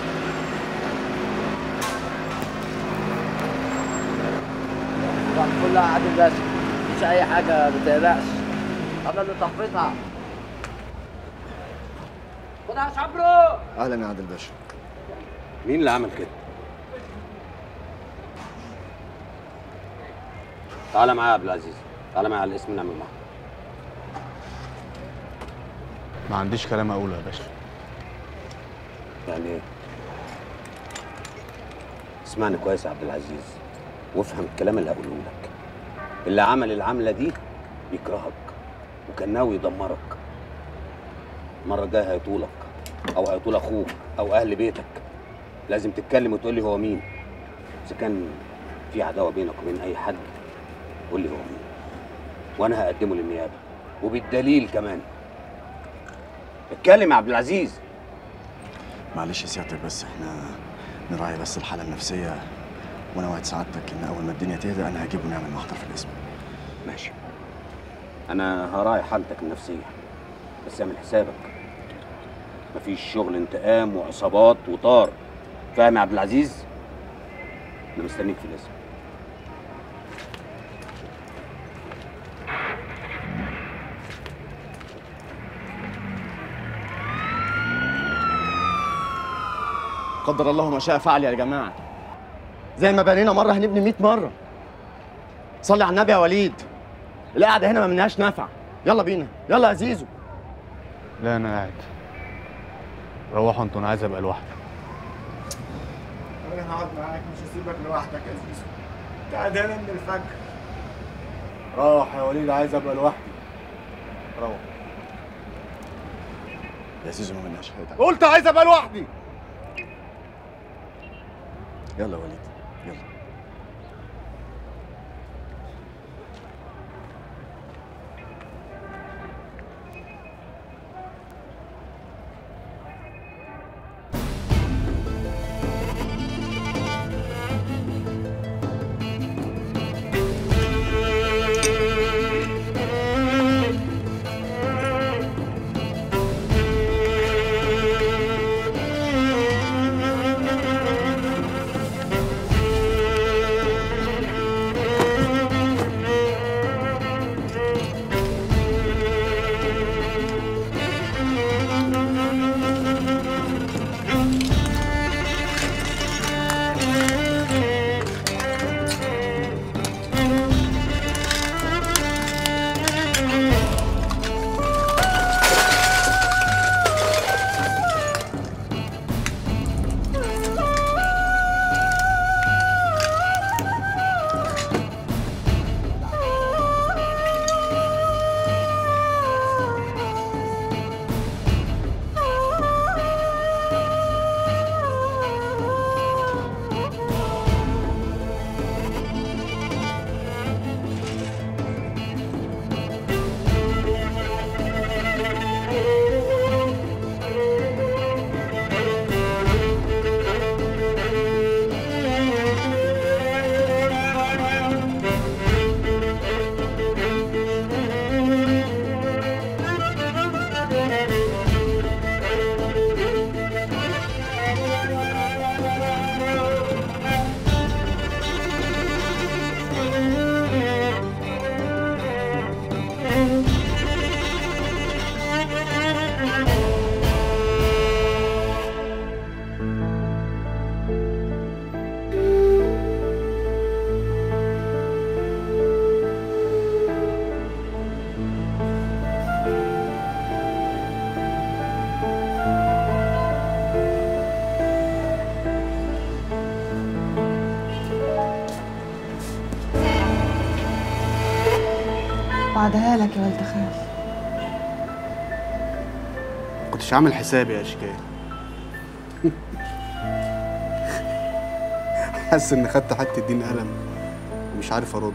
طبعا كلها عادل بس مفيش اي حاجه ما تقلقش قبل اللي تحفظها خدها يا شبرو اهلا يا عادل باشا مين اللي عمل كده؟ تعالى معايا يا عبد العزيز تعالى معايا على الاسم نعمل معاه ما عنديش كلام اقوله يا باشا يعني ايه اسمعني كويس يا عبد العزيز وافهم الكلام اللي هقوله لك اللي عمل العمله دي بيكرهك وكان ناوي يدمرك المره الجايه هيطولك او هيطول اخوك او اهل بيتك لازم تتكلم وتقول لي هو مين اذا كان في عداوه بينك وبين اي حد قول لي هو مين وانا هقدمه للنيابه وبالدليل كمان اتكلم يا عبد العزيز معلش يا سيادتك بس احنا نراعي بس الحاله النفسيه وانا وعد سعادتك ان اول ما الدنيا تهدى انا هجيبه ونعمل محضر في الاسم ماشي انا هراعي حالتك النفسيه بس اعمل حسابك مفيش شغل انتقام وعصابات وطار فاهم يا عبد العزيز انا مستنيك في الاسم قدر الله ما شاء فعل يا جماعه زي ما بنينا مره هنبني 100 مره صلي على النبي يا وليد القعده هنا ما منهاش نفع يلا بينا يلا يا زيزو لا انا قاعد روحوا انتوا انا عايز ابقى لوحدي انا هقعد معاك مش هسيبك لوحدك يا زيزو قاعد هنا من الفجر روح يا وليد عايز ابقى لوحدي روح يا زيزو ما منهاش حاجه قلت عايز ابقى لوحدي يلا يا وليد يلا بعدها لك يا ولد خال كنتش عامل حسابي يا اشكال حاسس اني خدت حته دين قلم ومش عارف ارد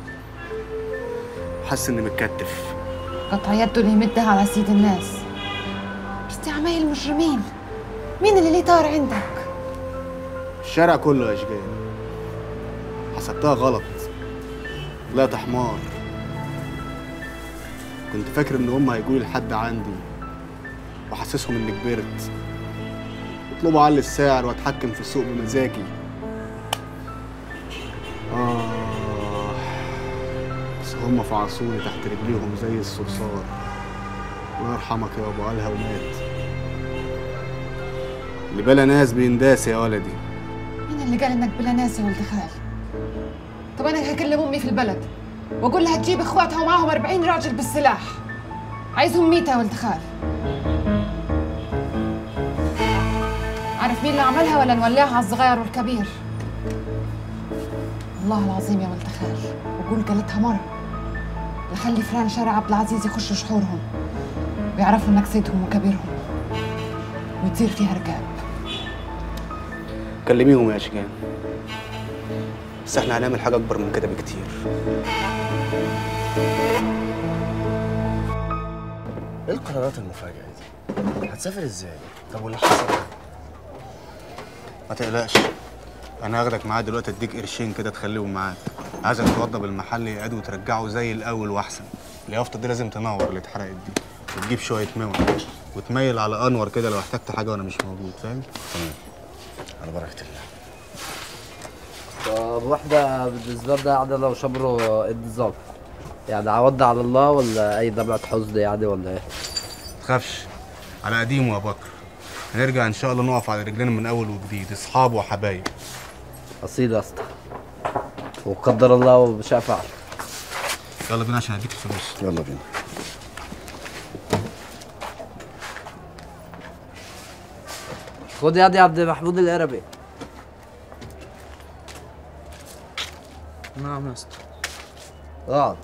حاسس اني متكتف قطع يده اللي يمدها على سيد الناس بس دي عمايل مجرمين مين اللي ليه طار عندك الشارع كله يا اشجان حسبتها غلط طلعت حمار كنت فاكر ان هم هيجوا لي لحد عندي واحسسهم اني كبرت يطلبوا اعلي السعر واتحكم في السوق بمزاجي آه بس هم فعصوني تحت رجليهم زي الصرصار الله يرحمك يا ابو قالها ومات اللي بلا ناس بينداس يا ولدي مين اللي قال انك بلا ناس يا ولد خال طب انا هكلم امي في البلد واقول لها تجيب اخواتها ومعاهم 40 راجل بالسلاح عايزهم ميتة يا ولد خال عارف مين اللي عملها ولا نولعها على الصغير والكبير والله العظيم يا ولد خال وقول قالتها مرة لخلي فران شارع عبد العزيز يخشوا شحورهم ويعرفوا انك سيدهم وكبيرهم وتصير فيها رقاب كلميهم يا اشجان بس احنا هنعمل حاجه اكبر من كده بكتير ايه القرارات المفاجئه دي هتسافر ازاي طب واللي حصل ما تقلقش انا هاخدك معايا دلوقتي اديك قرشين كده تخليهم معاك عايزك توضب المحل يعيد وترجعه زي الاول واحسن اليافطه دي لازم تنور اللي اتحرقت دي وتجيب شويه مون وتميل على انور كده لو احتجت حاجه وانا مش موجود فاهم تمام على بركه الله طب واحدة بالنسبة لنا يعني لو شبره ايه النظام؟ يعني عودنا على الله ولا أي دمعة حزن يعني ولا ايه؟ تخافش على قديمه يا بكر هنرجع ان شاء الله نقف على رجلنا من اول وجديد اصحاب وحبايب اصيل يا اسطى وقدر الله وما شاء فعل يلا بينا عشان اديك الفلوس يلا بينا خد يا دي عبد محمود القربي نعم يا اسطى اقعد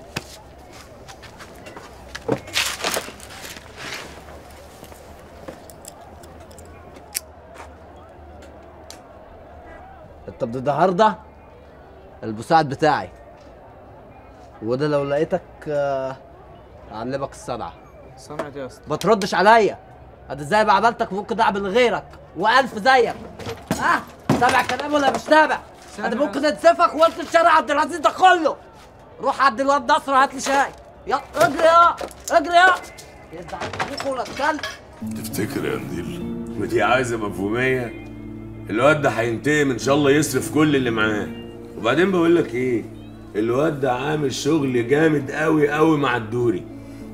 انت من النهارده المساعد بتاعي وده لو لقيتك آه، اعلمك الصنعه صنعت يا اسطى ما تردش عليا انا زي ما عملتك ممكن اعمل غيرك والف زيك ها سامع كلام ولا مش سامع انا ممكن انسفك وانت الشارع عبد العزيز ده كله روح عند الواد نصر هات لي شاي يلا اجري يا اجري يا يزعل ابوك ولا الكلب تفتكر يا قنديل ودي عايزه مفهوميه الواد ده هينتقم ان شاء الله يصرف كل اللي معاه وبعدين بقول لك ايه الواد ده عامل شغل جامد قوي قوي مع الدوري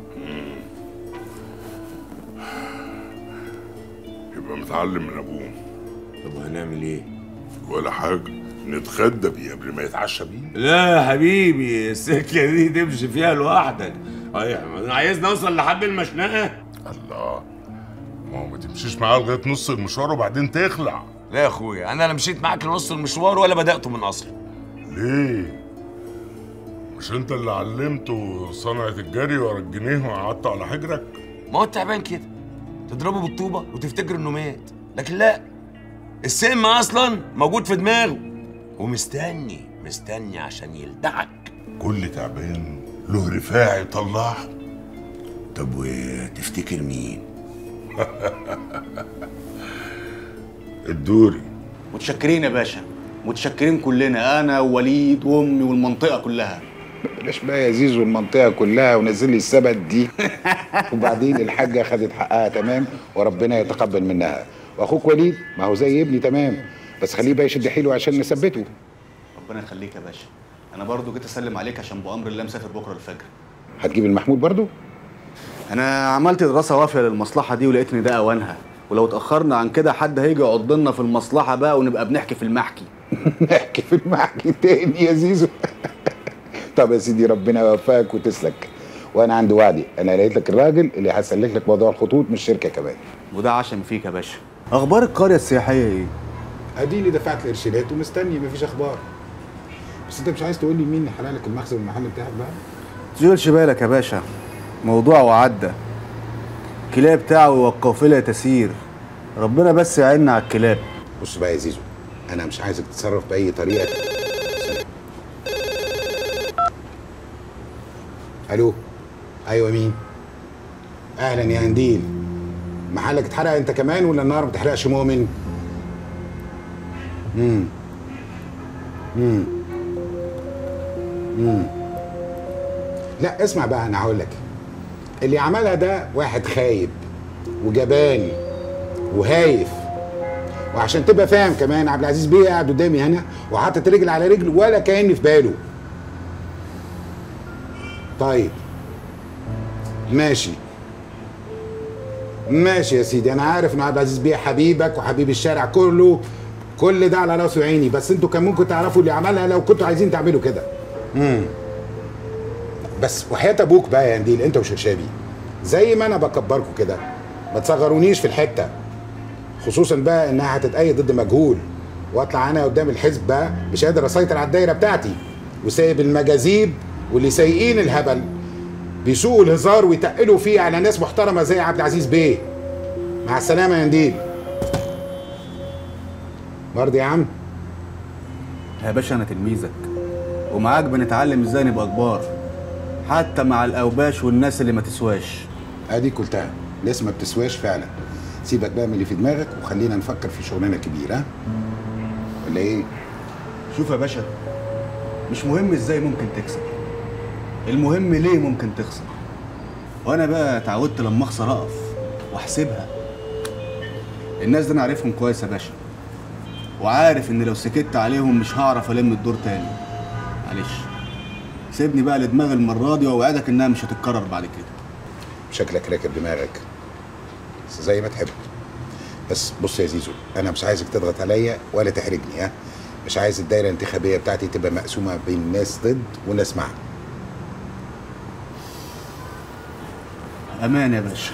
يبقى متعلم من ابوه طب وهنعمل ايه ولا حاجه نتغدى بيه قبل ما يتعشى بيه لا يا حبيبي السكه دي تمشي فيها لوحدك ايوه انا عايز نوصل لحد المشنقه الله ما هو ما تمشيش معاه لغايه نص المشوار وبعدين تخلع لا يا اخويا انا لا مشيت معاك لنص المشوار ولا بداته من اصله ليه مش انت اللي علمته صنعة الجري ورا الجنيه وقعدت على حجرك ما هو التعبان كده تضربه بالطوبه وتفتكر انه مات لكن لا السم اصلا موجود في دماغه ومستني مستني عشان يلدعك كل تعبان له رفاعي طلعه طب وتفتكر مين الدوري متشكرين يا باشا متشكرين كلنا انا ووليد وامي والمنطقه كلها بلاش بقى يا زيزو المنطقه كلها ونزل لي السبت دي وبعدين الحاجه خدت حقها تمام وربنا يتقبل منها واخوك وليد ما هو زي ابني تمام بس خليه بقى يشد حيله عشان نثبته ربنا يخليك يا باشا انا برضو جيت اسلم عليك عشان بامر الله مسافر بكره الفجر هتجيب المحمود برضو انا عملت دراسه وافيه للمصلحه دي ولقيت ان ده اوانها ولو اتاخرنا عن كده حد هيجي يعض لنا في المصلحه بقى ونبقى بنحكي في المحكي نحكي في المحكي تاني يا زيزو طب يا سيدي ربنا يوفقك وتسلك وانا عندي وعدي انا لقيت لك الراجل اللي هيسلك لك موضوع الخطوط من الشركه كمان وده عشم فيك يا باشا اخبار القريه السياحيه ايه اديني دفعت القرشينات ومستني مفيش اخبار بس انت مش عايز تقول لي مين حلالك المخزن والمحل بتاعك بقى تشغلش بالك يا باشا موضوع وعدى الكلاب بتاعه والقافله تسير ربنا بس يعيننا على الكلاب بص بقى يا زيزو انا مش عايزك تتصرف باي طريقه الو ايوه مين اهلا يا هنديل محلك اتحرق انت كمان ولا النار ما بتحرقش مؤمن امم امم امم لا اسمع بقى انا هقول لك اللي عملها ده واحد خايب وجبان وهايف وعشان تبقى فاهم كمان عبد العزيز بيه قاعد قدامي هنا وحاطط رجل على رجل ولا كاني في باله طيب ماشي ماشي يا سيدي انا عارف ان عبد العزيز بيه حبيبك وحبيب الشارع كله كل ده على راسي وعيني بس انتوا كان ممكن تعرفوا اللي عملها لو كنتوا عايزين تعملوا كده امم بس وحياة ابوك بقى يا نديل انت وشرشابي زي ما انا بكبركم كده ما تصغرونيش في الحته خصوصا بقى انها هتتأيد ضد مجهول واطلع انا قدام الحزب بقى مش قادر اسيطر على الدايره بتاعتي وسايب المجاذيب واللي سايقين الهبل بيسوقوا الهزار ويتقلوا فيه على ناس محترمه زي عبد العزيز بيه مع السلامه يا نديل مرضي يا عم يا باشا انا تلميذك ومعاك بنتعلم ازاي نبقى كبار حتى مع الاوباش والناس اللي ما تسواش ادي قلتها ناس ما بتسواش فعلا سيبك بقى من اللي في دماغك وخلينا نفكر في شغلنا كبير ها ولا ايه شوف يا باشا مش مهم ازاي ممكن تكسب المهم ليه ممكن تخسر وانا بقى اتعودت لما اخسر اقف واحسبها الناس دي انا عارفهم كويس يا باشا وعارف ان لو سكت عليهم مش هعرف الم الدور تاني معلش سيبني بقى لدماغي المره دي واوعدك انها مش هتتكرر بعد كده شكلك راكب دماغك بس زي ما تحب بس بص يا زيزو انا مش عايزك تضغط عليا ولا تحرجني ها مش عايز الدايره الانتخابيه بتاعتي تبقى مقسومه بين ناس ضد وناس مع امان يا باشا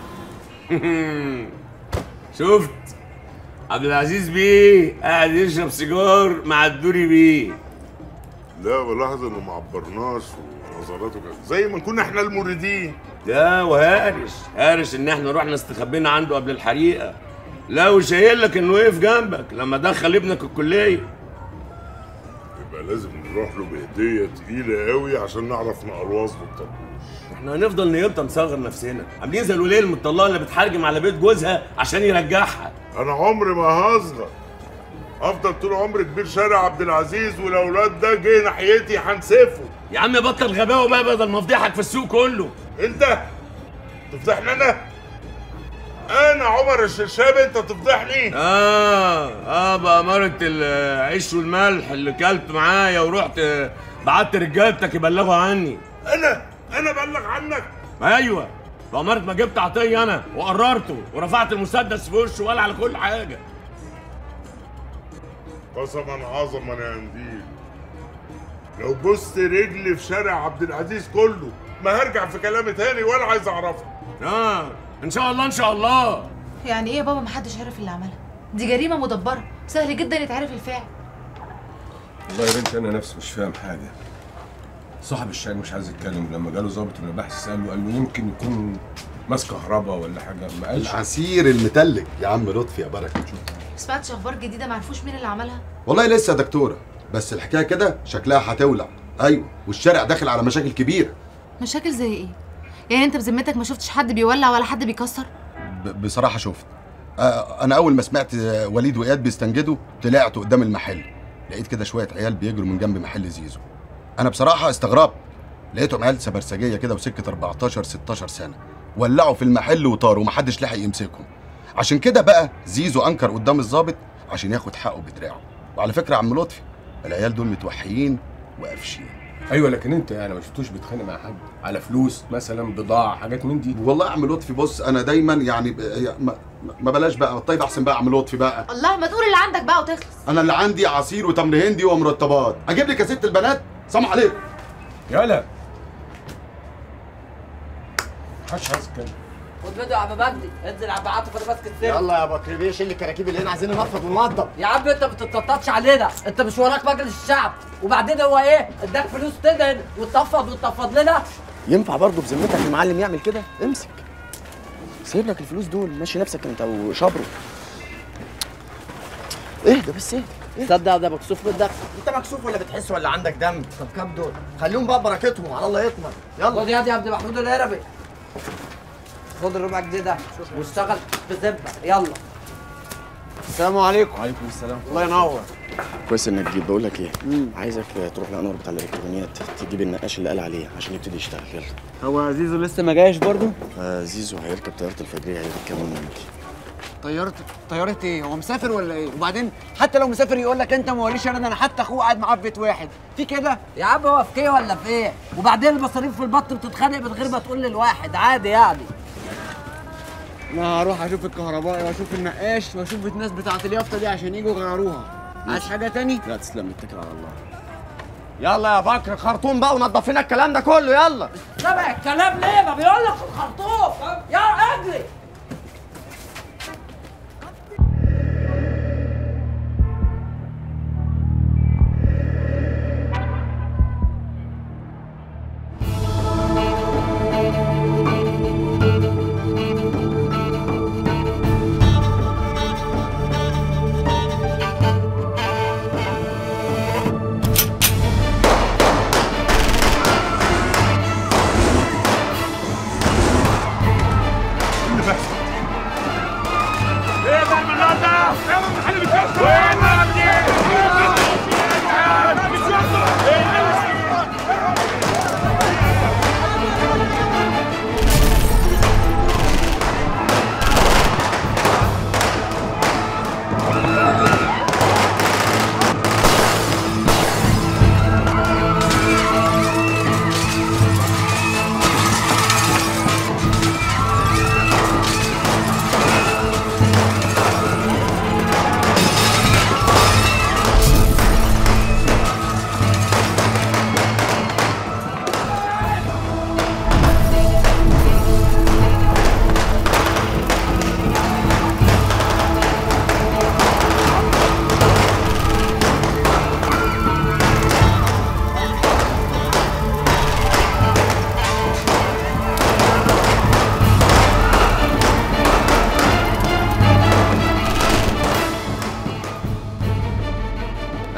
شفت عبد العزيز بيه قاعد يشرب سيجار مع الدوري بيه لا بلاحظ انه ما عبرناش ونظراته كده زي ما نكون احنا المريدين لا وهارش هارش ان احنا رحنا استخبينا عنده قبل الحريقه لا وشايل لك انه وقف جنبك لما دخل ابنك الكليه يبقى لازم نروح له بهديه تقيله قوي عشان نعرف نقرواز بالطبع احنا هنفضل نيبطى نصغر نفسنا عاملين زي الوليه المطلقه اللي بتحرجم على بيت جوزها عشان يرجعها انا عمري ما هصغر افضل طول عمري كبير شارع عبد العزيز والاولاد ده جه ناحيتي هنسفه يا عم بطل غباوه بقى بدل ما افضحك في السوق كله انت تفضحني انا انا عمر الشرشابي انت تفضحني اه اه بأمارة العيش والملح اللي كلت معايا ورحت بعت رجالتك يبلغوا عني انا انا بلغ عنك ايوه بأمارة ما جبت عطية انا وقررته ورفعت المسدس في وشه وقال على كل حاجة قسما عظما يا قنديل لو بصت رجلي في شارع عبد العزيز كله ما هرجع في كلامي تاني ولا عايز اعرفها اه ان شاء الله ان شاء الله يعني ايه يا بابا محدش عرف اللي عملها دي جريمه مدبره سهل جدا يتعرف الفاعل والله يا بنتي انا نفسي مش فاهم حاجه صاحب الشاي مش عايز يتكلم لما جاله ظابط المباحث ساله قال له يمكن يكون ماس كهرباء ولا حاجه ما قالش العصير المتلج يا عم لطفي يا بركه سمعتش اخبار جديده معرفوش مين اللي عملها والله لسه يا دكتوره بس الحكايه كده شكلها هتولع ايوه والشارع داخل على مشاكل كبيره مشاكل زي ايه يعني انت بذمتك ما شفتش حد بيولع ولا حد بيكسر ب- بصراحه شفت آه، انا اول ما سمعت آه، وليد واياد بيستنجدوا طلعت قدام المحل لقيت كده شويه عيال بيجروا من جنب محل زيزو انا بصراحه استغربت لقيتهم عيال سبرسجيه كده وسكه 14 16 سنه ولعوا في المحل وطاروا ومحدش لحق يمسكهم عشان كده بقى زيزو انكر قدام الضابط عشان ياخد حقه بدراعه وعلى فكره يا عم لطفي العيال دول متوحيين وقافشين ايوه لكن انت يعني ما شفتوش بيتخانق مع حد على فلوس مثلا بضاعه حاجات من دي والله يا عم لطفي بص انا دايما يعني ب- ما, ما بلاش بقى طيب احسن بقى يا عم لطفي بقى الله ما تقول اللي عندك بقى وتخلص انا اللي عندي عصير وتمر هندي ومرطبات اجيب لك يا ست البنات سلام عليكم يلا محدش عايز يتكلم خد فيديو يا عم مجدي انزل عم عاطف انا ماسك السر يلا يا بكر بيه شيل الكراكيب اللي هنا عايزين ننفض وننضف يا عم انت ما بتتنططش علينا انت مش وراك مجلس الشعب وبعدين هو ايه اداك فلوس تدهن وتنفض وتنفض لنا ينفع برضه بذمتك المعلم يعمل كده امسك سيب لك الفلوس دول ماشي نفسك انت وشبره اهدى بس اهدى تصدق ده مكسوف من الدخل انت مكسوف ولا بتحس ولا عندك دم طب كام دول خليهم بقى بركتهم على الله يطمن يلا خد يا دي يا عبد المحمود الهربي خد الربع جنيه ده واشتغل بذمه يلا السلام عليكم وعليكم السلام الله ينور كويس انك جيت بقول لك ايه عايزك تروح لانور بتاع الالكترونيات تجيب النقاش اللي قال عليه عشان يبتدي يشتغل يلا هو زيزو لسه ما جاش برضه آه زيزو هيركب طياره الفجريه هيجي كمان منك طيارة طيارة ايه؟ هو مسافر ولا ايه؟ وبعدين حتى لو مسافر يقول لك انت ما وليش انا ده انا حتى اخوه قاعد معاه في بيت واحد، في كده؟ يا عم هو في كيه ولا في ايه وبعدين المصاريف في البط بتتخانق من غير ما تقول للواحد عادي يعني انا هروح اشوف الكهربائي واشوف النقاش واشوف الناس بتاعت اليافطة دي عشان يجوا يغيروها. عايز حاجة تاني؟ لا تسلم اتكل على الله يلا يا بكر خرطوم بقى ونضف لنا الكلام ده كله يلا سامع الكلام ليه ما بيقول لك الخرطوم يلا اجري اللي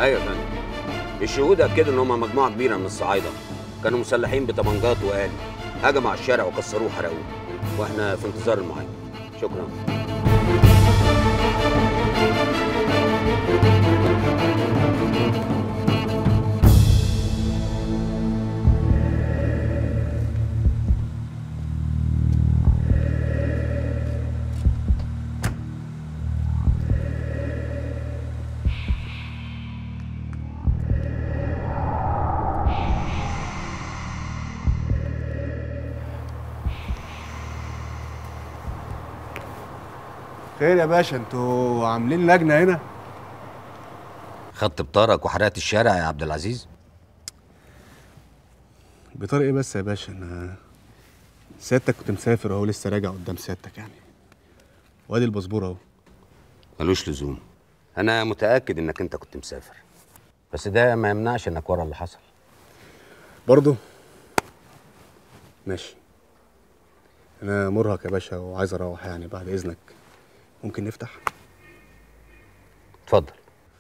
ايوه يا فندم الشهود اكدوا ان هم مجموعه كبيره من الصعايده كانوا مسلحين بطبنجات وآلي هجموا على الشارع وكسروه وحرقوه واحنا في انتظار المعاينه شكرا خير يا باشا انتوا عاملين لجنه هنا خدت بطارك وحرقت الشارع يا عبد العزيز بطريقه ايه بس يا باشا انا سيادتك كنت مسافر اهو لسه راجع قدام سيادتك يعني وادي الباسبور اهو ملوش لزوم انا متاكد انك انت كنت مسافر بس ده ما يمنعش انك ورا اللي حصل برضه ماشي انا مرهق يا باشا وعايز اروح يعني بعد اذنك ممكن نفتح اتفضل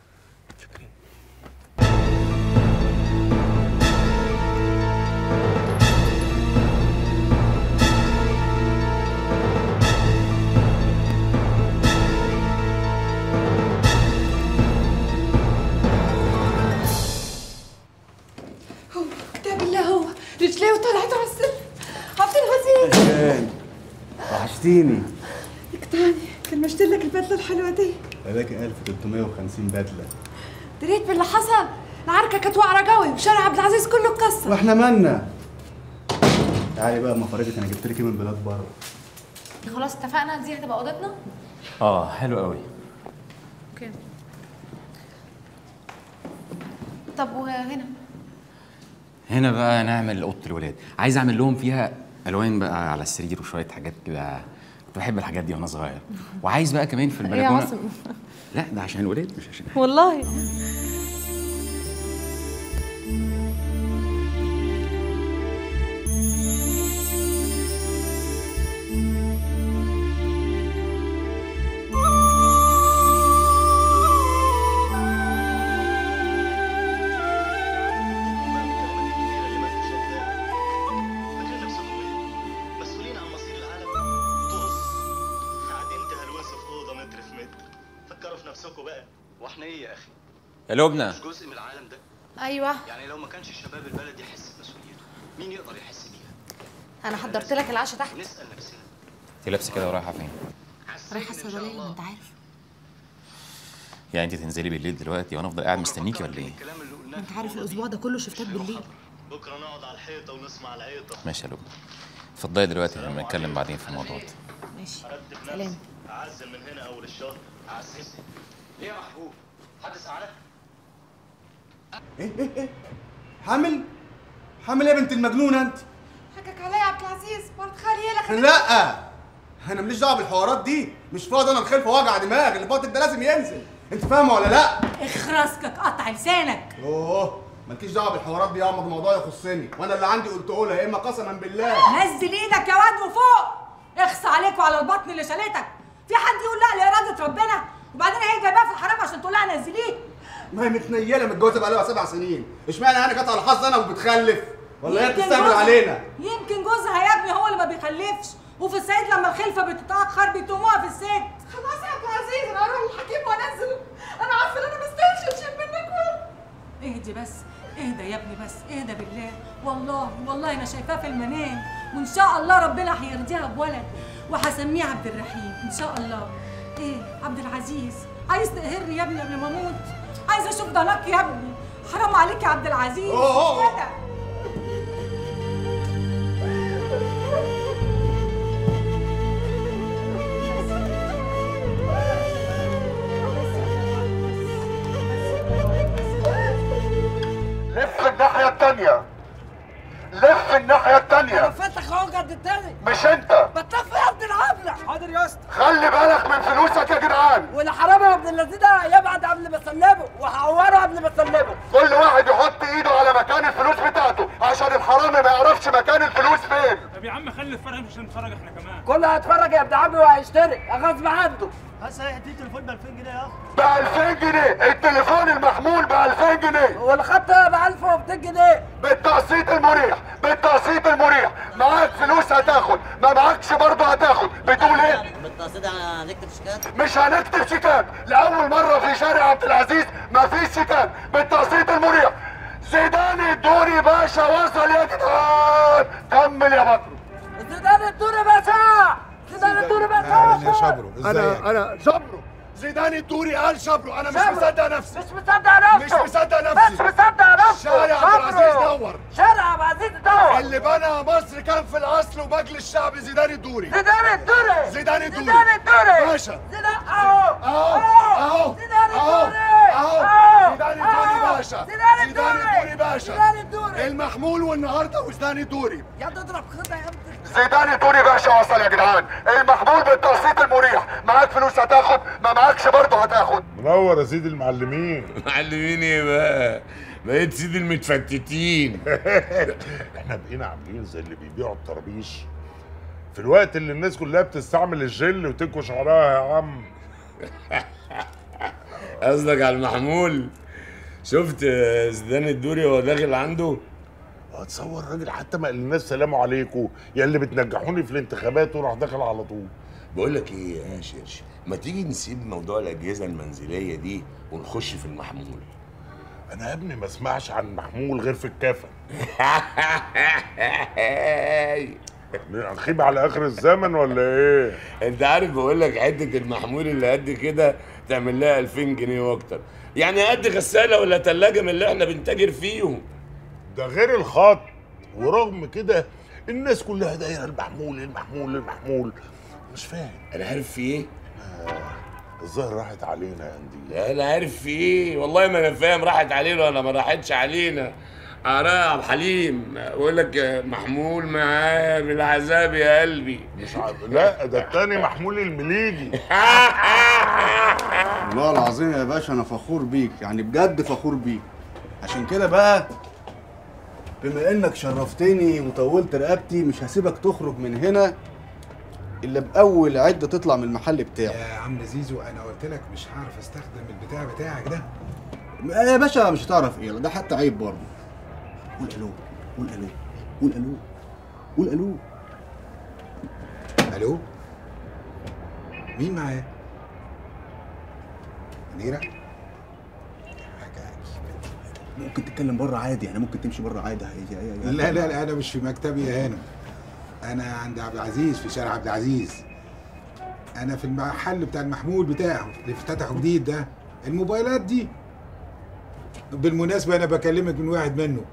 هو كتاب الله هو رجليه وطلعت على السلم عبد العزيز أهلاً. وحشتيني تاني كان مشتري لك البدله الحلوه دي بلاقي 1350 بدله دريت باللي حصل العركه كانت وقعه قوي وشارع عبد العزيز كله اتكسر واحنا مالنا تعالي بقى اما افرجك انا جبت لك ايه من بلاد بره خلاص اتفقنا دي هتبقى اوضتنا اه حلو قوي اوكي طب وهنا هنا بقى نعمل اوضه الولاد عايز اعمل لهم فيها الوان بقى على السرير وشويه حاجات كده كنت بحب الحاجات دي وانا صغير وعايز بقى كمان في ايه يا البلكونه عاصم لا ده عشان الولاد مش عشان والله مسؤولين عن مصير العالم طز قاعدين تهلوسوا في اوضه متر في متر فكروا في نفسكم بقى واحنا ايه يا اخي يا لبنى مش جزء من العالم ده ايوه يعني لو ما كانش شباب البلد يحس بمسؤوليته مين يقدر يحس بيها انا حضرت لك العشاء تحت نسال نفسنا انت لابسه كده ورايحه فين رايحه الصيدليه ما انت عارف يعني انت تنزلي بالليل دلوقتي وانا افضل قاعد مستنيكي ولا ايه ما انت عارف الاسبوع ده كله شفتات بالليل بكره نقعد على الحيطه ونسمع العيطه ماشي يا لبنى اتفضلي دلوقتي لما نتكلم بعدين في الموضوع ده ماشي ارتب سلام. نفسي اعزل من هنا اول الشهر اعزل ايه يا محبوب حد سألك ايه ايه ايه حامل حامل ايه يا بنت المجنونه انت حكك عليا يا عبد العزيز مرت خالي لك لا انا ماليش دعوه بالحوارات دي مش فاضي انا الخلف وجع دماغ اللي باطل ده لازم ينزل انت فاهمه ولا لا اخرسكك قطع لسانك اوه مالكيش دعوه بالحوارات دي يا عم ده موضوع يخصني وانا اللي عندي قلته لها يا اما قسما بالله نزل ايدك يا واد وفوق اخص عليك وعلى البطن اللي شالتك في حد يقول لا لاراده ربنا وبعدين هي جايباها في الحرام عشان تقول لها نزليه ما هي متنيله متجوزه بقالها سبع سنين اشمعنى انا كانت على حظ انا وبتخلف ولا هي يمكن بتستعمل جوزها- علينا يمكن جوزها يا ابني هو اللي ما بيخلفش وفي الصعيد لما الخلفه بتتاخر بيتهموها في الست خلاص يا عبد العزيز انا هروح للحكيم وانزل انا عارفه ان انا ما استاهلش اشيل منك ولد اهدي بس اهدى يا ابني بس اهدى بالله والله والله انا شايفاه في المنام وان شاء الله ربنا هيرضيها بولد وهسميه عبد الرحيم ان شاء الله ايه عبد العزيز عايز تقهرني يا ابني قبل ما اموت عايز اشوف ضناك يا ابني حرام عليك يا عبد العزيز أوه. كده لف الناحية التانية لف الناحية التانية فتح عقد التاني مش انت بتلف يا ابن العبلة حاضر يا اسطى خلي بالك من فلوسك يا جدعان والحرامي يا ابن الذين ده يبعد قبل ما اسلمه وهعوره قبل ما اسلمه كل واحد يحط ايده على مكان الفلوس بتاعته عشان الحرامي ما يعرفش مكان الفلوس فين طب يا عم خلي الفرق مش نتفرج احنا كمان كله هيتفرج يا ابن عمي وهيشترك غصب عنده بس هي دي تليفون ب 2000 جنيه يا اخي ب 2000 جنيه التليفون المحمول ب 2000 والخط ب 1200 جنيه بالتقسيط المريح بالتقسيط المريح معاك فلوس هتاخد ما معكش برضه هتاخد بتقول ايه بالتقسيط هنكتب شيكات مش هنكتب شيكات لاول مره في شارع عبد العزيز مفيش شيكات بالتقسيط المريح زيدان الدوري باشا وصل يا جدعان كمل يا بطل زيدان الدوري باشا زيدان الدوري باشا يا شبرو انا انا شبرو زيدان الدوري قال شبرو انا مش شبرو. مصدق نفسي مش مصدق نفسه مش مصدق نفسي مش مصدق نفسه شارع عبد العزيز شبرو. دور شارع عبد العزيز دور اللي بنى مصر كان في الاصل ومجلس الشعب زيدان الدوري زيدان الدوري زيدان الدوري زيدان الدوري باشا زيدان اهو اهو اهو زيدان اهو الدوري اهو زيدان الدوري باشا زيدان زيدان الدوري الدوري باشا زيدان الدوري المحمول والنهارده وزيدان الدوري يا تضرب خطه يا ابني زيدان الدوري باشا وصل يا جدعان المحمول بالتقسيط المريح معاك فلوس هتاخد ما معكش برضه هتاخد منور يا سيدي المعلمين معلمين ايه بقى؟ بقيت سيدي المتفتتين احنا بقينا عاملين زي اللي بيبيعوا الطرابيش في الوقت اللي الناس كلها بتستعمل الجل وتكوي شعرها يا عم قصدك على المحمول شفت زيدان الدوري وهو داخل عنده اتصور راجل حتى ما قالناش سلام عليكم يا اللي بتنجحوني في الانتخابات وراح داخل على طول بقول لك ايه يا شرش ما تيجي نسيب موضوع الاجهزه المنزليه دي ونخش في المحمول انا يا ابني ما اسمعش عن محمول غير في الكفن هنخيب على اخر الزمن ولا ايه انت عارف بقول لك حته المحمول اللي قد كده تعمل لها 2000 جنيه واكتر يعني قد غساله ولا ثلاجه من اللي احنا بنتاجر فيهم ده غير الخط ورغم كده الناس كلها دايره المحمول المحمول المحمول مش فاهم انا عارف في ايه الظاهر راحت علينا يا اندي لا انا عارف في ايه والله ما انا فاهم راحت علينا ولا ما راحتش علينا اراء عبد الحليم بقول لك محمول معاه بالعذاب يا قلبي مش عارف لا ده التاني محمول المليجي والله العظيم يا باشا انا فخور بيك يعني بجد فخور بيك عشان كده بقى بما انك شرفتني وطولت رقبتي مش هسيبك تخرج من هنا الا باول عده تطلع من المحل بتاعه يا عم زيزو انا قلت لك مش هعرف استخدم البتاع بتاعك ده يا باشا مش هتعرف ايه ده حتى عيب برضه قول الو قول الو قول الو قول الو الو مين معايا؟ منيرة؟ ممكن تتكلم بره عادي يعني ممكن تمشي بره عادي هي- هي- هي- لا لا لا انا مش في مكتبي يا هانم انا عند عبد العزيز في شارع عبد العزيز انا في المحل بتاع المحمول بتاعه اللي افتتحه جديد ده الموبايلات دي بالمناسبة أنا بكلمك من واحد منه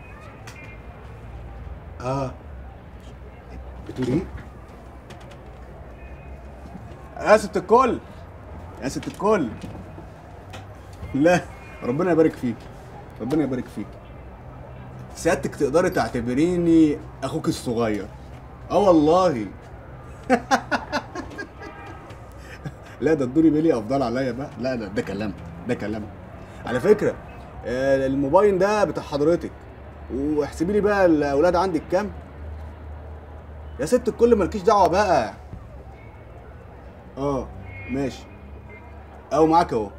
آه بتقول إيه؟ يا ست الكل يا ست الكل لا ربنا يبارك فيك ربنا يبارك فيك سيادتك تقدري تعتبريني اخوك الصغير اه والله لا ده الدوري بيلي افضل عليا بقى لا ده ده كلام ده كلام على فكره آه، الموبايل ده بتاع حضرتك واحسبي لي بقى الاولاد عندك كام يا ست الكل مالكيش دعوه بقى اه ماشي او معاك اهو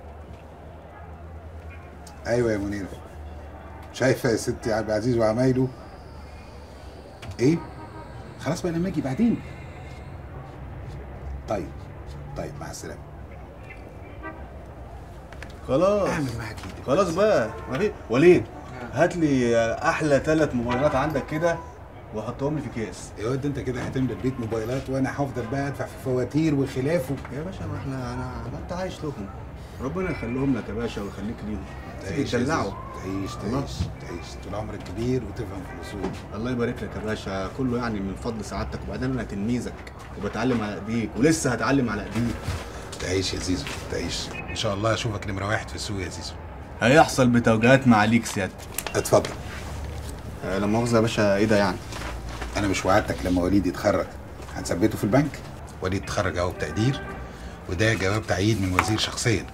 أيوة يا منيرة شايفة يا ستي عبد العزيز وعمايله إيه؟ خلاص بقى لما أجي بعدين طيب طيب مع السلامة خلاص اعمل معاك خلاص بقى ما في وليد هات لي احلى ثلاث موبايلات عندك كده وحطهم لي في كيس يا واد انت كده هتملى البيت موبايلات وانا هفضل بقى ادفع في فواتير وخلافه يا باشا ما احنا انا ما انت عايش لهم ربنا يخليهم لك يا باشا ويخليك ليهم تعيش يا يدلعوا زيزو، تعيش الله. تعيش تعيش طول عمرك كبير وتفهم في الاصول الله يبارك لك يا باشا كله يعني من فضل سعادتك وبعدين انا تلميذك وبتعلم على ايديك ولسه هتعلم على ايديك تعيش يا زيزو تعيش ان شاء الله اشوفك نمره واحد في السوق يا زيزو هيحصل بتوجيهات معاليك سيادتك اتفضل آه، لا مؤاخذه يا باشا ايه ده يعني انا مش وعدتك لما وليد يتخرج هنثبته في البنك وليد اتخرج اهو بتقدير وده جواب تعيين من وزير شخصيا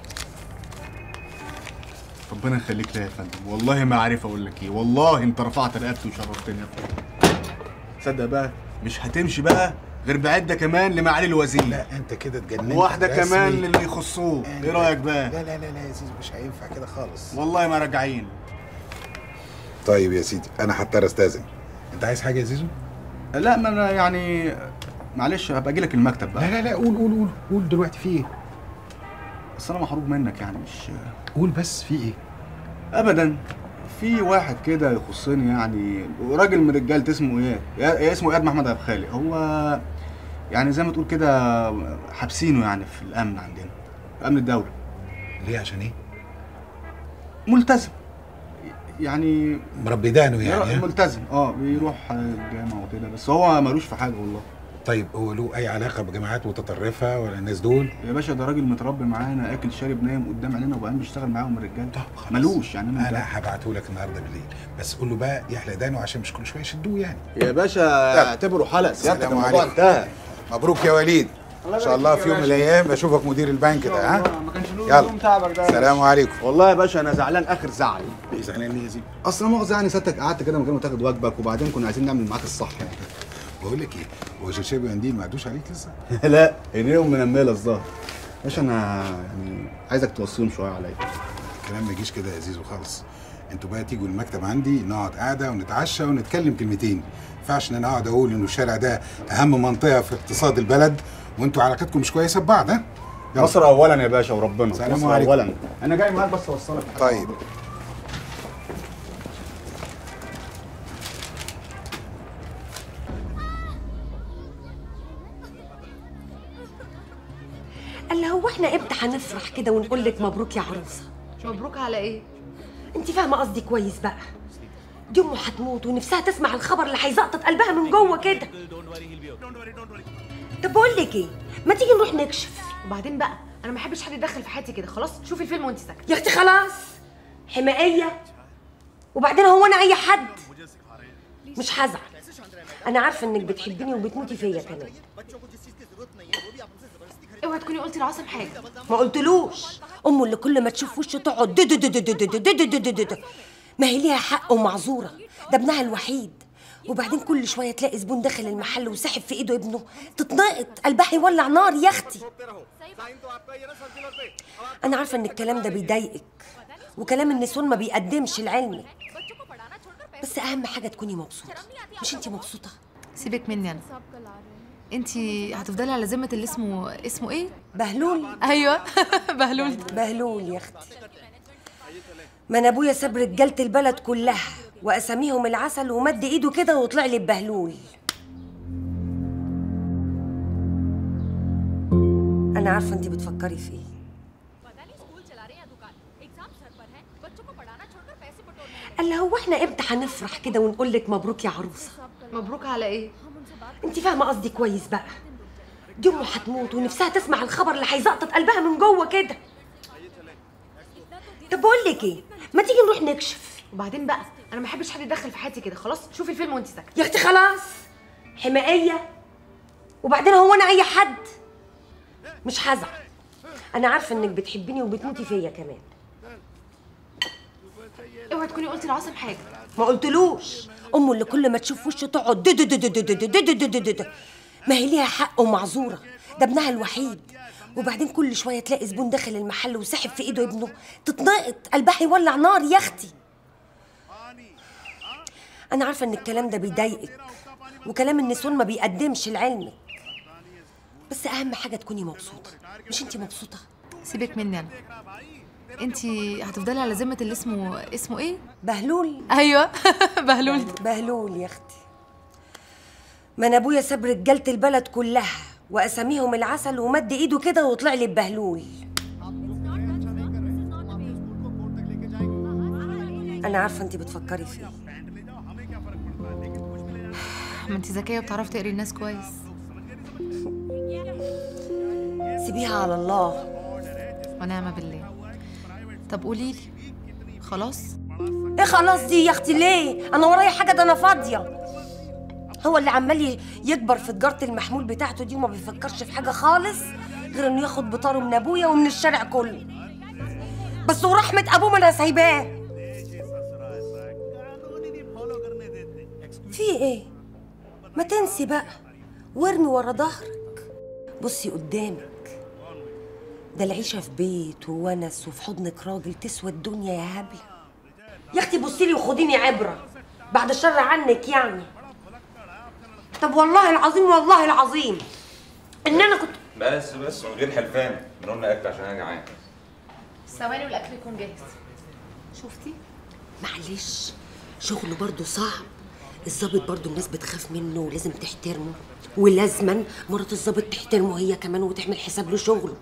ربنا يخليك ليا يا فندم والله ما عارف اقول لك ايه والله انت رفعت رقبتي وشرفتني يا فندم تصدق بقى مش هتمشي بقى غير بعده كمان لمعالي الوزير لا انت كده اتجننت واحده رسمي. كمان للي يخصوه ايه رايك بقى لا لا لا لا يا زيزو مش هينفع كده خالص والله ما راجعين طيب يا سيدي انا هضطر استاذن انت عايز حاجه يا زيزو لا ما انا يعني معلش هبقى اجي لك المكتب بقى لا لا لا قول قول قول قول دلوقتي في ايه بس انا محروق منك يعني مش قول بس في ايه ابدا في واحد كده يخصني يعني راجل من رجالة اسمه اياد يا- اسمه اياد محمد ابو خالق هو يعني زي ما تقول كده حابسينه يعني في الامن عندنا في امن الدوله ليه عشان ايه ملتزم يعني مربي دقنه يعني ها؟ ملتزم اه بيروح الجامعه وكده بس هو ملوش في حاجه والله طيب هو له اي علاقه بجماعات متطرفه ولا الناس دول يا باشا ده راجل متربي معانا اكل شارب نايم قدام عينينا وبقى بيشتغل معاهم الرجاله ملوش يعني انا انا هبعته لك النهارده بالليل بس قول له بقى يحلق دقنه عشان مش كل شويه يشدوه يعني يا باشا اعتبره حلق سيادتك السلام الموضوع عليكم. انتهى مبروك يا وليد ان شاء الله في يوم من الايام اشوفك مدير البنك ده ها ما كانش له يلا. يوم تعبك ده السلام عليكم والله يا باشا انا زعلان اخر زعل ليه زعلان ليه يا زيد اصل أنا مؤاخذه يعني سيادتك قعدت كده من غير ما تاخد واجبك وبعدين كنا عايزين نعمل معاك الصح يعني بقول لك ايه هو شرشابي وقنديل ما عدوش عليك لسه لا عينيهم منمله الظهر باشا انا يعني عايزك توصيهم شويه عليا الكلام ما يجيش كده يا زيزو خالص انتوا بقى تيجوا المكتب عندي نقعد قاعده ونتعشى ونتكلم كلمتين ما ينفعش ان انا اقعد اقول انه الشارع ده اهم منطقه في اقتصاد البلد وانتوا علاقتكم مش كويسه ببعض ها يلا. مصر اولا يا باشا وربنا سلام مصر عليكم. اولا انا جاي معاك بس اوصلك طيب قال هو احنا امتى هنفرح كده ونقول لك مبروك يا عروسه مبروك على ايه انت فاهمه قصدي كويس بقى دي امه هتموت ونفسها تسمع الخبر اللي هيزقطط قلبها من جوه كده طب بقول لك ايه ما تيجي نروح نكشف وبعدين بقى انا ما بحبش حد يتدخل في حياتي كده خلاص شوفي الفيلم وانت ساكته يا اختي خلاص حمائيه وبعدين هو انا اي حد مش هزعل انا عارفه انك بتحبيني وبتموتي فيا كمان اوعي تكوني قلتي لعاصم حاجه ما قلتلوش امه اللي كل ما تشوف وشه تقعد دو دو دو دو دو دو دو دو دو دو دو دو. ما هي ليها حق ومعذوره ده ابنها الوحيد وبعدين كل شويه تلاقي زبون داخل المحل وساحب في ايده ابنه تتنقط قلبها يولع نار يا اختي انا عارفه ان الكلام ده بيضايقك وكلام النسوان ما بيقدمش لعلمك بس اهم حاجه تكوني مبسوطه مش انتي مبسوطه سيبك مني انا انت هتفضلي على ذمه اللي اسمه اسمه ايه بهلول ايوه بهلول بهلول يا اختي ما انا ابويا ساب رجاله البلد كلها واساميهم العسل ومد ايده كده وطلع لي ببهلول انا عارفه انت بتفكري في ايه قال هو احنا امتى هنفرح كده ونقول لك مبروك يا عروسه مبروك على ايه انت فاهمه قصدي كويس بقى دي امه هتموت ونفسها تسمع الخبر اللي هيزقطط قلبها من جوه كده طب بقول لك ايه ما تيجي نروح نكشف وبعدين بقى انا ما بحبش حد يتدخل في حياتي كده خلاص شوفي الفيلم وانت ساكته يا اختي خلاص حمائيه وبعدين هو انا اي حد مش هزعل انا عارفه انك بتحبيني وبتموتي فيا كمان اوعي تكوني قلتي لعاصم حاجه ما قلتلوش امه اللي كل ما تشوف وشه تقعد دو دو دو دو دو دو دو دو دو دو دو دو. ما هي ليها حق ومعذوره ده ابنها الوحيد وبعدين كل شويه تلاقي زبون داخل المحل وساحب في ايده ابنه تتنقط قلبها يولع نار يا اختي انا عارفه ان الكلام ده بيضايقك وكلام النسوان ما بيقدمش لعلمك بس اهم حاجه تكوني مبسوطه مش انتي مبسوطه سيبك مني انا انت هتفضلي على ذمه اللي اسمه اسمه ايه بهلول ايوه بهلول بهلول يا اختي ما انا ابويا ساب رجاله البلد كلها واساميهم العسل ومد ايده كده وطلع لي ببهلول انا عارفه انت بتفكري في ايه ما انت ذكيه وبتعرفي تقري الناس كويس سيبيها على الله ونعم بالله طب قولي لي خلاص ايه خلاص دي يا اختي ليه انا ورايا حاجه ده انا فاضيه هو اللي عمال يكبر في تجاره المحمول بتاعته دي وما بيفكرش في حاجه خالص غير انه ياخد بطاره من ابويا ومن الشارع كله بس ورحمه ابوه ما انا سايباه في ايه ما تنسي بقى وارمي ورا ظهرك بصي قدامك ده العيشة في بيت وونس وفي حضنك راجل تسوى الدنيا يا هبلة يا اختي بصي لي وخديني عبرة بعد الشر عنك يعني طب والله العظيم والله العظيم ان انا كنت بس بس من غير حلفان من قلنا اكل عشان انا جعان ثواني والاكل يكون جاهز شفتي معلش شغله برضه صعب الظابط برضه الناس بتخاف منه ولازم تحترمه ولازما مرات الظابط تحترمه هي كمان وتعمل حساب له شغله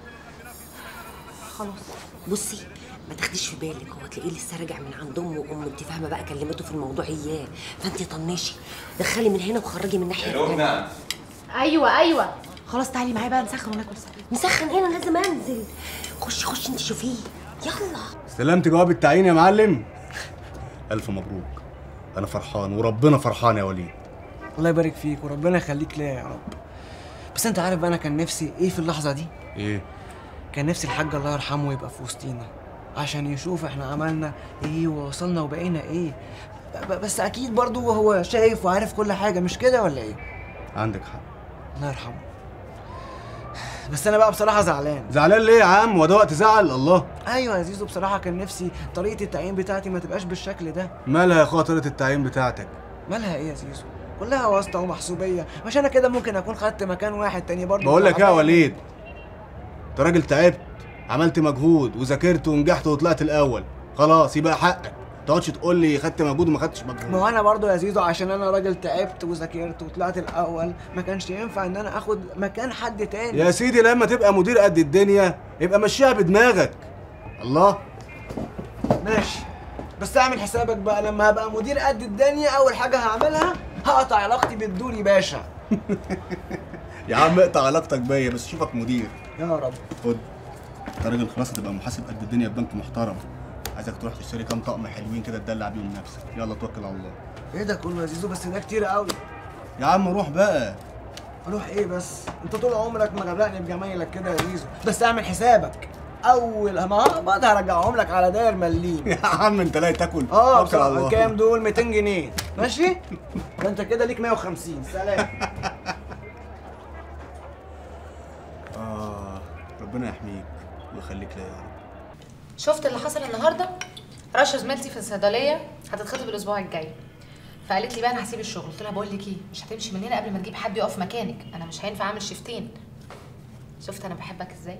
خلاص بصي ما تاخديش في بالك هو تلاقيه لسه راجع من عند امه وامه انت فاهمه بقى كلمته في الموضوع اياه فانت طنشي دخلي من هنا وخرجي من الناحيه التانيه ايوه ايوه خلاص تعالي معايا بقى نسخن وناكل سوا مسخن هنا لازم انزل خشي خشي انت شوفيه يلا استلمت جواب التعيين يا معلم الف مبروك انا فرحان وربنا فرحان يا وليد الله يبارك فيك وربنا يخليك ليا يا رب بس انت عارف بقى انا كان نفسي ايه في اللحظه دي ايه كان نفسي الحاج الله يرحمه يبقى في وسطينا عشان يشوف احنا عملنا ايه ووصلنا وبقينا ايه ب- ب- بس اكيد برضو هو شايف وعارف كل حاجه مش كده ولا ايه عندك حق الله يرحمه بس انا بقى بصراحه زعلان زعلان ليه يا عم وده وقت زعل الله ايوه يا زيزو بصراحه كان نفسي طريقه التعيين بتاعتي ما تبقاش بالشكل ده مالها يا اخويا طريقه التعيين بتاعتك مالها ايه يا زيزو كلها واسطه ومحسوبيه مش انا كده ممكن اكون خدت مكان واحد تاني برضه بقول لك ايه يا وليد انت راجل تعبت عملت مجهود وذاكرت ونجحت وطلعت الاول خلاص يبقى حقك ما تقعدش تقول لي خدت مجهود وما خدتش مجهود ما هو انا برضه يا زيزو عشان انا راجل تعبت وذاكرت وطلعت الاول ما كانش ينفع ان انا اخد مكان حد تاني يا سيدي لما تبقى مدير قد الدنيا يبقى مشيها بدماغك الله ماشي بس اعمل حسابك بقى لما هبقى مدير قد الدنيا اول حاجه هعملها هقطع علاقتي بالدوري باشا يا عم اقطع علاقتك بيا بس شوفك مدير يا رب خد انت راجل خلاص هتبقى محاسب قد الدنيا في بنك محترم عايزك تروح تشتري كام طقم حلوين كده تدلع بيهم نفسك يلا توكل على الله ايه ده كله يا زيزو بس ده كتير قوي يا عم روح بقى اروح ايه بس انت طول عمرك مغرقني بجمايلك كده يا زيزو بس اعمل حسابك اول ما هقبض هرجعهم لك على داير مليم يا عم انت لا تاكل اه توكل على بصراحة الله. كام دول 200 جنيه ماشي ده انت كده ليك 150 سلام اه ربنا يحميك ويخليك ليا يا رب شفت اللي حصل النهارده رشا زميلتي في الصيدليه هتتخطب الاسبوع الجاي فقالت لي بقى انا هسيب الشغل قلت لها بقول لك ايه مش هتمشي من هنا قبل ما تجيب حد يقف مكانك انا مش هينفع اعمل شيفتين شفت انا بحبك ازاي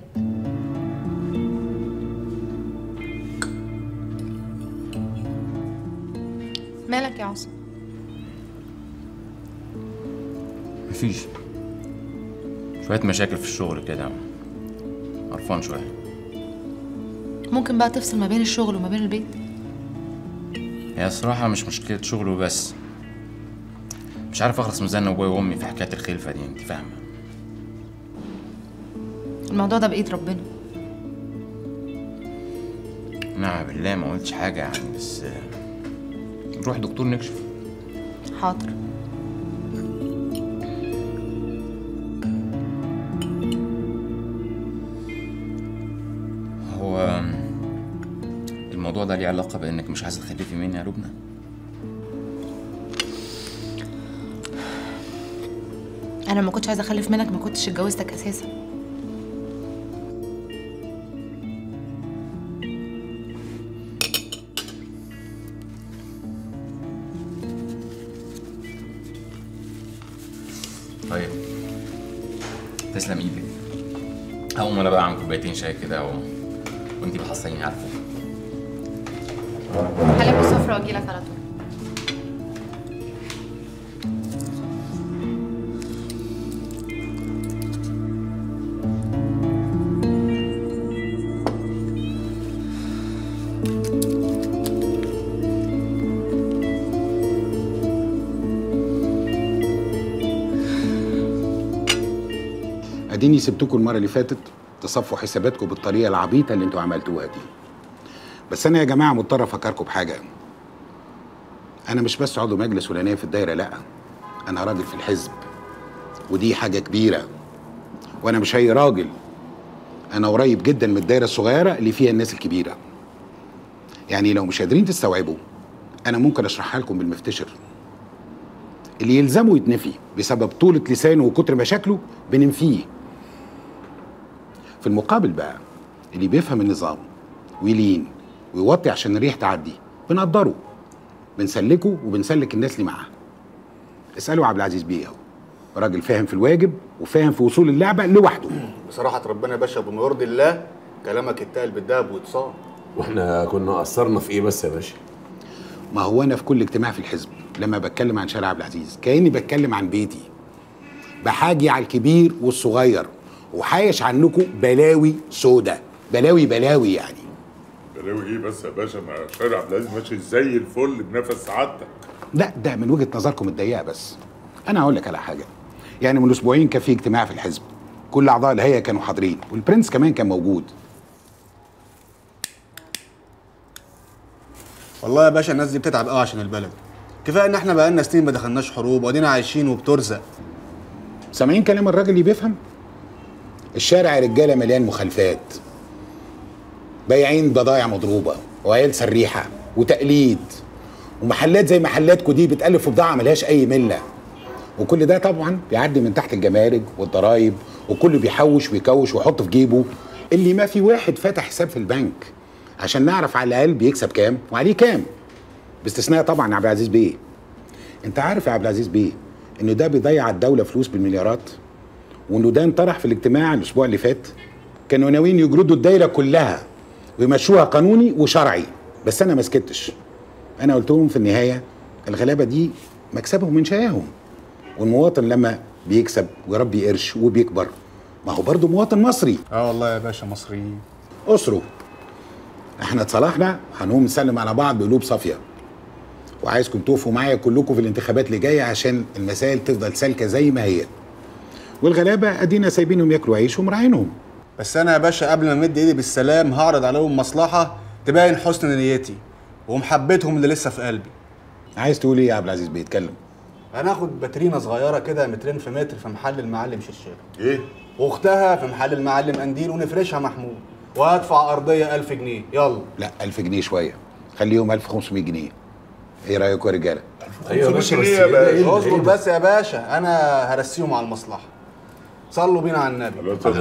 مالك يا عاصم مفيش شوية مشاكل في الشغل كده قرفان شوية ممكن بقى تفصل ما بين الشغل وما بين البيت هي الصراحة مش مشكلة شغل وبس مش عارف اخلص من زن ابويا وامي في حكاية الخلفة دي انت فاهمة الموضوع ده بايد ربنا نعم بالله ما قلتش حاجة يعني بس آه، نروح دكتور نكشف حاضر هو الموضوع ده ليه علاقة بانك مش عايزة تخلفي مني يا لبنى انا ما كنتش عايزه اخلف منك ما كنتش اتجوزتك اساسا طيب تسلم ايدك هقوم انا بقى اعمل كوبايتين شاي كده و... وانتي بحصليني عارفه هلم السفره واجيلك على طول اديني سبتكم المره اللي فاتت تصفوا حساباتكم بالطريقه العبيطه اللي انتوا عملتوها دي بس انا يا جماعه مضطر افكركم بحاجه انا مش بس عضو مجلس ولا نائب في الدايره لا انا راجل في الحزب ودي حاجه كبيره وانا مش اي راجل انا قريب جدا من الدايره الصغيره اللي فيها الناس الكبيره يعني لو مش قادرين تستوعبوا انا ممكن اشرحها لكم بالمفتشر اللي يلزمه يتنفي بسبب طولة لسانه وكتر مشاكله بننفيه في المقابل بقى اللي بيفهم النظام ويلين ويوطي عشان الريح تعدي بنقدره بنسلكه وبنسلك الناس اللي معاه اسألوا عبد العزيز بيه اهو راجل فاهم في الواجب وفاهم في وصول اللعبة لوحده بصراحة ربنا يا باشا بما يرضي الله كلامك اتقل بالدهب واتصال واحنا كنا قصرنا في ايه بس يا باشا ما هو انا في كل اجتماع في الحزب لما بتكلم عن شارع عبد العزيز كاني بتكلم عن بيتي بحاجي على الكبير والصغير وحايش عنكم بلاوي سودا بلاوي بلاوي يعني بلاوي ايه بس يا باشا ما شارع عبد العزيز ماشي زي الفل بنفس سعادتك لا ده من وجهه نظركم الضيقه بس انا هقول لك على حاجه يعني من اسبوعين كان في اجتماع في الحزب كل اعضاء الهيئه كانوا حاضرين والبرنس كمان كان موجود والله يا باشا الناس دي بتتعب قوي عشان البلد كفايه ان احنا بقالنا سنين ما دخلناش حروب وادينا عايشين وبترزق سامعين كلام الراجل اللي بيفهم الشارع يا رجاله مليان مخالفات بايعين بضايع مضروبه وعيال سريحه وتقليد ومحلات زي محلاتكو دي بتالف بضاعه ملهاش اي مله وكل ده طبعا بيعدي من تحت الجمارك والضرايب وكله بيحوش ويكوش ويحط في جيبه اللي ما في واحد فاتح حساب في البنك عشان نعرف على الاقل بيكسب كام وعليه كام باستثناء طبعا عبد العزيز بيه انت عارف يا عبد العزيز بيه انه ده بيضيع الدوله فلوس بالمليارات وانه ده انطرح في الاجتماع الاسبوع اللي فات كانوا ناويين يجردوا الدايره كلها ويمشوها قانوني وشرعي بس انا ما سكتش انا قلت لهم في النهايه الغلابه دي مكسبهم من شقاهم والمواطن لما بيكسب ويربي قرش وبيكبر ما هو برضه مواطن مصري اه والله يا باشا مصريين اسره احنا اتصالحنا هنقوم نسلم على بعض بقلوب صافيه وعايزكم تقفوا معايا كلكم في الانتخابات اللي جايه عشان المسائل تفضل سالكه زي ما هي والغلابه ادينا سايبينهم ياكلوا عيش ومراعينهم بس انا يا باشا قبل ما امد ايدي بالسلام هعرض عليهم مصلحه تبين حسن نيتي ومحبتهم اللي لسه في قلبي عايز تقول ايه يا عبد العزيز بيتكلم هناخد باترينا صغيره كده مترين في متر في محل المعلم ششاله ايه واختها في محل المعلم قنديل ونفرشها محمود وهدفع ارضيه 1000 جنيه يلا لا 1000 جنيه شويه خليهم 1500 جنيه ايه رايكم يا رجاله ايوه يا باشا بس يا باشا اصبر بس يا باشا انا هرسيهم على المصلحه صلوا بينا على النبي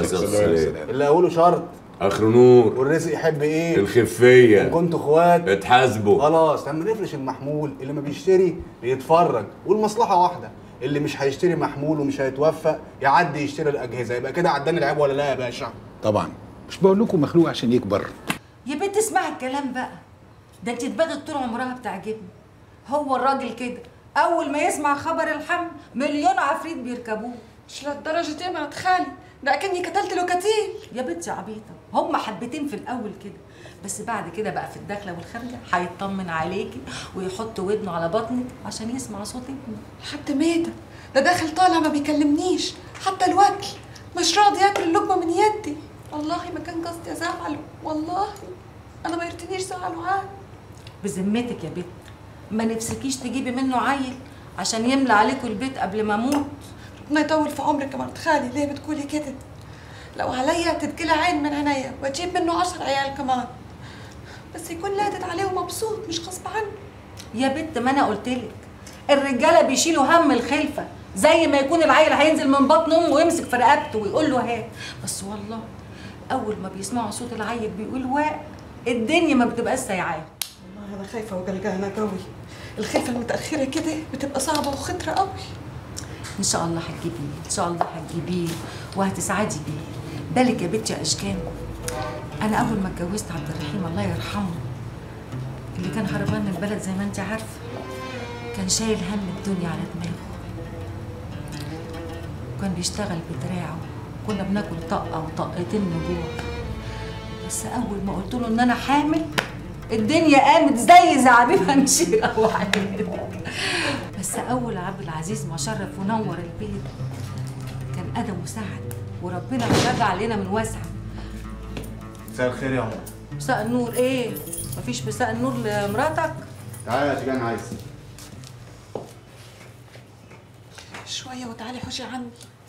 اللي اقوله شرط اخر نور والرزق يحب ايه الخفيه إن كنتوا اخوات اتحاسبوا خلاص لما نفرش المحمول اللي ما بيشتري بيتفرج والمصلحه واحده اللي مش هيشتري محمول ومش هيتوفق يعدي يشتري الاجهزه يبقى كده عداني العيب ولا لا يا باشا طبعا مش بقول لكم مخلوق عشان يكبر يا بنت اسمعي الكلام بقى ده انت اتبادت طول عمرها بتعجبني هو الراجل كده اول ما يسمع خبر الحمل مليون عفريت بيركبوه مش للدرجة دي ما تخالي ده اكني قتلت له كتير يا بنتي عبيطه هم حبتين في الاول كده بس بعد كده بقى في الداخله والخارجه هيطمن عليكي ويحط ودنه على بطنك عشان يسمع صوت ابنه حتى ميتة ده داخل طالع ما بيكلمنيش حتى الوكل مش راضي ياكل اللقمة من يدي والله ما كان قصدي ازعله والله انا ما يرتنيش زعله عاد بذمتك يا بنت ما نفسكيش تجيبي منه عيل عشان يملى عليكم البيت قبل ما اموت ربنا يطول في عمرك يا مرت خالي ليه بتقولي كده لو عليا تتكلى عين من عينيا واجيب منه عشر عيال كمان بس يكون لادت عليه ومبسوط مش غصب عنه يا بنت ما انا قلت لك الرجاله بيشيلوا هم الخلفه زي ما يكون العيل هينزل من بطن امه ويمسك في رقبته ويقول له هات بس والله اول ما بيسمعوا صوت العيل بيقول واق الدنيا ما بتبقاش سايعاه والله انا خايفه وقلقانه قوي الخلفه المتاخره كده بتبقى صعبه وخطره قوي ان شاء الله هتجيبيه ان شاء الله هتجيبيه وهتسعدي بيه بالك يا بنتي يا اشكان انا اول ما اتجوزت عبد الرحيم الله يرحمه اللي كان هربان من البلد زي ما انت عارفه كان شايل هم الدنيا على دماغه وكان بيشتغل بدراعه كنا بناكل طقه وطقتين نجوع بس اول ما قلت له ان انا حامل الدنيا قامت زي زعابيب هنشيره وعيد بس اول عبد العزيز ما شرف ونور البيت كان ادم وسعد وربنا فرج علينا من واسع مساء الخير يا عمر مساء النور ايه مفيش مساء النور لمراتك تعالى يا شجان عايز شويه وتعالي حوشي عني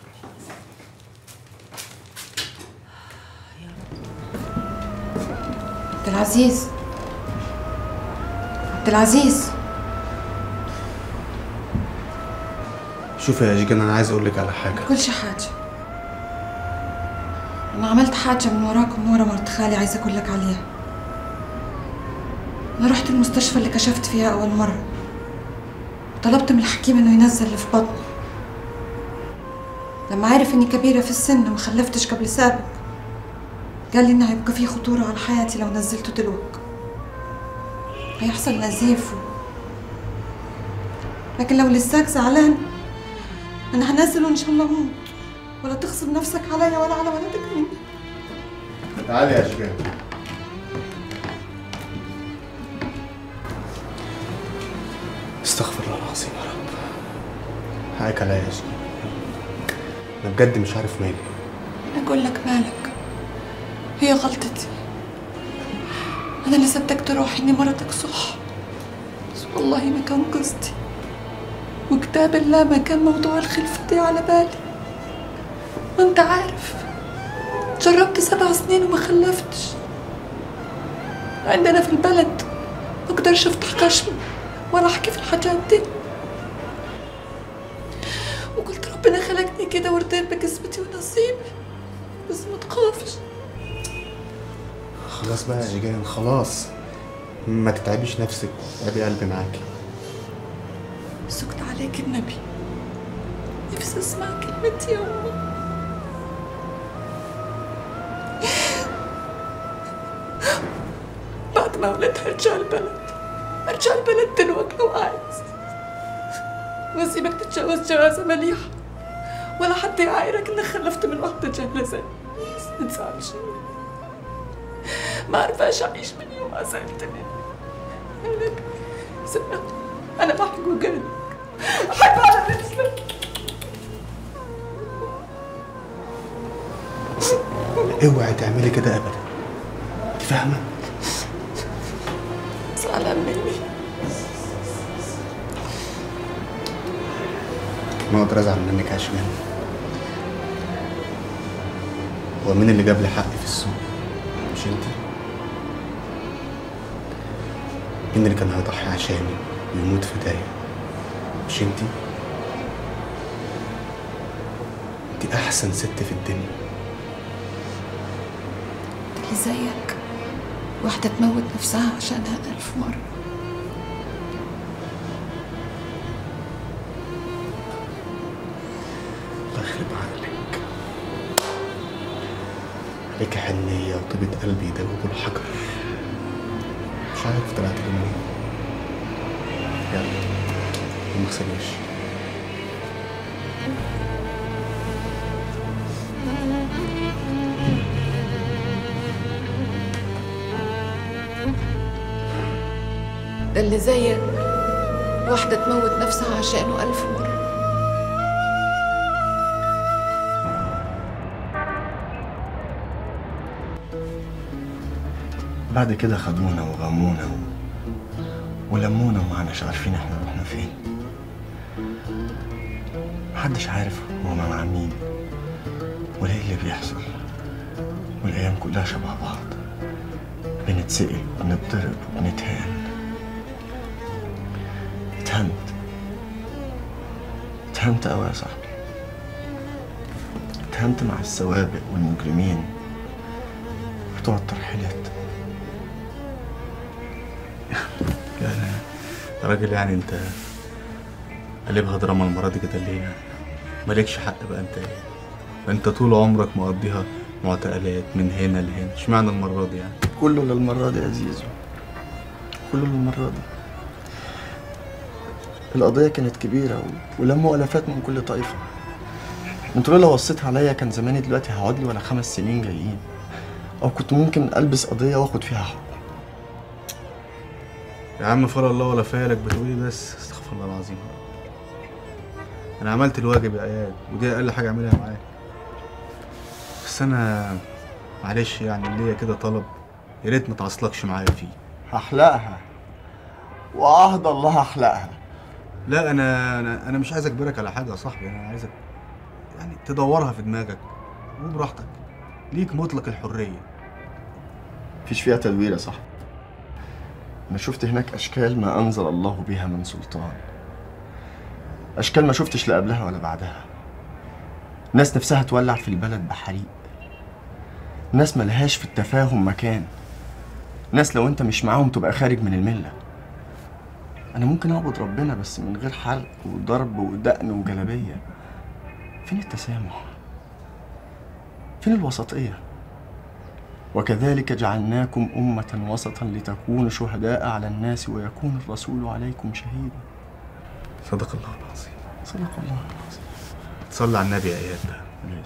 عبد العزيز عبد العزيز شوف يا جيجان انا عايز اقول لك على حاجه كلش حاجة أنا عملت حاجة من وراك ومن ورا مرت خالي عايزة أقول لك عليها أنا رحت المستشفى اللي كشفت فيها أول مرة طلبت من الحكيم إنه ينزل اللي في بطني لما عرف إني كبيرة في السن وما خلفتش قبل سابق قال لي إنه هيبقى فيه خطورة على حياتي لو نزلته دلوقتي هيحصل نزيف و... لكن لو لساك زعلان أنا هنزله إن شاء الله موت ولا تغصب نفسك عليا ولا على ولدك مني تعالي يا جيجان استغفر الله العظيم يا رب حقك عليا يا جيجان انا بجد مش عارف مالي أقول لك مالك هي غلطتي أنا اللي صدقت روحي إني مرتك صح بس والله ما كان قصدي وكتاب الله ما كان موضوع الخلفة دي على بالي وأنت عارف جربت سبع سنين وما خلفتش عندنا في البلد ما اقدرش افتح خشمي ولا احكي في الحاجات دي وقلت ربنا خلقني كده وارتاح بكسبتي ونصيبي بس ما تخافش خلاص بقى يا جيجان خلاص ما تتعبيش نفسك ابي قلبي معاكي سكت عليك النبي نفسي اسمع كلمتي يا أمه بعد ما ولدت هرجع البلد هرجع البلد دلوقتي لو عايز واسيبك تتجوز جوازة مليحة ولا حتى يعايرك انك خلفت من واحدة جهلة زي بس ما تزعلش ما عارفاش اعيش من يوم ما زعلتني النبي سمع انا بحب وجهك احب على رجلك اوعي تعملي كده ابدا انت فاهمه زعلان مني ما اقدر ازعل منك يا شمال هو مين اللي جاب لي حقي في السوق مش انت مين اللي كان هيضحي عشاني ويموت فدايا مش انت انت احسن ست في الدنيا اللي زيك واحدة تموت نفسها عشانها ألف مرة الله يخرب عقلك عليك حنية وطيبة قلبي يدوب الحجر مش عارف طلعت لي منين يلا ما تغسليش ده اللي زيك واحدة تموت نفسها عشانه ألف مرة بعد كده خدونا وغمونا و... ولمونا ومعناش عارفين احنا رحنا فين محدش عارف هو مع مين ولا ايه اللي بيحصل والايام كلها شبه بعض بنتسأل وبنتضرب وبنتهان اتهنت اتهنت قوي يا صاحبي اتهنت مع السوابق والمجرمين بتوع الترحيلات لا لا يا راجل يعني انت قلبها دراما المرة دي كده ليه يعني مالكش حق بقى انت ايه انت طول عمرك مقضيها معتقلات من هنا لهنا اشمعنى المرة دي يعني كله للمرة دي يا زيزو كله للمرة دي القضية كانت كبيرة و... ولموا ألفات من كل طائفة انتوا لو وصيت عليا كان زماني دلوقتي هقعد لي ولا خمس سنين جايين أو كنت ممكن ألبس قضية وآخد فيها حكم يا عم فلا الله ولا فالك بتقولي بس استغفر الله العظيم انا عملت الواجب يا اياد ودي اقل حاجه اعملها معاك بس انا معلش يعني ليا كده طلب يا ريت ما تعصلكش معايا فيه هحلقها وعهد الله هحلقها لا انا انا انا مش عايز اجبرك على حاجه يا صاحبي انا عايزك يعني تدورها في دماغك وبراحتك ليك مطلق الحريه مفيش فيها تدوير يا صاحبي أنا شفت هناك أشكال ما أنزل الله بها من سلطان اشكال ما شفتش لا قبلها ولا بعدها ناس نفسها تولع في البلد بحريق ناس ملهاش في التفاهم مكان ناس لو انت مش معاهم تبقى خارج من المله انا ممكن اعبد ربنا بس من غير حرق وضرب ودقن وجلابيه فين التسامح فين الوسطيه وكذلك جعلناكم أمة وسطا لتكونوا شهداء على الناس ويكون الرسول عليكم شهيدا صدق الله العظيم صدق الله العظيم صلي على النبي يا اياد بقى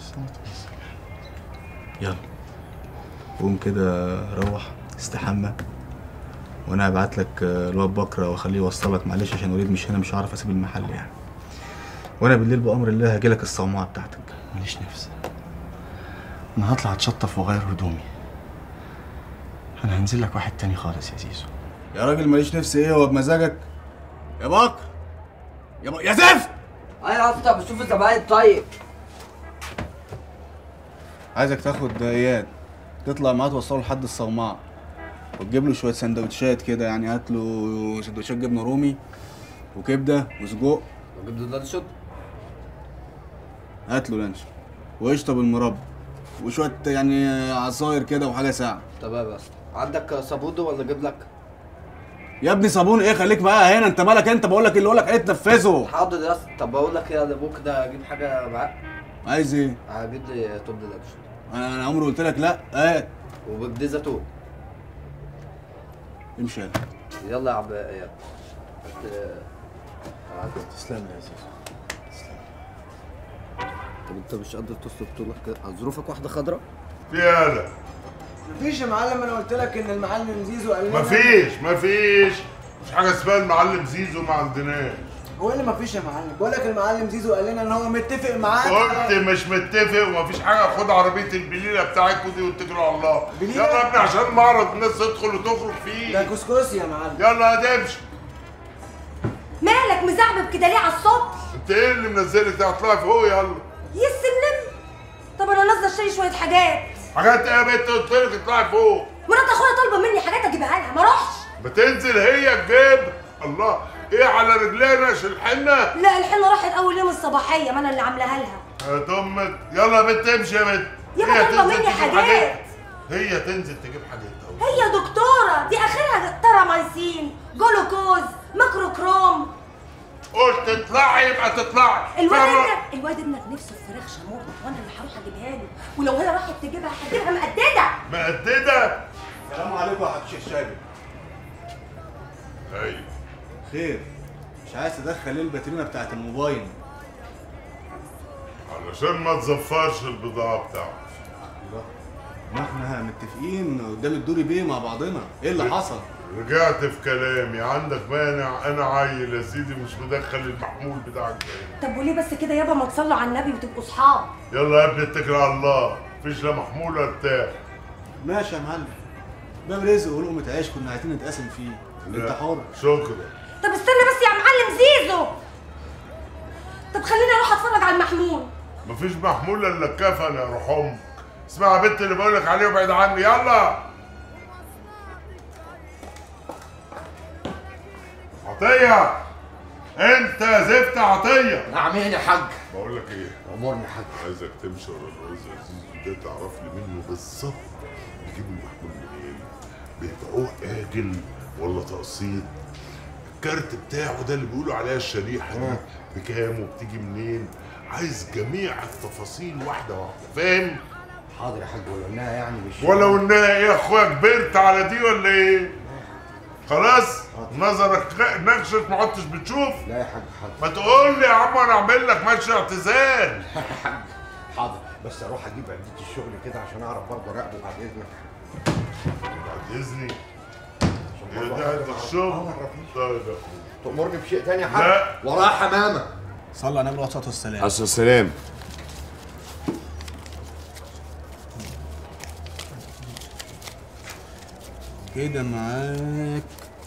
يلا قوم كده روح استحمى وانا هبعت لك آه، الواد بكره واخليه يوصلك معلش عشان وليد مش هنا مش هعرف اسيب المحل يعني وانا بالليل بامر الله هاجي لك الصومعه بتاعتك ماليش نفس انا هطلع اتشطف واغير هدومي انا هنزل لك واحد تاني خالص يا زيزو يا راجل ماليش نفس ايه هو بمزاجك يا بكر يا بك... يا زفت ايوه يا اسطى بشوف الزباين طيب عايزك تاخد اياد تطلع معاه توصله لحد الصومعه وتجيب له شويه سندوتشات كده يعني هات له سندوتشات جبنه رومي وكبده وسجق وجبت لانشون هات له لانش وقشطه بالمربى وشويه يعني عصاير كده وحاجه ساعه تمام يا اسطى عندك صابون ولا اجيب لك؟ يا ابني صابون ايه خليك معايا هنا انت مالك انت بقول لك اللي اقول لك ايه تنفذه حاضر يا اسطى طب بقول لك ايه انا ممكن اجيب حاجه معاك؟ عايز ايه هجيب لي توب لانشون انا انا عمري قلت لك لا هات وبجدي زيتون امشي يلا يلا يا عم اياد تسلم يا زيزو طب انت مش قادر تصرف طولك كده ظروفك واحده خضراء؟ يالا مفيش يا معلم انا قلت لك ان المعلم زيزو قال لنا مفيش مفيش مش حاجه اسمها المعلم زيزو ما عندناش هو اللي مفيش يا معلم بقول لك المعلم زيزو قال لنا ان هو متفق معاك قلت مش متفق ومفيش حاجه خد عربيه البليله بتاعتكوا دي واتكلوا على الله بليلة؟ يلا يا ابني عشان معرض الناس تدخل وتخرج فيه ده كسكسي يا معلم يلا هتمشي مالك مزعبب كده ليه على الصبح انت ايه اللي منزلك ده اطلعي فوق يلا يسلم طب انا نازله اشتري شويه حاجات حاجات ايه يا بنت قلت لك اطلعي فوق مرات اخويا طالبه مني حاجات اجيبها لها ما اروحش بتنزل هي تجيب الله ايه على رجلينا شلحنا لا الحنه راحت اول يوم الصباحيه ما انا اللي عاملاها لها يا امك يلا يا بنت امشي يا بنت يابا هي طالبة تنزل مني تجيب حاجات. هي تنزل تجيب حاجات هي دكتوره دي اخرها ترامايسين جلوكوز ماكروكروم قلت تطلعي يبقى تطلعي الواد فاهمة؟ ابنك الواد ابنك نفسه في فراخ شامورما وانا اللي هروح اجيبها له ولو هي راحت تجيبها هجيبها مقدده مقدده السلام عليكم يا حاج الشابي ايوه خير مش عايز تدخل ليه الباترينا بتاعت الموبايل علشان ما تزفرش البضاعه بتاعتك ما احنا متفقين قدام الدوري بيه مع بعضنا ايه اللي حصل رجعت في كلامي عندك مانع انا عيل يا سيدي مش مدخل المحمول بتاعك ده طب وليه بس كده يابا ما تصلوا على النبي وتبقوا صحاب يلا يا ابني اتكل على الله مفيش لا محمول ولا بتاع ماشي يا معلم باب رزق ولقمة عيش كنا عايزين نتقاسم فيه انت حر شكرا طب استنى بس يا معلم زيزو طب خليني اروح اتفرج على المحمول مفيش محمول الا الكفن يا روح امك اسمع يا بنت اللي بقول لك عليه وابعد عني يلا عطيه انت زفت عطيه نعم ايه يا حاج بقول لك ايه امورني يا حاج عايزك تمشي ورا الرئيس عزيز ده تعرف لي منه بالظبط بيجيبوا المحمول منين بيبيعوه اجل ولا تقسيط الكارت بتاعه ده اللي بيقولوا عليها الشريحه دي بكام وبتيجي منين عايز جميع التفاصيل واحده واحده فاهم حاضر يا حاج ولو انها يعني مش ولو انها ايه يا اخويا كبرت على دي ولا ايه خلاص نظرك نغشت ما عدتش بتشوف لا يا حاج حاضر ما تقول لي يا عم انا اعمل لك ماتش اعتزال حاضر بس اروح اجيب عدة الشغل كده عشان اعرف برضه اراقبه بعد اذنك بعد اذني إيه ده انت الشغل طيب يا اخويا تأمرني بشيء تاني يا حاج لا. وراها حمامه صلى على النبي عليه الصلاه والسلام عليه السلام كده معاك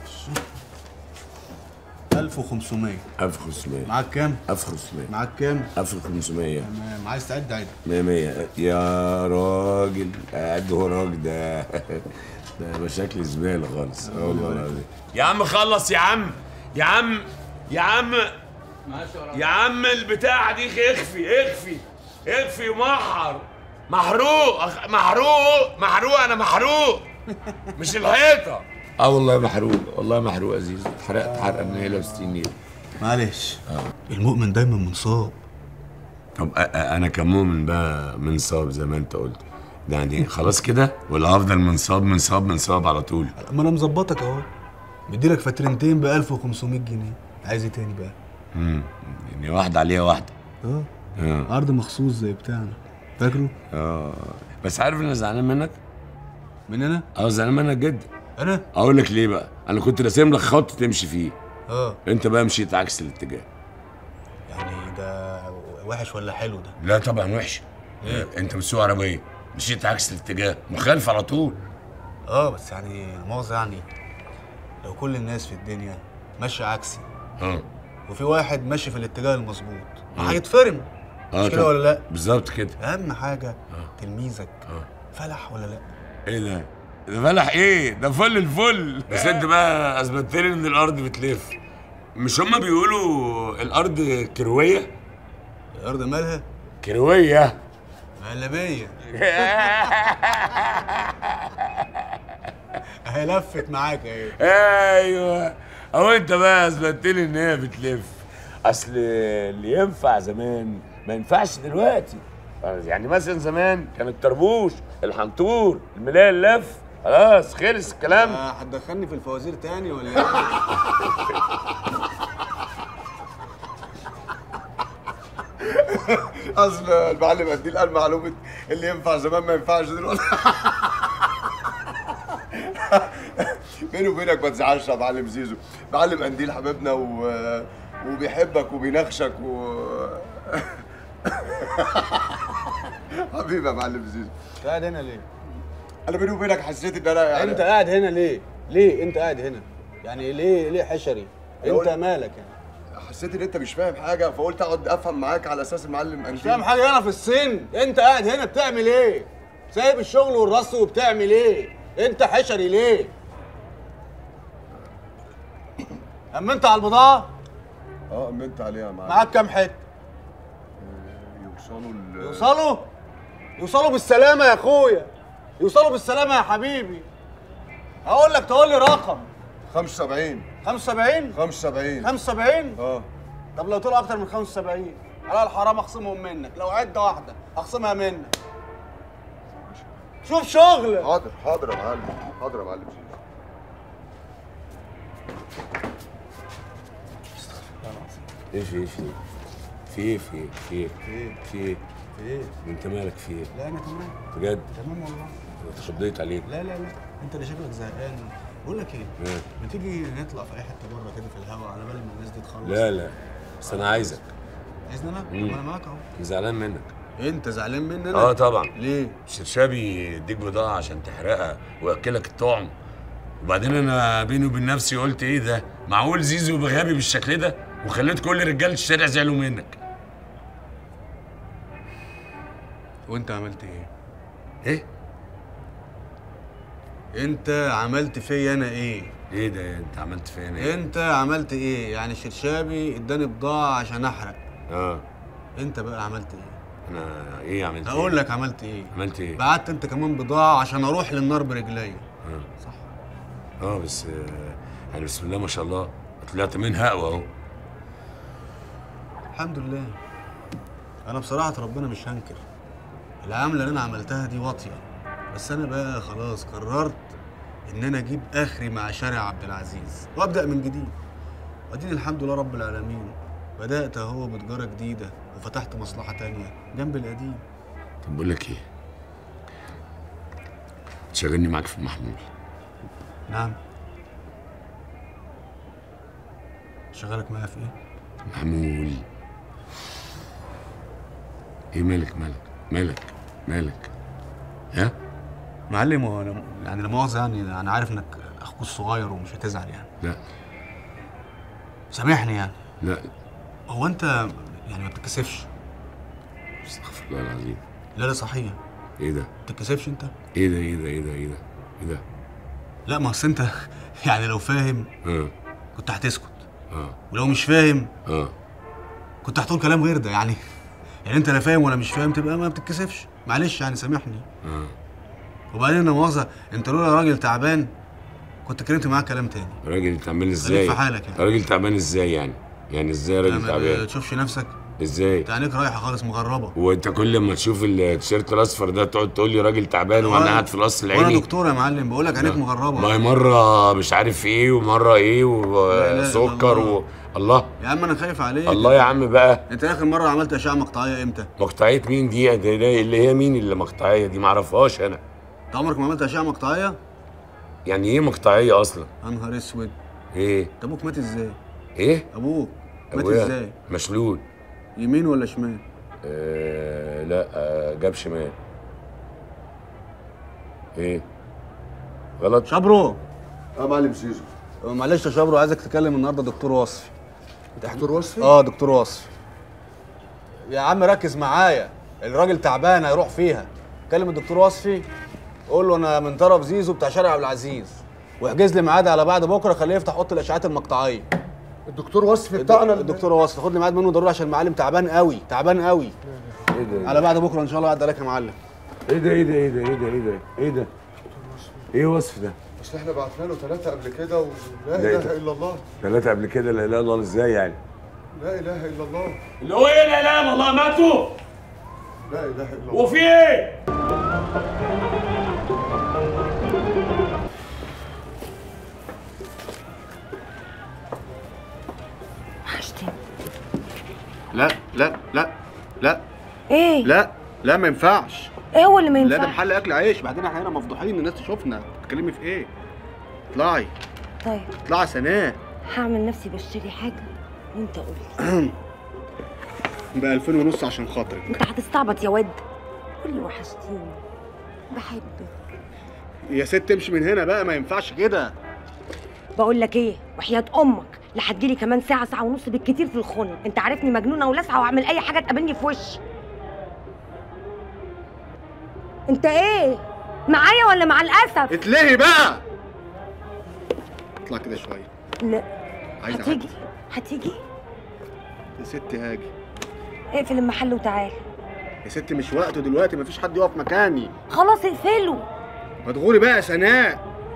1500 1500 معاك كام؟ 1500 معاك كام؟ 1500 تمام عايز تعد عد 100 100 يا راجل قاعد وراك ده ده مشاكل زباله خالص اه والله العظيم يا عم خلص يا عم يا عم يا عم يا عم البتاعة دي اخفي اخفي اخفي محر محروق أخ- محروق محروق انا محروق مش الحيطة اه والله محروق والله محروق عزيز اتحرقت حرقة نيلة وستين نيلة معلش المؤمن دايما منصاب طب أ- أ- انا كمؤمن بقى منصاب زي ما انت قلت ده يعني خلاص كده ولا هفضل منصاب منصاب منصاب على طول ما انا مظبطك اهو مديلك فاترينتين ب 1500 جنيه عايز ايه تاني بقى؟ امم يعني واحدة عليها واحدة اه اه عرض مخصوص زي بتاعنا فاكره؟ اه بس عارف انا زعلان منك من انا؟ اه زعلان منك جدا انا؟ اقول لك ليه بقى انا كنت راسم لك خط تمشي فيه اه انت بقى مشيت عكس الاتجاه يعني ده وحش ولا حلو ده؟ لا طبعا وحش ليه؟ انت بتسوق عربيه مشيت عكس الاتجاه مخالف على طول اه بس يعني المؤاخذة يعني لو كل الناس في الدنيا ماشية عكسي اه وفي واحد ماشي في الاتجاه المظبوط آه. هيتفرم اه مش كده طبعاً. ولا لا؟ بالظبط كده اهم حاجة تلميذك فلح ولا لا؟ ايه ده ده فلح ايه ده فل الفل بس انت بقى اثبتت لي ان الارض بتلف مش هما بيقولوا الارض كرويه الارض مالها؟ كرويه مقلبية اهي لفت معاك اهي ايوه او انت بقى اثبتت لي ان هي بتلف اصل اللي ينفع زمان ما ينفعش دلوقتي يعني مثلا زمان كان الطربوش الحنطور الملاية اللف خلاص خلص الكلام آه، هتدخلني في الفوازير تاني ولا ايه؟ اصل المعلم قنديل قال معلومه اللي ينفع زمان ما ينفعش دلوقتي بيني وبينك ما تزعلش يا معلم زيزو معلم قنديل حبيبنا و... وبيحبك وبيناقشك و حبيبي يا معلم زيزو انت قاعد هنا ليه؟ انا بيني وبينك حسيت ان انا يعني انت قاعد هنا ليه؟ ليه انت قاعد هنا؟ يعني ليه ليه حشري؟ أنا انت قلت- مالك يعني؟ حسيت ان انت مش فاهم حاجه فقلت اقعد افهم معاك على اساس المعلم قنديل مش فاهم حاجه هنا في السن انت قاعد هنا بتعمل ايه؟ سايب الشغل والرص وبتعمل ايه؟ انت حشري ليه؟ امنت على البضاعه؟ اه امنت عليها يا معلم معاك كام حته؟ يوصلوا ل... يوصلوا؟ يوصلوا بالسلامه يا اخويا يوصلوا بالسلامه يا حبيبي هقول لك تقول لي رقم 75 75 75 75 اه طب لو طلعوا اكتر من 75 على الحرام اخصمهم منك لو عده واحده اخصمها منك شوف شغل حاضر حاضر يا معلم حاضر يا معلم زيزو ايه في ايه في ايه في ايه في ايه في ايه في في ايه في ايه؟ انت مالك في ايه لا انا تمام بجد تمام والله انا اتخضيت عليك لا لا لا انت اللي شكلك زهقان بقول لك ايه إيه؟ ما تيجي نطلع في اي حته بره كده في الهواء على بال ما الناس دي تخلص لا لا بس انا عايزك عايزني انا؟ طب مم. ما انا معاك اهو زعلان منك انت زعلان مني انا؟ اه طبعا ليه؟ شرشابي يديك بضاعه عشان تحرقها وياكلك الطعم وبعدين انا بيني وبين نفسي قلت ايه ده معقول زيزو يبقى غبي بالشكل ده وخليت كل رجاله الشارع زعلوا منك وانت عملت ايه؟ ايه؟ انت عملت فيا انا ايه؟ ايه ده انت عملت فيا انا ايه؟ انت عملت ايه؟ يعني شرشابي اداني بضاعه عشان احرق اه انت بقى عملت ايه؟ انا ايه عملت ايه؟ هقول لك عملت ايه؟ عملت ايه؟ بعت انت كمان بضاعه عشان اروح للنار برجليا اه صح اه بس آه، يعني بسم الله ما شاء الله طلعت منها اقوى اهو الحمد لله انا بصراحه ربنا مش هنكر العمله اللي انا عملتها دي واطيه بس انا بقى خلاص قررت ان انا اجيب اخري مع شارع عبد العزيز وابدا من جديد واديني الحمد لله رب العالمين بدات اهو بتجاره جديده وفتحت مصلحه تانية جنب القديم طب بقول لك ايه تشغلني معاك في المحمول نعم شغالك معايا في ايه محمول ايه مالك مالك مالك مالك ها معلم هو انا يعني لا مؤاخذه يعني انا عارف انك اخوك الصغير ومش هتزعل يعني لا سامحني يعني لا هو انت يعني ما بتتكسفش استغفر الله العظيم لا لا صحيح ايه ده ما بتتكسفش انت ايه ده ايه ده ايه ده ايه ده ايه ده لا ما اصل انت يعني لو فاهم اه كنت هتسكت اه ولو مش فاهم اه كنت هتقول كلام غير ده يعني يعني انت لا فاهم ولا مش فاهم تبقى ما بتتكسفش معلش يعني سامحني اه وبعدين انا مؤاخذه انت لولا راجل تعبان كنت اتكلمت معاك كلام تاني راجل تعبان ازاي في حالك يعني. راجل تعبان ازاي يعني يعني ازاي راجل ما تعبان بتشوفش نفسك ازاي انت عينيك رايحه خالص مغربه وانت كل ما تشوف التيشيرت الاصفر ده تقعد تقول لي راجل تعبان وانا قاعد في القصر وانا العيني دكتور يا معلم بقول لك عينيك مغربه ما هي مره مش عارف ايه ومره ايه لا إله إلا وسكر الله. و... الله يا عم انا خايف عليك الله يا عم بقى انت اخر مره عملت اشعه مقطعيه امتى؟ مقطعيه مين دي ده- ده اللي هي مين اللي مقطعيه دي معرفهاش انا انت عمرك ما عملت اشعه مقطعيه؟ يعني ايه مقطعيه اصلا يا نهار اسود ايه انت ابوك مات ازاي؟ ايه ابوك مات أبويا ازاي؟ مشلول يمين ولا شمال؟ آه لا آه جاب شمال ايه غلط شبرو اه معلم زيزو معلش يا شبرو عايزك تكلم النهارده دكتور وصفي دكتور وصفي؟ اه دكتور وصفي يا عم ركز معايا الراجل تعبان هيروح فيها كلم الدكتور وصفي قول له انا من طرف زيزو بتاع شارع عبد العزيز واحجز لي ميعاد على بعد بكره خليه يفتح اوضه الاشعاعات المقطعيه الدكتور وصفي بتاعنا الدكتور وصفي خد لي ميعاد منه ضروري عشان المعلم تعبان قوي تعبان قوي ايه ده على بعد بكره ان شاء الله يعدي عليك يا معلم ايه ده ايه ده ايه ده ايه ده ايه ده ايه ده ايه وصف ده اصل احنا بعتنا له ثلاثة قبل كده ولا ده إيه اله ده؟ الا الله ثلاثة قبل كده لا اله الا الله ازاي يعني لا اله الا الله اللي هو ايه لا اله الا الله ماتوا لا اله الا الله وفي ايه؟ وحشتني لا لا لا لا ايه لا لا ما ينفعش ايه هو اللي ما لا ده ينفعش محل اكل عيش بعدين احنا هنا مفضوحين الناس تشوفنا بتتكلمي في ايه اطلعي طيب اطلعي يا سناء هعمل نفسي بشتري حاجه وانت قول لي ب 2000 ونص عشان خاطرك انت هتستعبط يا واد قول لي وحشتيني بحبك يا ست امشي من هنا بقى ما ينفعش كده بقول لك ايه وحياة امك لا هتجيلي كمان ساعه ساعه ونص بالكتير في الخن انت عارفني مجنونه ولاسعه واعمل اي حاجه تقابلني في وشي انت ايه معايا ولا مع الاسف اتلهي بقى اطلع كده شويه لا عايز هتيجي هتيجي يا ست هاجي اقفل المحل وتعال يا ست مش وقته دلوقتي مفيش حد يقف مكاني خلاص اقفله مدغوري بقى يا سناء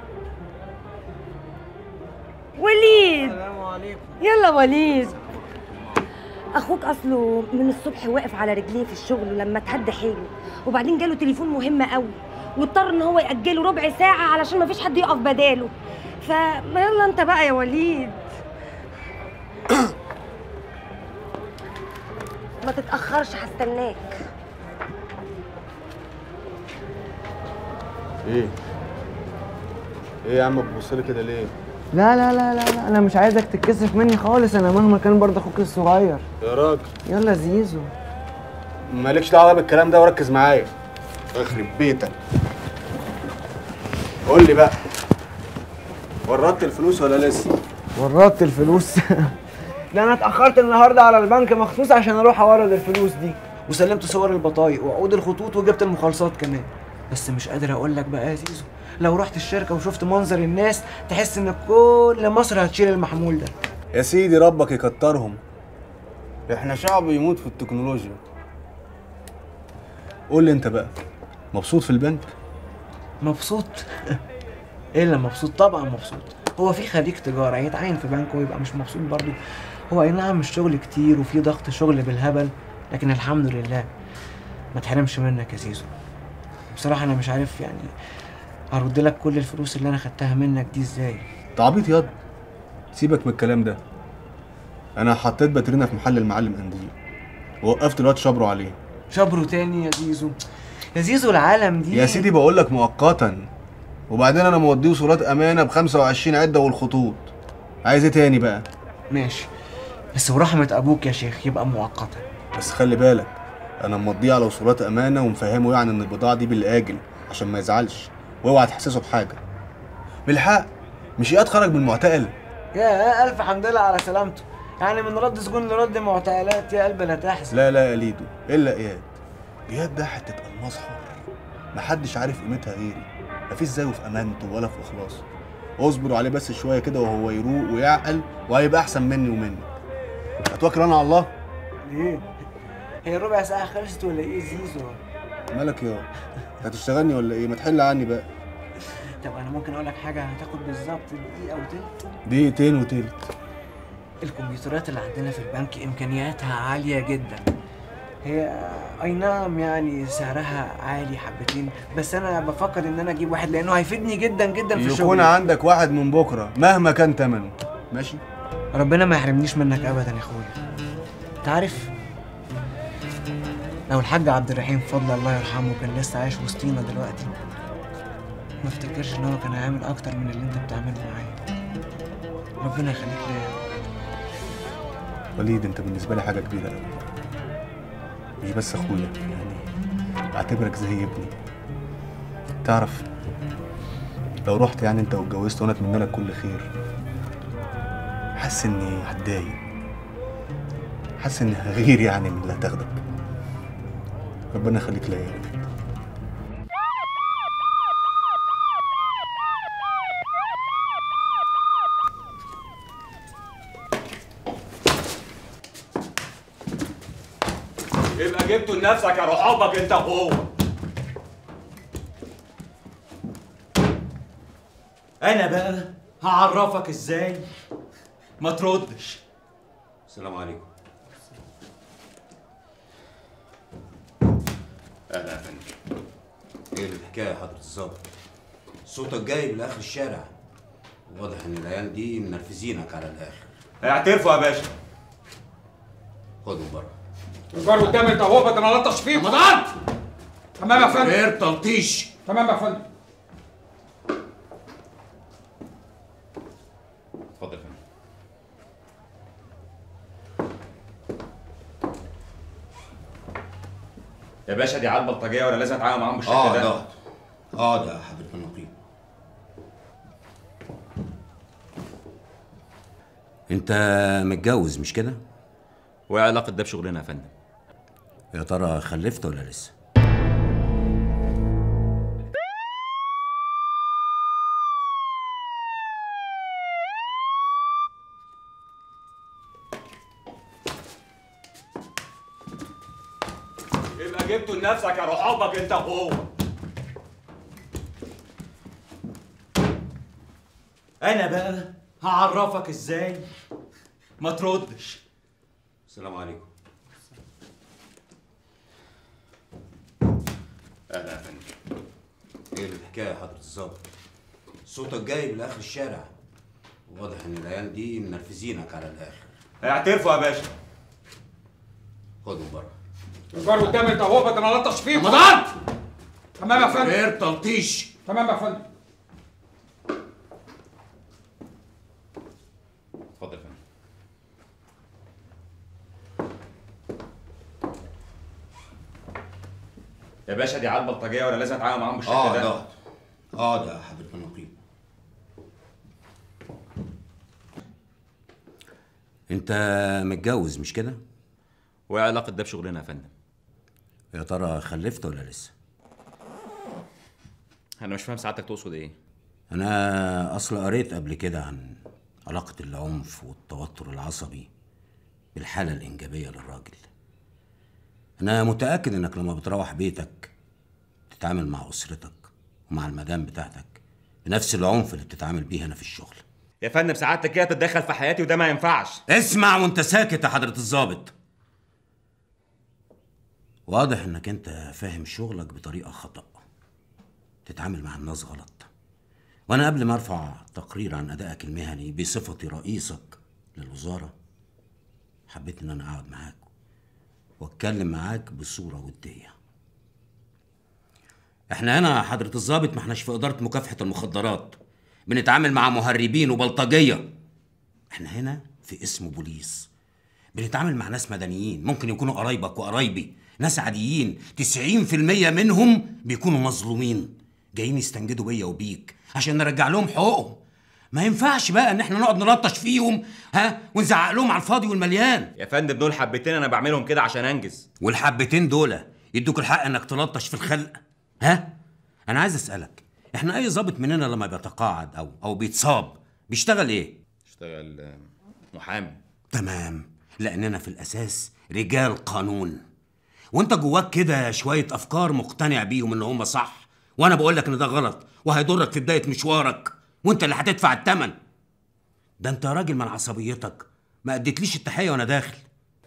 وليد السلام عليكم يلا وليد اخوك اصله من الصبح واقف على رجليه في الشغل ولما اتهد حيله وبعدين جاله تليفون مهم قوي واضطر ان هو ياجله ربع ساعه علشان ما فيش حد يقف بداله فما يلا انت بقى يا وليد ما تتاخرش هستناك ايه ايه يا عم بتبص لي كده ليه لا لا لا لا لا انا مش عايزك تتكسف مني خالص انا مهما كان برضه اخوك الصغير يا راجل يلا زيزو مالكش دعوه بالكلام ده وركز معايا يخرب بيتك قول لي بقى وردت الفلوس ولا لسه وردت الفلوس ده انا اتاخرت النهارده على البنك مخصوص عشان اروح اورد الفلوس دي وسلمت صور البطايق وعقود الخطوط وجبت المخالصات كمان بس مش قادر اقول لك بقى يا زيزو لو رحت الشركه وشفت منظر الناس تحس ان كل مصر هتشيل المحمول ده يا سيدي ربك يكترهم احنا شعب يموت في التكنولوجيا قول لي انت بقى مبسوط في البنك مبسوط ايه اللي مبسوط طبعا مبسوط هو في خريج تجاره يتعين في بنك ويبقى مش مبسوط برضه هو اي نعم الشغل كتير وفي ضغط شغل بالهبل لكن الحمد لله ما تحرمش منك يا زيزو بصراحه انا مش عارف يعني ارد لك كل الفلوس اللي انا خدتها منك دي ازاي انت عبيط ياض سيبك من الكلام ده انا حطيت باترينا في محل المعلم قنديل ووقفت الواد شبره عليه شبره تاني يا زيزو يا زيزو العالم دي يا سيدي بقول لك مؤقتا وبعدين انا موديه وصولات امانه ب 25 عده والخطوط عايز ايه تاني بقى ماشي بس ورحمه ابوك يا شيخ يبقى مؤقتا بس خلي بالك انا مضيه على وصولات امانه ومفهمه يعني ان البضاعه دي بالاجل عشان ما يزعلش واوعى تحسسه بحاجه بالحق مش اياد خرج من المعتقل يا الف حمد لله على سلامته يعني من رد سجون لرد معتقلات يا قلبي لا تحزن لا لا يا ليدو الا اياد اياد ده حته الماس حر محدش عارف قيمتها غيري مفيش زيه في امانته ولا في اخلاصه اصبروا عليه بس شويه كده وهو يروق ويعقل وهيبقى احسن مني ومنك اتوكل انا على الله ليه؟ هي ربع ساعة خلصت ولا ايه زيزو؟ مالك يا هتشتغلني ولا ايه ما تحل عني بقى طب انا ممكن اقول لك حاجة هتاخد بالظبط دقيقة وتلت دقيقتين وتلت الكمبيوترات اللي عندنا في البنك امكانياتها عالية جدا هي اي نعم يعني سعرها عالي حبتين بس انا بفكر ان انا اجيب واحد لانه هيفيدني جدا جدا في يكون شغلي عندك واحد من بكره مهما كان ثمنه ماشي ربنا ما يحرمنيش منك ابدا يا اخويا انت عارف لو الحاج عبد الرحيم فضل الله يرحمه كان لسه عايش وسطينا دلوقتي ما افتكرش ان هو كان هيعمل اكتر من اللي انت بتعمله معايا ربنا يخليك ليا يا رب. وليد انت بالنسبه لي حاجه كبيره قوي مش بس اخويا يعني بعتبرك زي ابني تعرف لو رحت يعني انت واتجوزت وانا اتمنى لك كل خير حاسس اني هتضايق حاسس اني هغير يعني من اللي هتاخدك ربنا يخليك ليا يا وليد يبقى جبته لنفسك يا روح امك انت وهو انا بقى هعرفك ازاي ما تردش السلام عليكم اهلا يا فندم ايه الحكايه يا حضره الظابط صوتك جاي من اخر الشارع واضح ان العيال دي منرفزينك على الاخر اعترفوا يا باشا خدهم بره الجار قدامي انت اهو بدل ما لطش فيه رمضان تمام يا فندم غير تلطيش تمام يا فندم اتفضل يا فندم يا باشا دي عيال بلطجيه ولا لازم اتعامل معاهم بالشكل اه ده؟ ده اه ده يا حضره النقيب انت متجوز مش كده؟ وايه علاقه ده بشغلنا يا فندم؟ يا ترى خلفت ولا لسه؟ يبقى جبته لنفسك يا روح امك انت وهو انا بقى هعرفك ازاي ما تردش السلام عليكم اهلا يا فندم ايه الحكايه يا حضره الظابط صوتك جاي من اخر الشارع واضح ان العيال دي منرفزينك على الاخر اعترفوا يا باشا خدهم بره الجار قدامي انت اهو بدل ما لطش فيه رمضان تمام يا فندم غير تلطيش تمام يا فندم اتفضل يا فندم يا باشا دي عيال بلطجيه ولا لازم اتعامل معاهم بالشكل اه ده؟ ده اه ده يا حضره النقيب انت متجوز مش كده؟ وايه علاقه ده بشغلنا يا فندم؟ يا ترى خلفت ولا لسه؟ انا مش فاهم سعادتك تقصد ايه؟ انا اصل قريت قبل كده عن علاقة العنف والتوتر العصبي بالحالة الإنجابية للراجل أنا متأكد إنك لما بتروح بيتك تتعامل مع أسرتك ومع المدام بتاعتك بنفس العنف اللي بتتعامل بيه هنا في الشغل يا فندم سعادتك كده تتدخل في حياتي وده ما ينفعش اسمع وانت ساكت يا حضرة الضابط واضح انك انت فاهم شغلك بطريقة خطأ تتعامل مع الناس غلط وانا قبل ما ارفع تقرير عن ادائك المهني بصفتي رئيسك للوزارة حبيت ان انا اقعد معاك واتكلم معاك بصورة ودية احنا هنا يا حضرة الضابط ما احناش في إدارة مكافحة المخدرات بنتعامل مع مهربين وبلطجية احنا هنا في اسم بوليس بنتعامل مع ناس مدنيين ممكن يكونوا قرايبك وقرايبي ناس عاديين 90% منهم بيكونوا مظلومين جايين يستنجدوا بيا وبيك عشان نرجع لهم حقوقهم ما ينفعش بقى ان احنا نقعد نلطش فيهم ها ونزعق لهم على الفاضي والمليان يا فندم دول حبتين انا بعملهم كده عشان انجز والحبتين دول يدوك الحق انك تلطش في الخلق ها انا عايز اسالك احنا اي ظابط مننا لما بيتقاعد او او بيتصاب بيشتغل ايه اشتغل محامي تمام لاننا في الاساس رجال قانون وانت جواك كده شويه افكار مقتنع بيهم ان هم صح وانا بقول لك ان ده غلط وهيضرك في بدايه مشوارك وانت اللي هتدفع الثمن ده انت يا راجل من عصبيتك ما اديتليش التحيه وانا داخل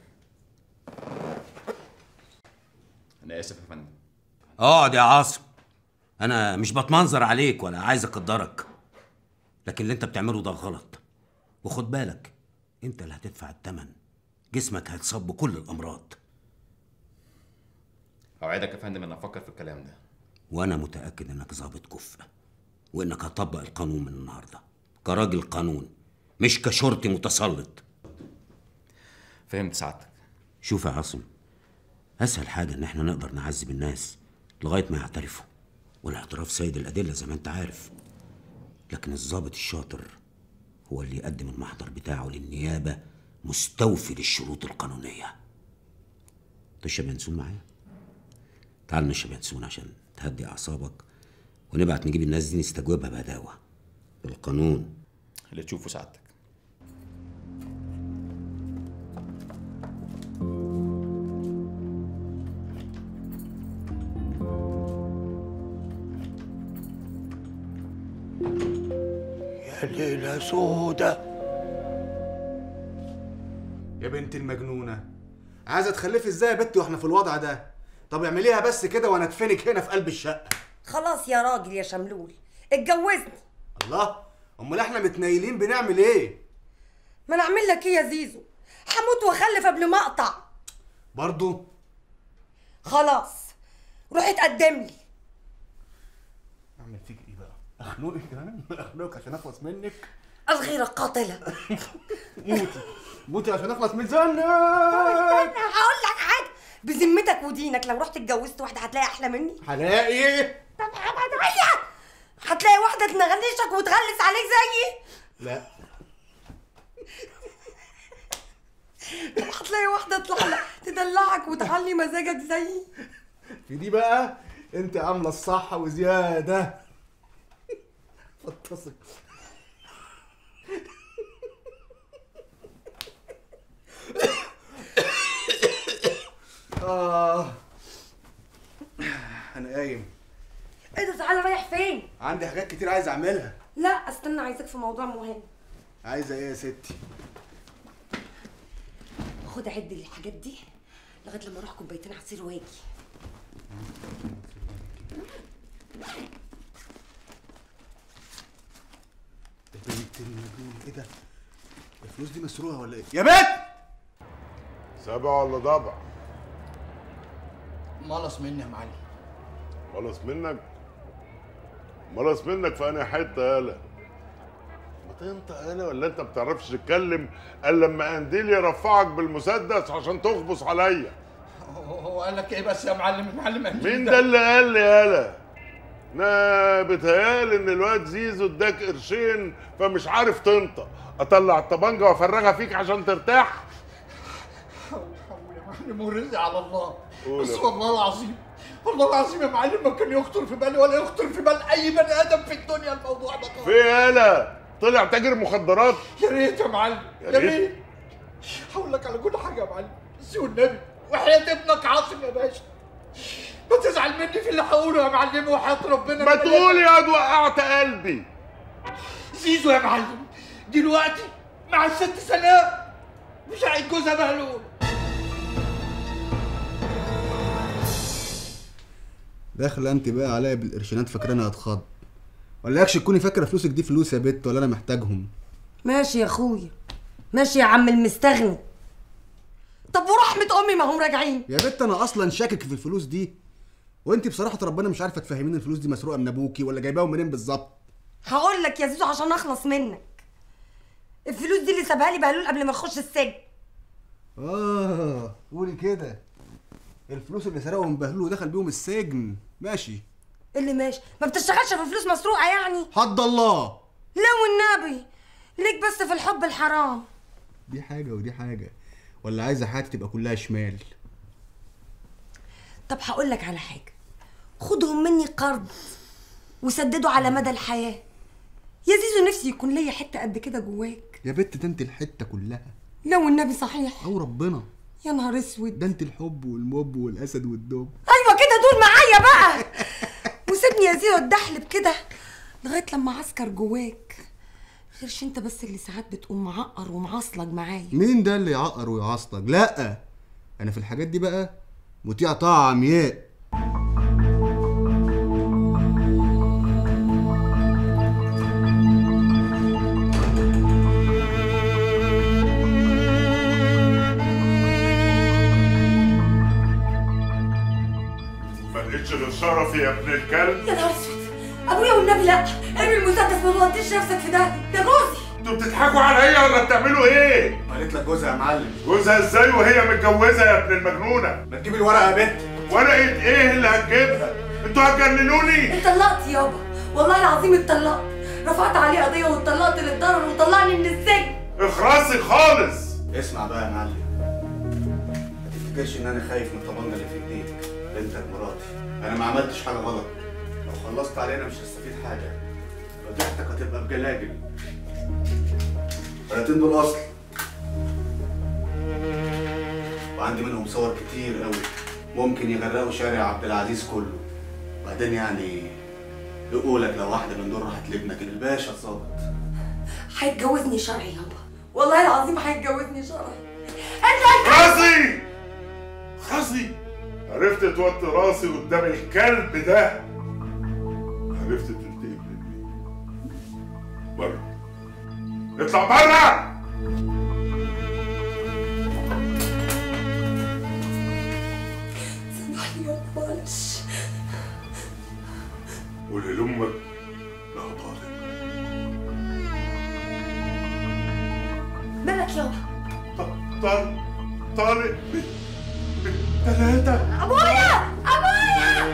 انا اسف يا فندم اقعد يا عاصم انا مش بتمنظر عليك ولا عايز اقدرك لكن اللي انت بتعمله ده غلط وخد بالك انت اللي هتدفع الثمن جسمك هيتصاب بكل الامراض اوعدك يا فندم ان افكر في الكلام ده وانا متاكد انك ظابط كفء وانك هتطبق القانون من النهارده كراجل قانون مش كشرطي متسلط فهمت سعادتك شوف يا عاصم اسهل حاجه ان احنا نقدر نعذب الناس لغايه ما يعترفوا والاعتراف سيد الادله زي ما انت عارف لكن الضابط الشاطر هو اللي يقدم المحضر بتاعه للنيابه مستوفي للشروط القانونيه تشرب ينسون معايا تعال نشرب ينسون عشان تهدي اعصابك ونبعت نجيب الناس دي نستجوبها بهداوه بالقانون اللي تشوفه سعادتك يا ليلة سودة يا بنت المجنونه عايزه تخلفي ازاي يا بنتي واحنا في الوضع ده طب اعمليها بس كده وانا ادفنك هنا في قلب الشقه خلاص يا راجل يا شملول اتجوزني الله امال احنا متنيلين بنعمل ايه ما انا اعمل لك ايه يا زيزو هموت واخلف قبل ما اقطع برضو خلاص روح اتقدم لي اعمل فيك ايه بقى اخنقك كمان اخنقك عشان اخلص منك الغيرة قاتلة موتي موتي عشان اخلص من زنك هقول لك حاجة بذمتك ودينك لو رحت اتجوزت واحدة هتلاقي أحلى مني هلاقي طب هتغير هتلاقي واحدة تنغنشك وتغلس عليك زيي لا هتلاقي واحدة تطلع تدلعك وتعلي مزاجك زيي في دي بقى انت عامله الصح وزياده فطسك اه انا قايم ايه ده تعالى رايح فين؟ عندي حاجات كتير عايز اعملها لا استنى عايزك في موضوع مهم عايزه ايه يا ستي خد عد لي الحاجات دي لغايه لما اروح كوبايتين عصير واجي يا بنت المجنون ايه ده الفلوس دي مسروقه ولا ايه يا بنت سبع ولا ضبع ملص مني يا معلم خلص منك ملص منك في انهي حته يالا ما تنطق يالا ولا انت ما بتعرفش تتكلم الا لما قنديل يرفعك بالمسدس عشان تخبص عليا هو قال لك ايه بس يا معلم المعلم قنديل مين ده اللي قال لي يالا انا بتهيالي ان الواد زيزو اداك قرشين فمش عارف تنطق اطلع الطبنجه وافرغها فيك عشان ترتاح يا معلم ورزق على الله قول بس يا والله العظيم والله العظيم يا معلم ما كان يخطر في بالي ولا يخطر في بال اي بني ادم في الدنيا الموضوع ده في يالا طلع تاجر مخدرات يا ريت يا معلم يا يا ريت. ريت هقول لك على كل حاجه يا معلم بس والنبي وحياة ابنك عاصم يا باشا ما تزعل مني في اللي هقوله يا معلم وحياة ربنا ما تقول يا واد وقعت قلبي زيزو يا معلم دلوقتي مع الست سناء مش هعيد جوزها بهلول داخله انت بقى عليا بالقرشينات فاكراني هتخض ولا يكش تكوني فاكره فلوسك دي فلوس يا بت ولا انا محتاجهم ماشي يا اخويا ماشي يا عم المستغني طب ورحمة أمي ما هم راجعين يا بت انا اصلا شاكك في الفلوس دي وانت بصراحه ربنا مش عارفه تفهميني الفلوس دي مسروقه من ابوكي ولا جايباهم منين بالظبط هقول لك يا زيزو عشان أخلص منك الفلوس دي اللي سابها لي بهلول قبل ما يخش السجن اه قولي كده الفلوس اللي سرقهم من بهلول ودخل بيهم السجن ماشي اللي ماشي ما بتشتغلش في فلوس مسروقة يعني حد الله لا والنبي ليك بس في الحب الحرام دي حاجه ودي حاجه ولا عايزه حياتي تبقى كلها شمال طب هقول لك على حاجة خدهم مني قرض وسددوا على مدى الحياة يا زيزو نفسي يكون ليا حتة قد كده جواك يا بت ده انت الحته كلها لا والنبي صحيح او ربنا يا نهار اسود ده انت الحب والمب والاسد والدب ايوه كده دول معايا بقى وسيبني يا زيزو اتدحلب كده لغايه لما عسكر جواك غيرش انت بس اللي ساعات بتقوم معقر ومعصلج معايا مين ده اللي يعقر ويعصلك لا انا في الحاجات دي بقى مطيع طاعه عمياء ما لقيتش غير شرفي يا ابن الكلب يا نهار اسود ابويا والنبي لا ارمي المسدس ما توديش نفسك في ده ده جوزي انتوا بتضحكوا عليا ولا بتعملوا ايه؟ قالت لك جوزها يا معلم جوزها ازاي وهي متجوزه يا ابن المجنونه؟ ما تجيب الورقه يا بنت ورقه ايه اللي هتجيبها؟ انتوا هتجننوني؟ اتطلقت يابا والله العظيم اتطلقت رفعت عليه قضيه واتطلقت للضرر وطلعني من السجن اخرسي خالص اسمع بقى يا معلم ما تفتكرش ان انا خايف من الطبنجه اللي في ايديك بنتك مراتي انا ما عملتش حاجه غلط لو خلصت علينا مش هستفيد حاجه فضيحتك هتبقى بجلاجل الورقتين دول اصل وعندي منهم صور كتير قوي ممكن يغرقوا شارع عبد العزيز كله بعدين يعني يقولك لو واحده من دول راحت لابنك الباشا الظابط هيتجوزني شرعي يابا والله العظيم هيتجوزني شرعي انت خلاصي خلاصي عرفت توطي راسي قدام الكلب ده عرفت تنتهي من بره اطلع بره سامحني يابا معلش قولي لامك لا طالب مالك يابا طارق طارق بالثلاثة ابويا